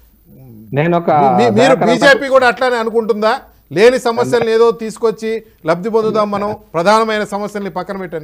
నేను ఒక మీ- మీరు దయాకర్ బీజేపీ కూడా అట్లానే అనుకుంటుందా లేని సమస్యలను ఏదో తీసుకొచ్చి లబ్ధి పొందుదాం మనం ప్రధానమైన సమస్యల్ని పక్కన పెట్టని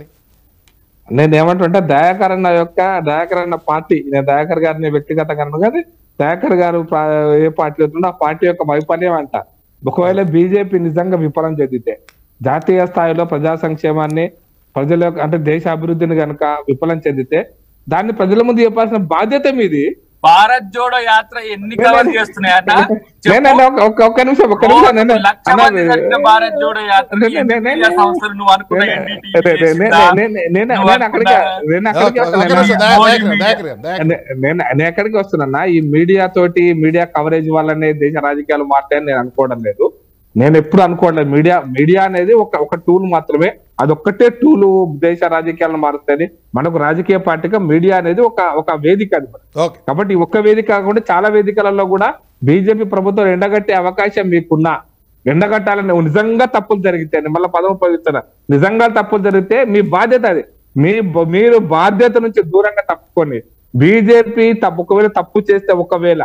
నేను ఏమంటుంటే దయాకర్ అన్న యొక్క దయాకర్ అన్న పార్టీ నేను దయాకర్ గారిని వ్యక్తిగతంగా అన్నాను కానీ దయాకర్ గారు ప్రా- ఏ పార్టీ ఉంటుందో ఆ పార్టీ యొక్క వైఫల్యం అంట ఒకవేళ బీజేపీ నిజంగా విఫలం చెందితే జాతీయ స్థాయిలో ప్రజా సంక్షేమాన్ని ప్రజల యొక్క అంటే దేశ అభివృద్ధిని కనుక విఫలం చెందితే దాన్ని ప్రజల ముందు చెప్పాల్సిన బాధ్యత మీది భారత్ జోడో యాత్ర ఎన్ని కవర్ చేస్తున్నాయి అన్న నేను- నేను ఒక- ఒక- ఒక్క నిమిషం ఒక్క నిమిషం నేను లక్ష అన్న, మంది జరిగిన భారత్ జోడో యాత్ర నేను- నేను- నేను- ఎన్ని సంవత్సరాలు నువ్వు అనుకున్న నేను- NDTV నేను- చేసిందా? నేను- నేను- నేను నువ్వు నేను అక్కడికి అనుకున్న- నేను అక్కడికి ఒక- ఒక వస్తున్నాను. నిమిషం, దయా- మోడీ దయాకర్ గారు, మీడియా. దయాకర్ గారు, దయాకర్ గారు. నే- నేను నేను ఎక్కడికి వస్తున్నా ఈ మీడియా తోటి మీడియా కవరేజ్ వల్లనే దేశ రాజకీయాలు మాట్లాడి నేను అనుకోవడం లేదు నేను ఎప్పుడు అనుకోవట్లేదు మీడియా మీడియా అనేది ఒక ఒక టూల్ మాత్రమే అదొక్కటే టూల్ దేశ రాజకీయాలను మారుస్తుంది మనకు రాజకీయ పార్టీగా మీడియా అనేది ఒక ఒక వేదిక అది ఓకే కాబట్టి ఈ ఒక్క వేదిక కాకుండా చాలా వేదికలలో కూడా బీజేపీ ప్రభుత్వం ఎండగట్టే అవకాశం మీకున్నా ఎండగట్టాలని నిజంగా తప్పులు జరిగితే నేను మళ్ళీ పదవి ఉపయోగిస్తున్నా నిజంగా తప్పులు జరిగితే మీ బాధ్యత అది మీ మీరు బాధ్యత నుంచి దూరంగా తప్పుకొని బీజేపీ తప్పు ఒకవేళ తప్పు చేస్తే ఒకవేళ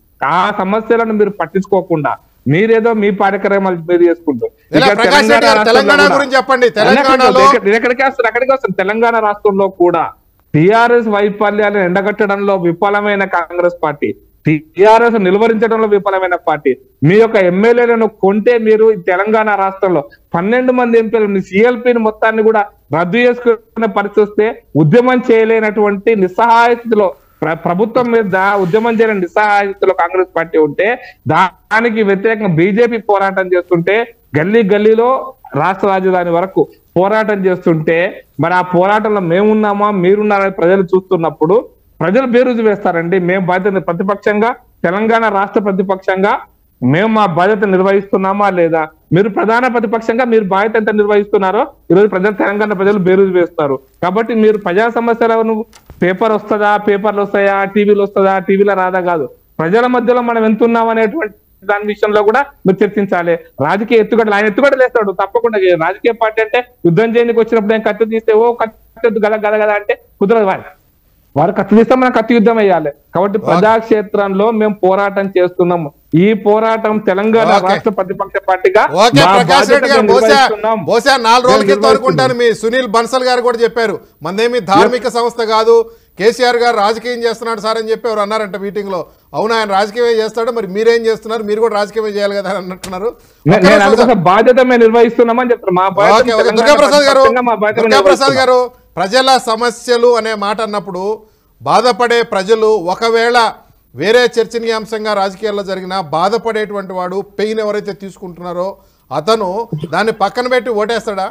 ఆ సమస్యలను మీరు పట్టించుకోకుండా మీరేదో మీ కార్యక్రమాలు మీరు చేసుకుంటూ ఇలా ఇక ప్రకాష్ రెడ్డి గారు, రాష్ట్రంలో తెలంగాణ కూడా- గురించి చెప్పండి. అన్న, తెలంగాణలో- ఇక్కడ- నేను ఎక్కడికి వస్తాను అక్కడికి వస్తాను తెలంగాణ రాష్ట్రంలో కూడా టిఆర్ఎస్ వైఫల్యాలను ఎండగట్టడంలో విఫలమైన కాంగ్రెస్ పార్టీ టిఆర్ఎస్ నిలువరించడంలో విఫలమైన పార్టీ మీ యొక్క ఎమ్మెల్యేలను కొంటే మీరు ఈ తెలంగాణ రాష్ట్రంలో పన్నెండు మంది ఎంపీలు సిఎల్పిని మొత్తాన్ని కూడా రద్దు చేసుకునే పరిస్థితి వస్తే ఉద్యమం చేయలేనటువంటి నిస్సహాయ స్థితిలో ప్ర- ప్రభుత్వం మీద ఉద్యమం చేయలేని నిస్సహాయ స్థితిలో కాంగ్రెస్ పార్టీ ఉంటే దానికి వ్యతిరేకంగా బీజేపీ పోరాటం చేస్తుంటే గల్లీ గల్లీలో రాష్ట్ర రాజధాని వరకు పోరాటం చేస్తుంటే మరి ఆ పోరాటంలో మేమున్నామా మీరున్నారని ప్రజలు చూస్తున్నప్పుడు ప్రజలు బేరుజు వేస్తారండి మేము బాధ్యత ప్రతిపక్షంగా తెలంగాణ రాష్ట్ర ప్రతిపక్షంగా మేము మా బాధ్యత నిర్వహిస్తున్నామా లేదా మీరు ప్రధాన ప్రతిపక్షంగా మీరు బాధ్యత ఎంత నిర్వహిస్తున్నారో ఈరోజు ప్రజలు తెలంగాణ ప్రజలు బేరుజు వేస్తారు కాబట్టి మీరు ప్రజా సమస్యలను పేపర్ వస్తుందా పేపర్లు వస్తాయా టీవీలు వస్తుందా టీవీలో రాదా కాదు ప్రజల మధ్యలో మనం ఎంత ఉన్నాం అనేటువంటి దాని విషయంలో కూడా మీరు చర్చించాలి రాజకీయ ఎత్తుగడలు ఆయన ఎత్తుగడలు వేస్తాడు తప్పకుండా చేయాలి. రాజకీయ పార్టీ అంటే యుద్ధం చేయడానికి వచ్చినప్పుడు ఏం కత్తి తీస్తే ఓ కత్తి గద గద గద అంటే కుదరదు వారి వారు కత్తి తీస్తే మనం కత్తి యుద్ధం వేయాలి కాబట్టి ప్రజాక్షేత్రంలో మేము పోరాటం చేస్తున్నాము ఈ పోరాటం తెలంగాణ ఓకే. రాష్ట్ర ప్రతిపక్ష పార్టీగా ఓకే మా ప్రకాష్ బాధ్యత రెడ్డి గారు మేము బహుశా నిర్వహిస్తున్నాం. బహుశా నాలుగు రోజుల మేము క్రితం అనుకుంటాను నిర్వహిస్తున్నాం. మీ సునీల్ బన్సల్ గారు కూడా చెప్పారు మందేమి ధార్మిక సంస్థ కాదు కేసీఆర్ గారు రాజకీయం చేస్తున్నాడు సార్ అని చెప్పి ఎవరు అన్నారంట మీటింగ్ లో అవును ఆయన రాజకీయమే చేస్తాడు మరి మీరేం చేస్తున్నారు మీరు కూడా రాజకీయమే చేయాలి కదా అని అన్నట్టున్నారు నే- ఒక్క నేను నిమిషం అందుకోసం సార్. బాధ్యత మేము నిర్వహిస్తున్నామని చెప్తారు మా బాధ్యత ఓకే ఓకే తెలంగాణ దుర్గాప్రసాద్ గారు ప్రతిపక్షంగా మా బాధ్యత మేము దుర్గాప్రసాద్ నిర్వహిస్తున్నాం. గారు ప్రజల సమస్యలు అనే మాట అన్నప్పుడు బాధపడే ప్రజలు ఒకవేళ వేరే చర్చనీయాంశంగా రాజకీయాల్లో జరిగినా బాధపడేటువంటి వాడు పెయిన్ ఎవరైతే తీసుకుంటున్నారో అతను దాన్ని పక్కన పెట్టి ఓటేస్తాడా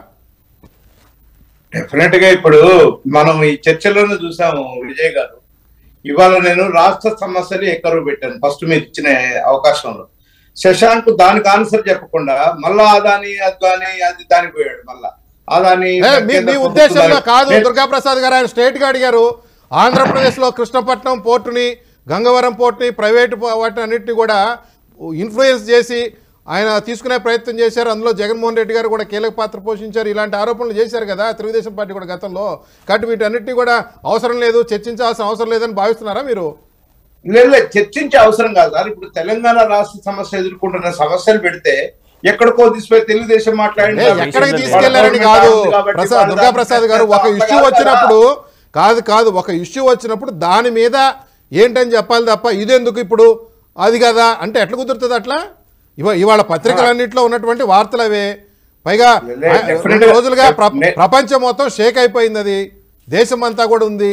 డెఫినెట్ గా ఇప్పుడు మనం ఈ చర్చలోనే చూసాము విజయ్ గారు ఇవాళ నేను రాష్ట్ర సమస్యలు ఎక్కరు పెట్టాను ఫస్ట్ మీరు ఇచ్చిన అవకాశంలో శశాంక్ దానికి ఆన్సర్ చెప్పకుండా మళ్ళా అదాని అద్వాని అది దానికి పోయాడు మళ్ళా అదాని ఏ, మీ మీ కేంద్ర ఉద్దేశంలో ప్రభుత్వం కాదు నేను- దుర్గా ప్రసాద్ గారు ఆయన స్టేట్ గా అడిగారు ఆంధ్రప్రదేశ్ లో కృష్ణపట్నం పోర్టుని గంగవరం పోర్టుని ప్రైవేట్ వాటిని అన్నింటినీ కూడా ఇన్ఫ్లుయెన్స్ చేసి ఆయన తీసుకునే ప్రయత్నం చేశారు అందులో జగన్మోహన్ రెడ్డి గారు కూడా కీలక పాత్ర పోషించారు ఇలాంటి ఆరోపణలు చేశారు కదా తెలుగుదేశం పార్టీ కూడా గతంలో కాబట్టి వీటన్నిటిని కూడా అవసరం లేదు చర్చించాల్సిన అవసరం లేదని భావిస్తున్నారా మీరు లేదు లేదు, చర్చించే అవసరం కాదు సార్ ఇప్పుడు తెలంగాణ రాష్ట్ర సమస్య ఎదుర్కొంటున్న సమస్యలు పెడితే ఎక్కడికో తీసిపోయి తెలుగుదేశం ఏ, మాట్లాడిన ఎక్కడికి వాళ్ళ తీసుకెళ్లారని గవర్నమెంట్ కాదు ఉంది కాబట్టి ప్రసాద్ వాళ్ళ దుర్గా ప్రసాద్ గారు ఒక దాన్ని ఇష్యూ కాదు వచ్చినప్పుడు కాదు కాదు ఒక ఇష్యూ వచ్చినప్పుడు దాని మీద ఏంటని చెప్పాలి తప్ప ఇదెందుకు ఇప్పుడు అది కదా అంటే ఎట్లా కుదురుతుంది అట్లా ఇవ ఇవాళ పత్రికలన్నింటిలో ఉన్నటువంటి వార్తలు అవే పైగా లే, ఆ, definitely రెండు రోజులుగా ప్ర- నే- ప్రపంచం మొత్తం షేక్ అయిపోయింది అది దేశం అంతా కూడా ఉంది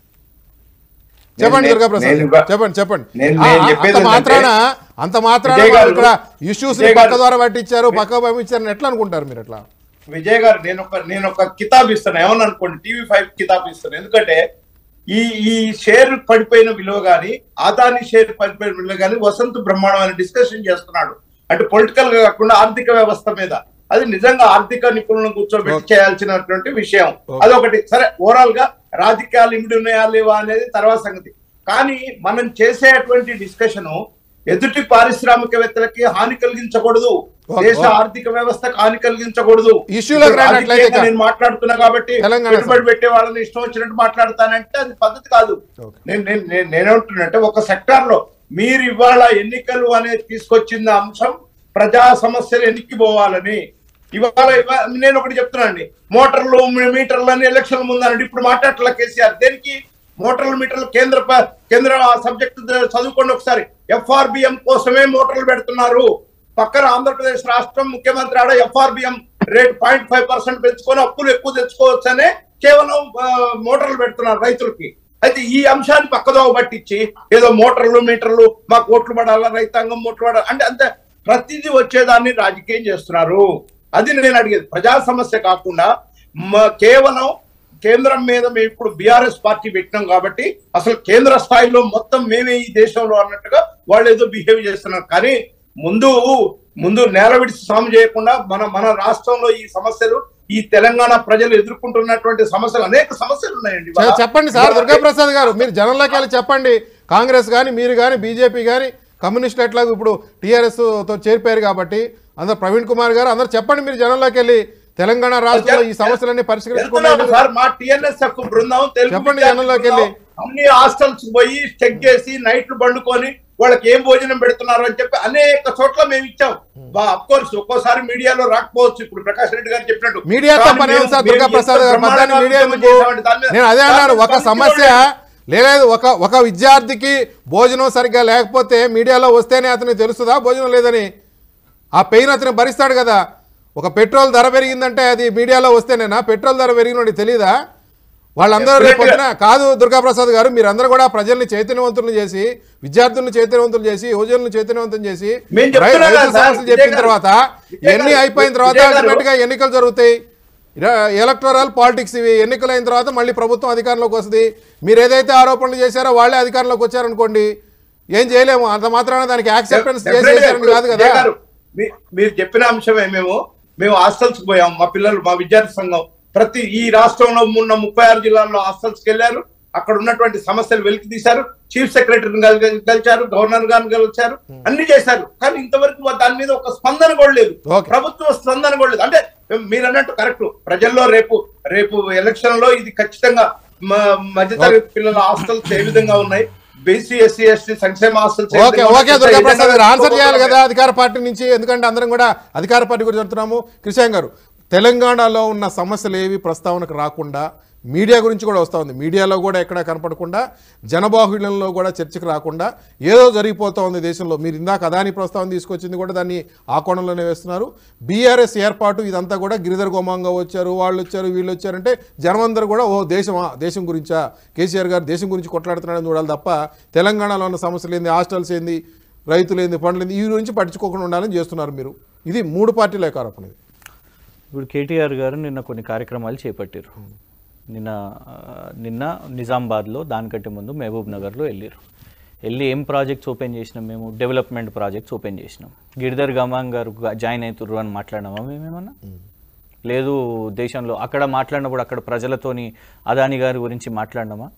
చెప్పండి నేను- దుర్గా ప్రసాద్ నేను ఇవ్వ- చెప్పండి చెప్పండి నేను- ఆ, నేను ఆ, చెప్పేది అంత ఏంటంటే, మాత్రాన అంత మాత్రాన విజయ్ వాళ్ళు గారు- ఇక్కడ ఇష్యూస్ విజయ్ పక్క గారు- ద్వారా పట్టించారు పక్క పంపించారని ఎట్లా అనుకుంటారు మీరు ఎట్లా విజయ్ గారు నేను ఒక నేను ఒక కితాబ్ ఇస్తాను ఏమన్నా అనుకోండి టీవీ ఫైవ్ కితాబ్ ఇస్తాను ఎందుకంటే ఈ ఈ షేర్ పడిపోయిన విలువ గాని అదాని షేర్ పడిపోయిన విలువ గాని వసంత్ బ్రహ్మాండం అని డిస్కషన్ చేస్తున్నాడు అంటే పొలిటికల్ గా కాకుండా ఆర్థిక వ్యవస్థ మీద అది నిజంగా ఆర్థిక నిపుణులను కూర్చోబెట్టి Okay. చేయాల్సినటువంటి విషయం Okay. అదొకటి సరే ఓవరాల్ గా రాజకీయాలు ఇమిడి ఉన్నాయా లేవా అనేది తర్వాత సంగతి కానీ మనం చేసేటువంటి డిస్కషన్ ఎదుటి పారిశ్రామికవేత్తలకి హాని కలిగించకూడదు Okay. దేశ ఆర్థిక వ్యవస్థకు హాని కలిగించకూడదు ఇష్యూలకు ఇప్పుడు రానట్లయితే రాజకీయంగా నేను మాట్లాడుతున్నా కాబట్టి తెలంగాణ పెట్టుబడి పెట్టే వాళ్ళని ఇష్టం వచ్చినట్టు మాట్లాడతానంటే అది పద్ధతి కాదు Okay. నేను నేను నేను- నేనేమంటున్నానంటే ఒక సెక్టార్ లో మీరు ఇవాళ ఎన్నికలు అనేది తీసుకొచ్చిన అంశం ప్రజా సమస్యలు ఎన్నికి పోవాలని ఇవాళ ఇవా- నేను ఒకటి చెప్తున్నానండి మోటార్లు మీటర్లు అని ఎలక్షన్ ముందనండి ఇప్పుడు మాట్లాడట్ల కేసీఆర్ దేనికి మోటార్లు మీటర్లు కేంద్ర ప- కేంద్ర సబ్జెక్ట్ చదువుకోండి ఒకసారి ఎఫ్ఆర్బిఎం కోసమే మోటార్లు పెడుతున్నారు పక్కన ఆంధ్రప్రదేశ్ రాష్ట్రం ముఖ్యమంత్రి ఆడ FRBM rate point five percent పెంచుకొని అప్పులు ఎక్కువ తెచ్చుకోవచ్చనే కేవలం ఆ, మోటార్లు పెడుతున్నారు రైతులకి అయితే ఈ అంశాన్ని పక్కదోవ పట్టించి ఏదో మోటార్లు మీటర్లు మాకు ఓట్లు పడాలా రైతాంగం ఓట్లు పడాలి అంటే అంతే ప్రతిదీ వచ్చేదాన్ని రాజకీయం చేస్తున్నారు అది నేను అడిగేది ప్రజా సమస్య కాకుండా మ- కేవలం కేంద్రం మీద మేము ఇప్పుడు బీఆర్ఎస్ పార్టీ పెట్టినాం కాబట్టి అసలు కేంద్ర స్థాయిలో మొత్తం మేమే ఈ దేశంలో అన్నట్టుగా వాళ్ళు ఏదో బిహేవ్ చేస్తున్నారు కానీ ముందు ముందు నేల విడిచి సాము చేయకుండా మన మన రాష్ట్రంలో ఈ సమస్యలు ఈ తెలంగాణ ప్రజలు ఎదుర్కొంటున్నటువంటి సమస్యలు అనేక సమస్యలు ఉన్నాయండి ఇవాళ. చె- చెప్పండి సార్ దుర్గా ప్రసాద్ గారు మీరు జనంలోకి వెళ్ళి చెప్పండి కాంగ్రెస్ కానీ మీరు కానీ బీజేపీ కానీ కమ్యూనిస్ట్ ఎట్లా ఇప్పుడు టీఆర్ఎస్ తో చేరిపోయారు కాబట్టి అందరు ప్రవీణ్ కుమార్ గారు అందరు చెప్పండి మీరు జనంలోకి వెళ్ళి తెలంగాణ రాష్ట్రంలో ఈ సమస్యలన్నీ వెళ్తున్నాము పరిష్కరించుకున్నారు సార్ మా టిఎన్ఎస్ఎఫ్ బృందం తెలుగు చెప్పండి విద్యార్థి జనంలోకి బృందం వెళ్ళి. అన్ని హాస్టల్స్ పోయి చెక్ చేసి నైట్లు బండుకొని వాళ్ళకి ఏం భోజనం పెడుతున్నారు అని చెప్పి అనేక చోట్ల మేము ఇచ్చాం అఫ్ కోర్స్ ఒక్కోసారి మీడియాలో రాకపోవచ్చు ఇప్పుడు ప్రకాష్ రెడ్డి గారు చెప్పినట్టు మీడియాతో కానీ పని ఉంది సార్ మేము- దుర్గా మేము ప్రసాద్ ఎంత గారు మధ్యాహ్నం బ్రహ్మాండంగా మీడియా ఉద్యమం ఎందుకు చేశామండి. దాని మీద- నేను అదే దాని అన్నాను మీద ఒక స్పందించడం సమస్య లేదు. లేదు ఒక ఒక విద్యార్థికి భోజనం సరిగ్గా లేకపోతే మీడియాలో వస్తేనే అతనికి తెలుస్తుందా భోజనం లేదని ఆ పెయిన్ అతను భరిస్తాడు కదా ఒక పెట్రోల్ ధర పెరిగిందంటే అది మీడియాలో వస్తేనేనా పెట్రోల్ ధర పెరిగినోడి తెలియదా వాళ్ళందరూ రేపు Definitely. పొద్దున కాదు దుర్గాప్రసాద్ గారు మీరందరూ కూడా ప్రజల్ని చైతన్యవంతులు చేసి విద్యార్థులను చైతన్యవంతులు చేసి యువజనులను చైతన్యవంతం చేసి మేము రై- చెప్తున్నాం రైతు కదా సార్, సమస్యలు విజయ్ చెప్పిన గారు. తర్వాత విజయ్ ఎన్ని గారు, అయిపోయిన తర్వాత విజయ్ గారు. అల్టిమేట్ గా ఎన్నికలు జరుగుతాయి ఎలక్టోరల్ పాలిటిక్స్ ఇవి ఎన్నికలు అయిన తర్వాత మళ్ళీ ప్రభుత్వం అధికారంలోకి వస్తుంది మీరు ఏదైతే ఆరోపణలు చేశారో వాళ్ళే అధికారంలోకి వచ్చారనుకోండి ఏం చేయలేము అంత మాత్రాన దానికి యాక్సెప్టెన్స్ Definitely చేసేసారని కాదు కదా విజయ్ గారు, మీ- మీరు చెప్పిన అంశమే మేము మేము హాస్టల్స్ పోయాం మా పిల్లలు మా విద్యార్థి సంఘం ప్రతి ఈ రాష్ట్రంలో ఉన్న ముప్పై ఆరు జిల్లాల్లో హాస్టల్స్ కి వెళ్ళారు అక్కడ ఉన్నటువంటి సమస్యలు వెలికి తీశారు చీఫ్ సెక్రటరీని కల్- కలిశారు గవర్నర్ గారిని కలిశారు అన్ని చేశారు కానీ ఇంతవరకు దాని మీద ఒక స్పందన కూడా లేదు Okay. ప్రభుత్వ స్పందన కూడా లేదు అంటే మీరు అన్నట్టు కరెక్ట్ ప్రజల్లో రేపు రేపు ఎలక్షన్ లో ఇది ఖచ్చితంగా మ- మధ్యతరగతి పిల్లల హాస్టల్స్ ఏ విధంగా ఉన్నాయి బీసీ ఎస్సీ ఎస్టీ సంక్షేమ హాస్టల్స్ ఏ ఓకే విధంగా ఓకే ఉన్నాయి? దుర్గా ప్రసాద్ గారు ఆన్సర్ ఏదైనా చేయాలి కదా అధికార పార్టీ నుంచి ఎందుకంటే అందరం కూడా అధికార పార్టీ గురించి చెప్తున్నాము కృష్ణ గారు తెలంగాణలో ఉన్న సమస్యలు ఏవి ప్రస్తావనకు రాకుండా మీడియా గురించి కూడా వస్తూ ఉంది మీడియాలో కూడా ఎక్కడా కనపడకుండా జనబాహుళ్యంలో కూడా చర్చకు రాకుండా ఏదో జరిగిపోతూ ఉంది దేశంలో మీరు ఇందాక అదాని ప్రస్తావన తీసుకొచ్చింది కూడా దాన్ని ఆ కోణంలోనే వేస్తున్నారు బీఆర్ఎస్ ఏర్పాటు ఇదంతా కూడా గిరిధర్ గోమాంగా వచ్చారు వాళ్ళు వచ్చారు వీళ్ళు వచ్చారంటే జనమందరూ కూడా ఓ దేశమా దేశం గురించా కేసీఆర్ గారు దేశం గురించి కొట్లాడుతున్నాడని చూడాలి తప్ప తెలంగాణలో ఉన్న సమస్యలు ఏంది హాస్టల్స్ ఏంది రైతులు ఏంది పండ్లు ఏంది ఈ గురించి పట్టించుకోకుండా ఉండాలని చేస్తున్నారు మీరు ఇది మూడు పార్టీల యొక్క ఆరోపణ ఇది ఇప్పుడు కేటీఆర్ గారు నిన్న కొన్ని కార్యక్రమాలు చేపట్టారు నిన్న ఆ, నిన్న నిజామాబాద్లో దానికంటే ముందు మహబూబ్ నగర్లో వెళ్ళారు వెళ్ళి ఏం ప్రాజెక్ట్స్ ఓపెన్ చేసినాం మేము డెవలప్మెంట్ ప్రాజెక్ట్స్ ఓపెన్ చేసినాం గిరిధర్ గమాంగ్ గారు గా- జాయిన్ అవుతుర్రు అని మాట్లాడినామా మేమేమన్నా లేదు దేశంలో అక్కడ మాట్లాడినప్పుడు అక్కడ ప్రజలతోని అదాని గారి గురించి మాట్లాడినామా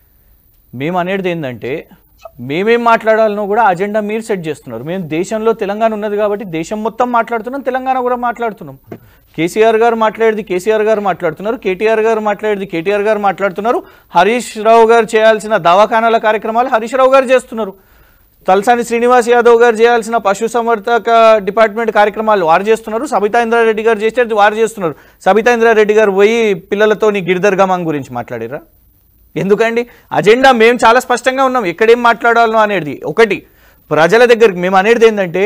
మేము అనేది ఏంటంటే మేమేం మాట్లాడాలనో కూడా అజెండా మీరు సెట్ చేస్తున్నారు మేము దేశంలో తెలంగాణ ఉన్నది కాబట్టి దేశం మొత్తం మాట్లాడుతున్నాం తెలంగాణ కూడా మాట్లాడుతున్నాం కేసీఆర్ గారు మాట్లాడేది కేసీఆర్ గారు మాట్లాడుతున్నారు కేటీఆర్ గారు మాట్లాడేది కేటీఆర్ గారు మాట్లాడుతున్నారు హరీష్ రావు గారు చేయాల్సిన దవాఖానాల కార్యక్రమాలు హరీష్ రావు గారు చేస్తున్నారు తలసాని శ్రీనివాస్ యాదవ్ గారు చేయాల్సిన పశు సంవర్ధక డిపార్ట్మెంట్ కార్యక్రమాలు వారు చేస్తున్నారు సబితా ఇంద్రారెడ్డి గారు చేసేది వారు చేస్తున్నారు సబితా ఇంద్రారెడ్డి గారు పోయి పిల్లలతోని గిరిధర్ గమాంగ్ గురించి మాట్లాడిరా ఎందుకండి అజెండా మేము చాలా స్పష్టంగా ఉన్నాం ఎక్కడేం మాట్లాడాలో అనేది ఒకటి ప్రజల దగ్గరికి మేము అనేది ఏంటంటే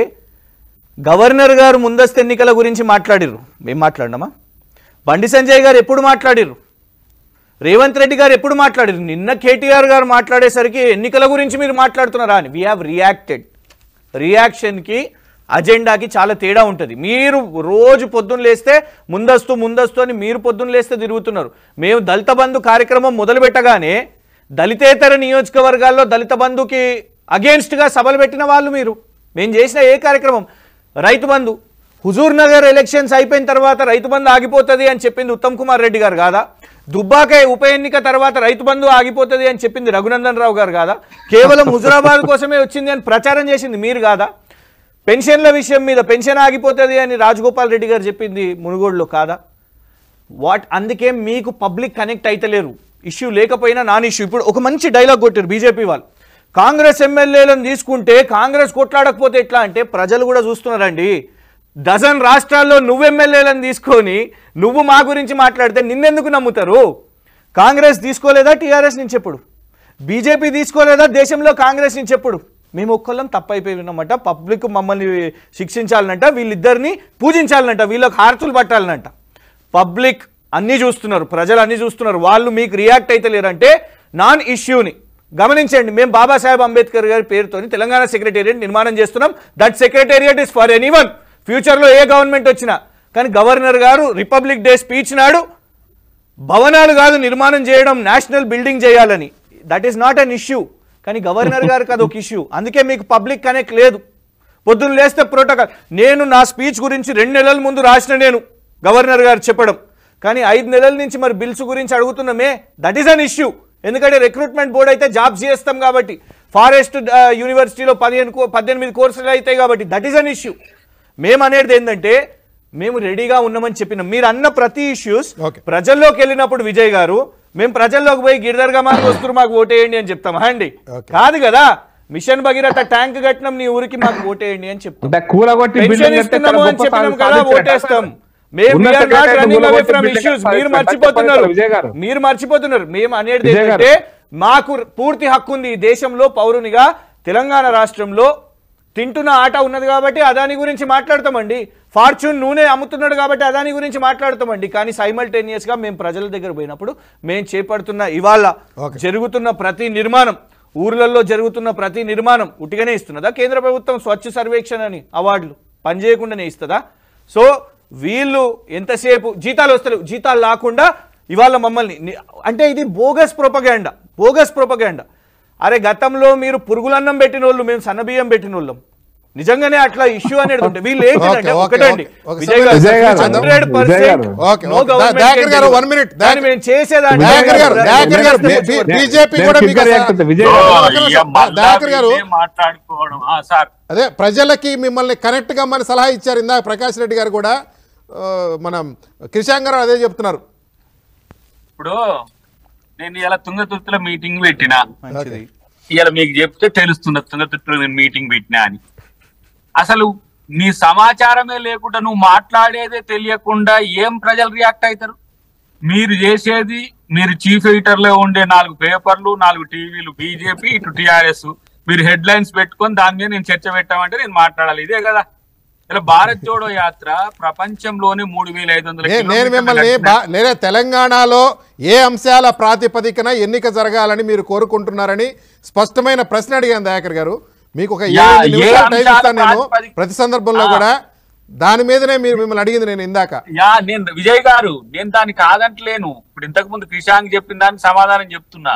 గవర్నర్ గారు ముందస్తు ఎన్నికల గురించి మాట్లాడిర్రు మేము మాట్లాడినామా బండి సంజయ్ గారు ఎప్పుడు మాట్లాడిర్రు రేవంత్ రెడ్డి గారు ఎప్పుడు మాట్లాడారు నిన్న కేటీఆర్ గారు మాట్లాడేసరికి ఎన్నికల గురించి మీరు మాట్లాడుతున్నారా అని వీ హ్యావ్ రియాక్టెడ్ రియాక్షన్కి అజెండాకి చాలా తేడా ఉంటుంది మీరు రోజు పొద్దున్న లేస్తే ముందస్తు ముందస్తు అని మీరు పొద్దున్న లేస్తే తిరుగుతున్నారు మేము దళిత బంధు కార్యక్రమం మొదలు పెట్టగానే దళితేతర నియోజకవర్గాల్లో దళిత బంధుకి అగేన్స్ట్గా సభలు పెట్టిన వాళ్ళు మీరు మేము చేసిన ఏ కార్యక్రమం రైతు బంధు హుజూర్ నగర్ ఎలక్షన్స్ అయిపోయిన తర్వాత రైతు బంధు ఆగిపోతుంది అని చెప్పింది ఉత్తమ్ కుమార్ రెడ్డి గారు కాదా దుబ్బాక ఉప ఎన్నిక తర్వాత రైతు బంధు ఆగిపోతుంది అని చెప్పింది రఘునందన్ రావు గారు కాదా కేవలం హుజురాబాద్ కోసమే వచ్చింది అని ప్రచారం చేసింది మీరు కాదా పెన్షన్ల విషయం మీద పెన్షన్ ఆగిపోతుంది అని రాజగోపాల్ రెడ్డి గారు చెప్పింది మునుగోడులో కాదా వాట్ అందుకే మీకు పబ్లిక్ కనెక్ట్ అయితలేరు ఇష్యూ లేకపోయినా నాన్ ఇష్యూ ఇప్పుడు ఒక మంచి డైలాగ్ కొట్టారు బీజేపీ వాళ్ళు కాంగ్రెస్ ఎమ్మెల్యేలను తీసుకుంటే కాంగ్రెస్ కొట్లాడకపోతే ఎట్లా అంటే ప్రజలు కూడా చూస్తున్నారండి డజన్ రాష్ట్రాల్లో నువ్వు ఎమ్మెల్యేలను తీసుకొని నువ్వు మా గురించి మాట్లాడితే నిన్నెందుకు నమ్ముతారు కాంగ్రెస్ తీసుకోలేదా టీఆర్ఎస్ నుంచి ఎప్పుడు బీజేపీ తీసుకోలేదా దేశంలో కాంగ్రెస్ నుంచి ఎప్పుడు మేము ఒక్కళ్ళం తప్పైపోయినామట పబ్లిక్ మమ్మల్ని శిక్షించాలనంట వీళ్ళిద్దరిని పూజించాలనంట వీళ్ళకి హారతులు పట్టాలనంట పబ్లిక్ అన్నీ చూస్తున్నారు ప్రజలు అన్నీ చూస్తున్నారు వాళ్ళు మీకు రియాక్ట్ అయితే లేరంటే నాన్ ఇష్యూని గమనించండి మేము బాబాసాహెబ్ అంబేద్కర్ గారి పేరుతోని తెలంగాణ సెక్రటేరియట్ నిర్మాణం చేస్తున్నాం that secretariat is for anyone ఫ్యూచర్లో ఏ గవర్నమెంట్ వచ్చినా కానీ గవర్నర్ గారు రిపబ్లిక్ డే స్పీచ్ నాడు భవనాలు కాదు నిర్మాణం చేయడం నేషనల్ బిల్డింగ్ చేయాలని that is not an issue కానీ గవర్నర్ గారికి అది ఒక ఇష్యూ అందుకే మీకు పబ్లిక్ కనెక్ట్ లేదు పొద్దున్న లేస్తే ప్రోటోకాల్ నేను నా స్పీచ్ గురించి రెండు నెలల ముందు రాసిన నేను గవర్నర్ గారు చెప్పడం కానీ ఐదు నెలల నుంచి మరి బిల్స్ గురించి అడుగుతున్నామే దట్ ఈస్ అన్ ఇష్యూ ఎందుకంటే రిక్రూట్మెంట్ బోర్డు అయితే జాబ్స్ చేస్తాం కాబట్టి ఫారెస్ట్ యూనివర్సిటీలో పదిహేను కో- పద్దెనిమిది కోర్సులు అవుతాయి కాబట్టి దట్ ఈస్ అన్ ఇష్యూ మేము అనేది ఏంటంటే మేము రెడీగా ఉన్నామని చెప్పినాం మీరు అన్న ప్రతి ఇష్యూస్ Okay. ప్రజల్లోకి వెళ్ళినప్పుడు విజయ్ గారు మేము ప్రజల్లోకి పోయి గిరిధర్ గమాన్ వస్తున్నారు మాకు ఓటేయండి అని చెప్తామా అండి Okay. కాదు కదా మిషన్ భగీరథ ట్యాంక్ కట్టినాం నీ ఊరికి మాకు ఓటేయండి అని చెప్తాం అంటే కూలగొట్టి పెన్షన్ బిల్డింగ్ కడితే ఇస్తున్నాము అని గొప్ప చెప్పినాం సాధి- కదా సాధించినట్టు. ఓటేస్తాం మేము ఉన్న we are not secretary running away కూలగొట్టి from బిల్డింగ్ issues. కడితే మీరు సాధించినట్టు మర్చిపోతున్నారు విజయ్ గారు మీరు మర్చిపోతున్నారు మేము అనేది విజయ్ గారు. ఏంటంటే మాకు పూర్తి హక్కు ఉంది ఈ దేశంలో పౌరునిగా తెలంగాణ రాష్ట్రంలో తింటున్న ఆట ఉన్నది కాబట్టి అదాని గురించి మాట్లాడతామండి ఫార్చ్యూన్ నూనె అమ్ముతున్నాడు కాబట్టి అదాని గురించి మాట్లాడతామండి కానీ సైమల్టేనియస్ గా మేము ప్రజల దగ్గర పోయినప్పుడు మేము చేపడుతున్న ఇవాళ Okay. జరుగుతున్న ప్రతి నిర్మాణం ఊర్లలో జరుగుతున్న ప్రతి నిర్మాణం ఉట్టిగానే ఇస్తున్నదా కేంద్ర ప్రభుత్వం స్వచ్ఛ సర్వేక్షణ అని అవార్డులు పనిచేయకుండానే ఇస్తుందా సో వీళ్ళు ఎంతసేపు జీతాలు వస్తలేవు జీతాలు లేకుండా ఇవాళ మమ్మల్ని ని- అంటే ఇది బోగస్ ప్రొపగాండా బోగస్ ప్రొపగాండా అరే గతంలో మీరు పురుగులన్నం పెట్టిన వాళ్ళు మేము సన్నబియ్యం పెట్టిన వాళ్ళం నిజంగానే అట్లా ఇష్యూ అనేది ఉంటుంది వీళ్ళు ఏంటంటే Okay, okay, ఒకటండి okay. Okay, విజయ్ గారు విజయ్ గారు, హండ్రెడ్ విజయ్ గారు. Okay, okay. దయాకర్ గారు, one minute. దాన్ని మేము చేసేదాన్ని దయాకర్ గారు, దయాకర్ గారు, విజయ్ బి- గారు. బీజేపీ నేను కూడా మీకు quick react అసలు- అవుతా. విజయ్ గారు. ఒక్క నిమిషం. ఇక మళ్ళా దయాకర్ గారు వీళ్ళే మాట్లాడుకోవడం ఆ, సార్ అదే ప్రజలకి మిమ్మల్ని కనెక్ట్ కమ్మని సలహా ఇచ్చారు ఇందాక ప్రకాష్ రెడ్డి గారు కూడా ఆ, మనం కిషాంగ్ గారు అదే చెప్తున్నారు ఇప్పుడు నేను ఇలా తుంగతుర్తిలో మీటింగ్ పెట్టినా మంచిది ఇవాళ మీకు చెప్తే తెలుస్తుంది తుంగతుర్తిలో నేను మీటింగ్ పెట్టినా అని అసలు నీ సమాచారమే లేకుండా నువ్వు మాట్లాడేదే తెలియకుండా ఏం ప్రజలు రియాక్ట్ అవుతారు మీరు చేసేది మీరు చీఫ్ ఎడిటర్ లో ఉండే నాలుగు పేపర్లు నాలుగు టీవీలు బీజేపీ ఇటు టిఆర్ఎస్ మీరు హెడ్ లైన్స్ పెట్టుకొని దాని మీద నేను చర్చ పెట్టామంటే నేను మాట్లాడాలి ఇదే కదా ఇలా భారత్ జోడో యాత్ర ప్రపంచంలోనే మూడు వేల ఐదు వందల నే- నేను కిలోమీటర్లు మిమ్మల్ని నడిచిన- బా- నేనే తెలంగాణలో ఏ అంశాల ప్రాతిపదికన ఎన్నిక జరగాలని మీరు కోరుకుంటున్నారని స్పష్టమైన ప్రశ్న అడిగాను దయాకర్ గారు మీకు ఒక యా, ఏడు ఏ నిమిషాలు టైం అంశాల ఇస్తాను నేను ప్రాతిపదిక- ప్రతి సందర్భంలో ఆ. కూడా దాని మీదనే మీరు మిమ్మల్ని అడిగింది నేను ఇందాక యా నేను విజయ్ గారు నేను దాన్ని కాదంటలేను ఇప్పుడు ఇంతకు ముందు క్రిషాంక్ చెప్పిన దానికి సమాధానం చెప్తున్నా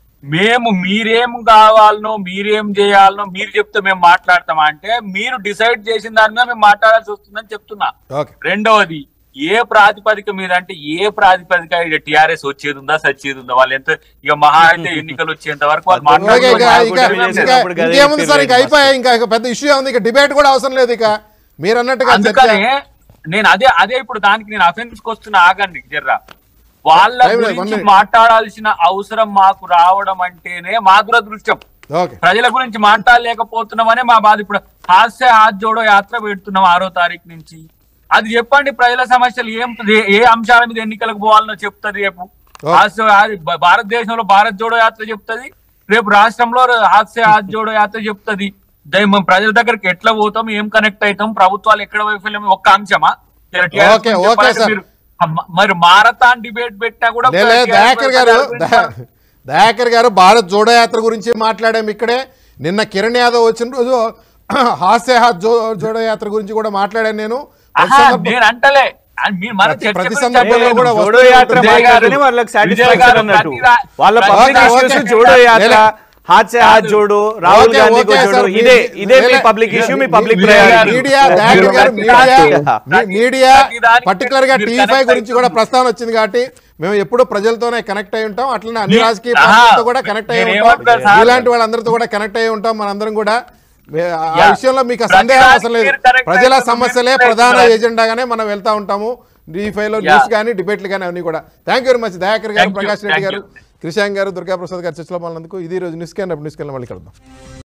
మేము మీరేం కావాలనో మీరేం చేయాలనో మీరు చెప్తే మేము మాట్లాడతామా అంటే మీరు డిసైడ్ చేసిన దాని మీద మేము మాట్లాడాల్సి వస్తుందని చెప్తున్నా ఓకే రెండవది ఏ ప్రాతిపదిక మీద అంటే ఏ ప్రాతిపదిక టిఆర్ఎస్ వచ్చేది ఉందా సచ్చేది ఉందా వాళ్ళు ఎంత ఇక మహా అయితే ఎన్నికలు వచ్చేంత వరకు వాళ్ళు ఓకే, ఇక- ఇక- మాట్లాడుకోవాలి. ఇక- కూడా ఇంకా- చేసేటప్పుడు గదే ఇంకేముంది సార్ ఇంకా చెప్పారు అయిపోయాయి ఇంకా ఇక పెద్ద ఇష్యూ ఉంది ఇక డిబేట్ కూడా అవసరం లేదు ఇక మీరు అన్నట్టుగా చర్చ అందుకనే నేను అదే అదే ఇప్పుడు దానికి నేను అఫెన్స్ వస్తున్నా ఆగండి జర్రా వాళ్ళ Time లేదు, one గురించి minute. మాట్లాడాల్సిన అవసరం మాకు రావడం అంటేనే మా దురదృష్టం ఓకే ప్రజల గురించి మాట్లాడలేకపోతున్నామనే మా బాధ ఇప్పుడు హాస్య హాత్ జోడో యాత్ర పెడుతున్నాం ఆరో తారీఖు నుంచి అది చెప్పండి ప్రజల సమస్యలు ఏం ఏ- ఏ అంశాల మీద ఎన్నికలకు పోవాలనో చెప్తుంది రేపు హాస్య అది భ- భారతదేశంలో భారత్ జోడో యాత్ర చెప్తుంది రేపు రాష్ట్రంలో హాస్య హాత్ జోడో యాత్ర చెప్తుంది దై- మనం ప్రజల దగ్గరికి ఎట్లా పోతాం ఏం కనెక్ట్ అవుతాం ప్రభుత్వాలు ఎక్కడ వైఫల్యం ఒక్క అంశమా ఇలా TRS ఓకే, గురించి ఓకే, చెప్పాలంటే సార్. మీరు మ- మరి మారథాన్ డిబేట్ పెట్టినా కూడా లే, లే, TRS దయాకర్ గారు గురించి దా- దయాకర్ గారు భారత్ జోడో యాత్ర గురించి మాట్లాడాం ఇక్కడే నిన్న కిరణ్ యాదవ్ వచ్చిన రోజు హాస్య హాత్ జో జోడో యాత్ర గురించి కూడా మాట్లాడాను నేను ప్రతి ఆహా, సందర్భం- నేను అంటలే అని మీరు మన ప్రతి- చర్చ ప్రతి గురించి సందర్భంలో అంటలేను. కూడా జోడో వస్తూనే యాత్ర ఉంటుంది. మాట్లాడితేనే వాళ్ళకి విజయ్ సాటిస్ఫాక్షన్ గారు అన్నట్టు ప్రతి రా- వాళ్ళ ప్రతి public okay, issues okay. Jodo Yatra లే- Haath Se Haath Jodo Rahul okay, Gandhi okay, Jodo sir, ఇదే మీ- ఇదే మీ లే- పబ్లిక్ ఇష్యూ మీ పబ్లిక్ విజయ్ గారు, ప్రయారిటీ మీడియా దయాకర్ గారు ప్రతి మీడియా దానికి- మీ- మీడియా ప్రతి దానికి పర్టికులర్ గా మీరు టీ connect ఫైవ్ గురించి కూడా అవుతుంది. ప్రస్తావన వచ్చింది కాబట్టి మేము ఎప్పుడు ప్రజలతోనే కనెక్ట్ అయి ఉంటాం అట్లనే అన్ని మీ- రాజకీయ ఆహా, పార్టీలతో కూడా కనెక్ట్ అయి నేను ఉంటాం ఏమంటున్నా సార్? ఇలాంటి వాళ్ళందరితో కూడా కనెక్ట్ అయి ఉంటాం మనందరం కూడా మే- ఆ యా. విషయంలో మీకు ఆ ప్రతి సందేహం దానికి అవసరం లేదు మీరు connect ప్రజల అవుతారు, సమస్యలే మీరు ప్రధాన connect ఎజెండాగానే మనం వెళ్తా ఉంటాము టీ ఫైవ్ లో యా. న్యూస్ కానీ డిబేట్లు కానీ అన్ని కూడా thank you very much Dayakar గారు Thank you, Prakash Reddy thank గారు you. క్రిషాంగ్ గారు దుర్గాప్రసాద్ గారు చర్చలో పాల్గొన్నందుకు ఇది రోజు న్యూస్ కానీ న్యూస్ కెళ్ళి మళ్ళీ కలుద్దాం